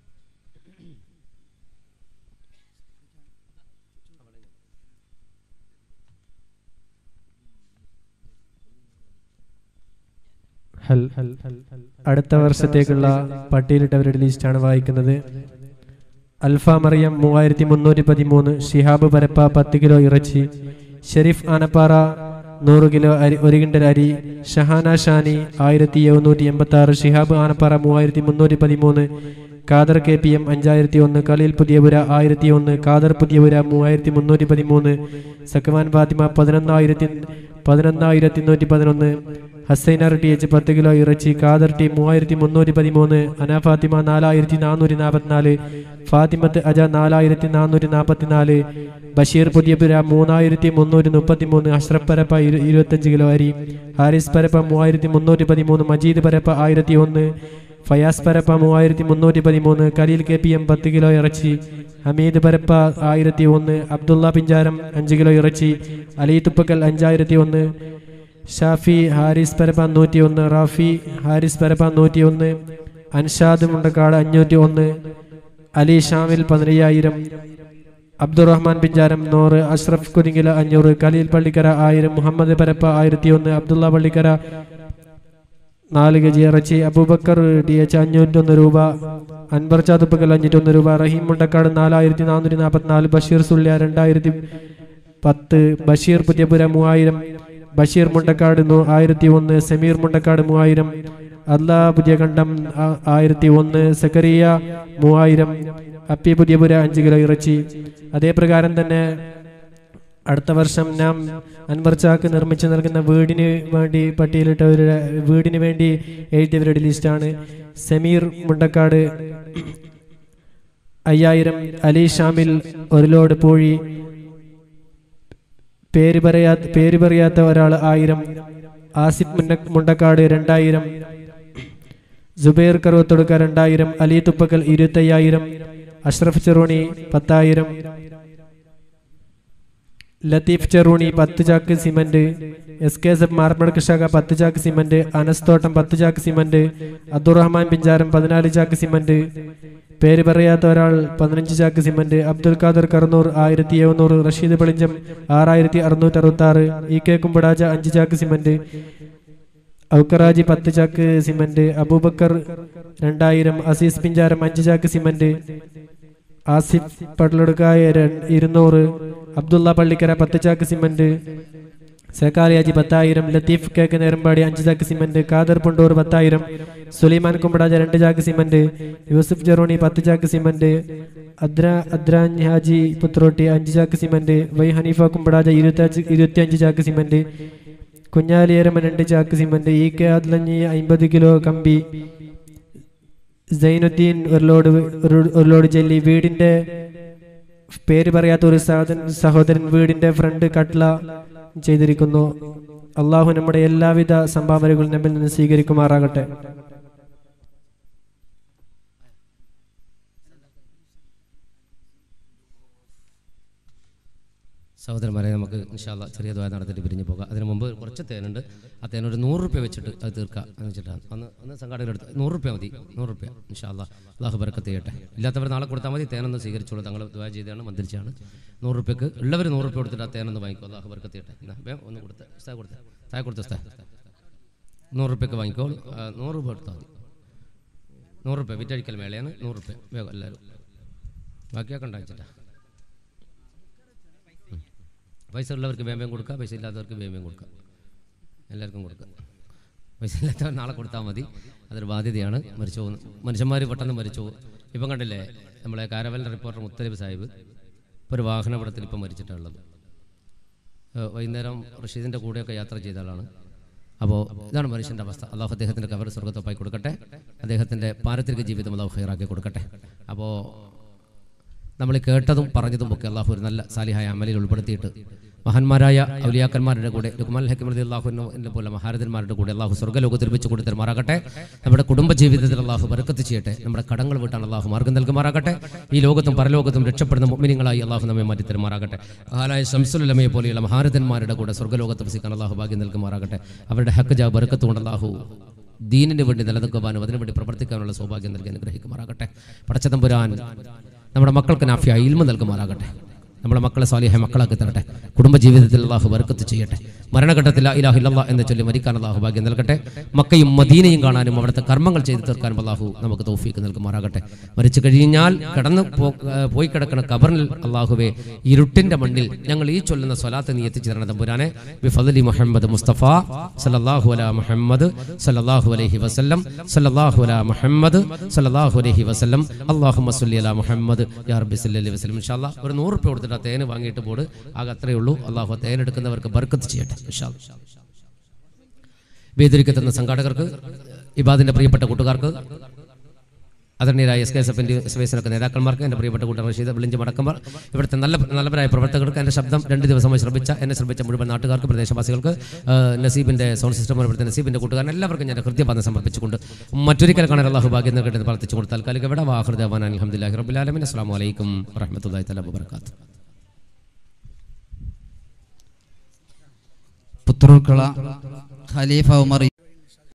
ഹൽ അടുത്ത വർഷത്തേക്കുള്ള പട്ടിയലിട്ടവരുടെ ലിസ്റ്റാണ് വായിക്കുന്നത് അൽഫ മറിയം മൂവായിരത്തി മുന്നൂറ്റി പതിമൂന്ന് ഷിഹാബ് പരപ്പ പത്ത് കിലോ ഇറച്ചി ഷെരീഫ് ആനപ്പാറ നൂറ് കിലോ അരി ഒരു കിണ്ടൽ അരി ഷഹാന ഷാനി ആയിരത്തി എഴുന്നൂറ്റി എൺപത്തി ആറ് ഷിഹാബ് ആനപ്പാറ മൂവായിരത്തി മുന്നൂറ്റി പതിമൂന്ന് കാദർ കെ പി എം അഞ്ചായിരത്തി ഒന്ന് കലീൽ പുതിയപുര ആയിരത്തി ഒന്ന് കാദർ പുതിയപുര മൂവായിരത്തി മുന്നൂറ്റി പതിമൂന്ന് സക്കമാൻ ഫാത്തിമ പതിനൊന്നായിരത്തി പതിനൊന്നായിരത്തി നൂറ്റി പതിനൊന്ന് ഹസൈനർ ടി എച്ച് പത്ത് കിലോ ഇറച്ചി കാദർ ടി മൂവായിരത്തി മുന്നൂറ്റി പതിമൂന്ന് അന ഫാത്തിമ നാലായിരത്തി നാനൂറ്റി നാൽപ്പത്തിനാല് ഫാത്തിമത്ത് അജ നാലായിരത്തി നാനൂറ്റി നാൽപ്പത്തിനാല് ബഷീർ പുതിയപുര മൂന്നായിരത്തി മുന്നൂറ്റി മുപ്പത്തി മൂന്ന് അഷ്റഫ് പരപ്പ ഇരു- ഇരുപത്തഞ്ച് കിലോ അരി ഹാരിസ് പരപ്പ മൂവായിരത്തി മുന്നൂറ്റി പതിമൂന്ന് മജീദ് പരപ്പ ആയിരത്തി ഒന്ന് ഫയാസ് പരപ്പ മൂവായിരത്തി മുന്നൂറ്റി പതിമൂന്ന് കലീൽ കെ പി എം പത്ത് കിലോ ഇറച്ചി ഹമീദ് പരപ്പ ആയിരത്തി ഒന്ന് അബ്ദുള്ള പിഞ്ചാരം അഞ്ച് കിലോ ഇറച്ചി അലി തുപ്പക്കൽ അഞ്ചായിരത്തി ഒന്ന് ഷാഫി ഹാരിസ് പരപ്പ നൂറ്റി ഒന്ന് റാഫി ഹാരിസ് പരപ്പ നൂറ്റി ഒന്ന് അൻഷാദ് മുണ്ടക്കാട് അഞ്ഞൂറ്റി ഒന്ന് അലി ഷാമിൽ പതിനയ്യായിരം അബ്ദുറഹ്മാൻ പിഞ്ചാരം നൂറ് അഷ്റഫ് കുരിങ്കില അഞ്ഞൂറ് കലീൽ പള്ളിക്കര ആയിരം മുഹമ്മദ് പരപ്പ ആയിരത്തി ഒന്ന് അബ്ദുള്ള പള്ളിക്കര നാല് കെ ജി ഇറച്ചി അബൂബക്കർ ടി എച്ച് അഞ്ഞൂറ്റൊന്ന് രൂപ അൻവർ ചാതുപ്പക്കൽ അഞ്ഞൂറ്റൊന്ന് രൂപ റഹീം മുണ്ടക്കാട് നാലായിരത്തി നാനൂറ്റി നാൽപ്പത്തിനാല് ബഷീർ സുല്യ രണ്ടായിരത്തി പത്ത് ബഷീർ പുതിയപുര മൂവായിരം ബഷീർ മുണ്ടക്കാട് നൂ- ആയിരത്തി ഒന്ന് സമീർ മുണ്ടക്കാട് മൂവായിരം അല്ലാ പുതിയ കണ്ടം ആ- ആയിരത്തി ഒന്ന് സക്കറിയ മൂവായിരം അപ്പി പുതിയപുര അഞ്ച് കിലോ ഇറച്ചി അതേ പ്രകാരം തന്നെ അടുത്ത വർഷം നാം അൻവർ ചാക്ക് നിർമ്മിച്ചു നൽകുന്ന വീടിന് വേണ്ടി പട്ടിയലിട്ടവരുടെ വീടിന് വേണ്ടി എഴുതിയവരുടെ ലിസ്റ്റാണ് സമീർ മുണ്ടക്കാട് അയ്യായിരം അലി ഷാമിൽ ഒരു ലോഡ് പൂഴി പേര് പറയാ പേര് പറയാത്ത ഒരാൾ ആയിരം ആസിഫ് മുണ്ട മുണ്ടക്കാട് രണ്ടായിരം ജുബൈർ കറുവത്തൊടുക്ക രണ്ടായിരം അലി തുപ്പക്കൽ ഇരുപത്തയ്യായിരം അഷ്റഫ് ചെറൂണി പത്തായിരം ലത്തീഫ് ചെറൂണി പത്ത് ചാക്ക് cement S K S F മാർമടക്ക് ശാഖ പത്ത് ചാക്ക് സിമന്റ് അനസ് തോട്ടം പത്ത് ചാക്ക് സിമന്റ് അബ്ദുറഹ്മാൻ പിഞ്ചാരം പതിനാല് ചാക്ക് സിമന്റ് പേര് പറയാത്ത ഒരാൾ പതിനഞ്ച് ചാക്ക് സിമന്റ് അബ്ദുൽ ഖാദർ കർണൂർ ആയിരത്തി എഴുന്നൂറ് റഷീദ് വെളിഞ്ചം ആറായിരത്തി അറുന്നൂറ്റി അറുപത്തി ആറ് ഇ കെ കുമ്പടാജ അഞ്ച് ചാക്ക് സിമന്റ് ഔക്കറാജി പത്ത് ചാക്ക് സിമന്റ് അബൂബക്കർ രണ്ടായിരം അസീസ് പിഞ്ചാരം അഞ്ച് ചാക്ക് സിമന്റ് ആസിഫ് പടലെടുക്കായ ഇരുന്നൂറ് അബ്ദുള്ള പള്ളിക്കര പത്ത് ചാക്ക് സിമന്റ് സേക്കാലിയാജി പത്തായിരം ലത്തീഫ് കേക്ക് നേരമ്പാടി അഞ്ച് ചാക്ക് സിമന്റ് ഖാദർ പുണ്ടൂർ പത്തായിരം സുലൈമാൻ കുമ്പടാജ രണ്ട് ചാക്ക് സിമന്റ് യൂസുഫ് ജെറോണി പത്ത് ചാക്ക് സിമന്റ് അദ്ര അദ്രാൻ ഹാജി പുത്രോട്ടി അഞ്ച് ചാക്ക് സിമന്റ് വൈ ഹനീഫ കുമ്പടാജ ഇരുപത്തി ഇരുപത്തി അഞ്ച് ചാക്ക് സിമന്റ് കുഞ്ഞാലിയരമൻ രണ്ട് ചാക്ക് സിമന്റ് ഇ കെ അദ്ലഞ്ഞി അമ്പത് കിലോ കമ്പി സൈനുദ്ദീൻ ഒരു ലോഡ് ഒരു- ഒരു ലോഡ് ജെല്ലി വീടിന്റെ പേര് പറയാത്ത ഒരു സഹോദരൻ സഹോദരൻ വീടിന്റെ ഫ്രണ്ട് കട്ട്ല ചെയ്തിരിക്കുന്നു അള്ളാഹു നമ്മുടെ എല്ലാവിധ സംഭാവനകളും നമ്മിൽ നിന്ന് സ്വീകരിക്കുമാറാകട്ടെ സഹോദരന്മാരെ നമുക്ക് ഇൻഷാല്ല ചെറിയ ദ്വാര നടത്തിയിട്ട് പിരിഞ്ഞു പോകാം അതിന് മുമ്പ് കുറച്ച് തേനുണ്ട് ആ തേൻ ഒരു നൂറ് റുപ്യ വെച്ചിട്ട് അത് തീർക്കാം എന്ന് വെച്ചിട്ടാണ് അന്ന് അന്ന് സംഘാടകർ എടുത്ത് നൂറ് റുപ്യ മതി നൂറ് റുപ്യ ഇൻഷാല്ല അള്ളാഹു ബർക്കത്ത് ചെയ്യട്ടെ ഇല്ലാത്തവർ നാളെ കൊടുത്താൽ മതി തേനൊന്ന് സ്വീകരിച്ചോളൂ തങ്ങൾ ദ്വാര ചെയ്താണ് മന്ത്രിച്ചാണ് നൂറ് റുപ്യക്ക് ഉള്ളവർ നൂറ് റുപ്യ കൊടുത്തിട്ട് ആ തേനൊന്ന് വാങ്ങിക്കോ അള്ളാഹു ബർക്കത്ത് ചെയ്യട്ടെ എന്നാ വേഗം ഒന്ന് കൊടുത്ത് ഉസ്താദ് കൊടുത്ത് താഴെ കൊടുത്ത ഉസ്താദ് നൂറ് റുപ്യക്ക് വാങ്ങിക്കോ ആ, നൂറ് രൂപ കൊടുത്താൽ മതി നൂറ് റുപ്യ വിറ്റഴിക്കൽ മേളയാണ് നൂറ് റുപ്യ വേഗം എല്ലാവരും ബാക്കിയൊക്കെ ഉണ്ടായിച്ചിട്ടാ പൈസ ഉള്ളവർക്ക് വേമ്പയം കൊടുക്കുക പൈസ ഇല്ലാത്തവർക്ക് വേമ്പയം കൊടുക്കുക എല്ലാവർക്കും കൊടുക്കുക പൈസ ഇല്ലാത്തവർ നാളെ കൊടുത്താൽ മതി അതൊരു ബാധ്യതയാണ് മരിച്ചു പോകുന്നത് മനുഷ്യന്മാർ പെട്ടെന്ന് മരിച്ചു പോകും ഇപ്പം കണ്ടില്ലേ നമ്മളെ കാരവലിൻ്റെ റിപ്പോർട്ടർ മുത്തലിബ് സാഹിബ് ഇപ്പോൾ ഒരു വാഹനാപകടത്തിൽ ഇപ്പം മരിച്ചിട്ടുള്ളത് ഏഹ് വൈകുന്നേരം റഷീദിൻ്റെ കൂടെയൊക്കെ യാത്ര ചെയ്ത ആളാണ് അപ്പോൾ ഇതാണ് മനുഷ്യൻ്റെ അവസ്ഥ അള്ളാഹു അദ്ദേഹത്തിൻ്റെ കവർ സ്വർഗത്തൊപ്പായി കൊടുക്കട്ടെ അദ്ദേഹത്തിൻ്റെ പാരത്രിക ജീവിതം അള്ളാഹു ഹൈറാക്കി കൊടുക്കട്ടെ അപ്പോൾ നമ്മൾ കേട്ടതും പറഞ്ഞതും ഒക്കെ അള്ളാഹു ഒരു നല്ല സാലിഹായ അമലിൽ ഉൾപ്പെടുത്തിയിട്ട് മഹാന്മാരായ ഔലിയാക്കന്മാരുടെ കൂടെ ലുക്മാൻ ഹക്കിമതി അള്ളാഹുവിനെ പോലെ മഹാരഥന്മാരുടെ കൂടെ അള്ളാഹു സ്വർഗ്ഗലോകത്തിൽ വെച്ച് കൊടുത്തരുമാറാകട്ടെ നമ്മുടെ കുടുംബ ജീവിതത്തിൽ അള്ളാഹു ബർക്കത്ത് ചെയ്യട്ടെ നമ്മുടെ കടങ്ങൾ വീട്ടാൻ അള്ളാഹു മാർഗം നൽകുമാറാകട്ടെ ഈ ലോകത്തും പരലോകത്തും രക്ഷപ്പെടുന്ന മുമ്മിനിങ്ങളായി അള്ളാഹു നമ്മെ മാറ്റി തരുമാറാകട്ടെ ആലായ ശംസുലമയെ പോലെയുള്ള മഹാരഥന്മാരുടെ കൂടെ സ്വർഗ്ഗലോകത്ത് വസിക്കാൻ അള്ളാഹു ഭാഗ്യം നൽകുമാറാകട്ടെ അവരുടെ ഹക്ക് ജാ ബർക്കത്ത് കൊണ്ട് അള്ളാഹു ദീനിന് വേണ്ടി നിലനിൽക്കുവാനും അതിനുവേണ്ടി പ്രവർത്തിക്കാനുള്ള സൗഭാഗ്യം നൽകി അനുഗ്രഹിക്കുമാറാകട്ടെ പടച്ചതമ്പുരാൻ നമ്മുടെ മക്കൾക്ക് നാഫിയ ഇൽമ നൽകുമാറാകട്ടെ നമ്മുടെ മക്കളെ സ്വാലിഹ മക്കളാക്കി തരട്ടെ കുടുംബജീവിതത്തിൽ അള്ളാഹു ബർക്കത്ത് ചെയ്യട്ടെ മരണഘട്ടത്തിൽ ലാ ഇലാഹ ഇല്ലല്ലാ എന്ന് ചൊല്ലി മരിക്കാൻ അള്ളാഹു ഭാഗ്യം നൽകട്ടെ മക്കയും മദീനയും കാണാനും അവിടുത്തെ കർമ്മങ്ങൾ ചെയ്തു തീർക്കാനും അള്ളാഹു നമുക്ക് തൗഫീക്ക് നൽകുമാറാകട്ടെ മരിച്ചു കഴിഞ്ഞാൽ കടന്നു പോ- ഏർ പോയി കിടക്കുന്ന കബറിൽ അള്ളാഹുവെ ഇരുട്ടിന്റെ മണ്ണിൽ ഞങ്ങൾ ഈ ചൊല്ലുന്ന സ്വലാത്ത് നീ എത്തിച്ചു തരണം തമ്പുരാനെ ബിഫദലി മുഹമ്മദ് മുസ്തഫ സല്ലല്ലാഹു അലാ മുഹമ്മദ് സല്ലല്ലാഹു അലൈഹി വസല്ലം സല്ലല്ലാഹു അലാ മുഹമ്മദ് സല്ലല്ലാഹു അലൈഹി വസല്ലം അല്ലാഹുമ്മ സ്വല്ലി അലാ മുഹമ്മദ് യാ റബ്ബി സല്ലി അലൈഹി വസല്ലം ഇൻഷാ അല്ലാ ഒരു നൂറ് രൂപ കൊടുത്തിട്ട് ആ തേന് വാങ്ങിയിട്ട് പോട് ആകെ അത്രയേ ഉള്ളൂ അള്ളാഹു ആ തേൻ എടുക്കുന്നവർക്ക് ബർക്കത്ത് ചെയ്യട്ടെ ഇൻഷാ അല്ലാ. വേദിരിക്കത്തുന്ന സംഘാടകർക്ക് ഇബാദിന്റെ പ്രിയപ്പെട്ട കൂട്ടുകാർക്ക് ആദരണീയരായ എസ് കെ എസ് എഫിൻ്റെ എസ് വൈ എസിനൊക്കെ നേതാക്കന്മാർക്ക് എൻ്റെ പ്രിയപ്പെട്ട കൂട്ടർ റഷീദ് വിളിഞ്ച് മടക്കമ്പർ ഇവിടുത്തെ നല്ല നല്ലവരായ പ്രവർത്തകർക്ക് എൻ്റെ ശബ്ദം രണ്ട് ദിവസമായി ശ്രമിച്ച എന്നെ ശ്രമിച്ച മുഴുവൻ നാട്ടുകാർക്ക് പ്രദേശവാസികൾക്ക് ആ, നസീബിൻ്റെ സൗണ്ട് സിസ്റ്റം ഇവിടുത്തെ നസീബിൻ്റെ കൂട്ടുകാരൻ എല്ലാവർക്കും ഞാൻ ഹൃദയപാദം സമർപ്പിച്ചുകൊണ്ട് മറ്റൊരിക്കൽ കാണാൻ അള്ളാഹു ഭാഗ്യം നൽകട്ടെ പ്രാർത്ഥിച്ചുകൊണ്ട് താൽക്കാലിക വിട വാഹൃദാൻ അലഹമുല്ലാഹി റബുലാലമിൻ അസ്സാം വലൈക്കും വറഹമത്തല്ലാ തല വബർക്കാത്തു പുത്രൂർക്കള ഖലീഫ ഉമർ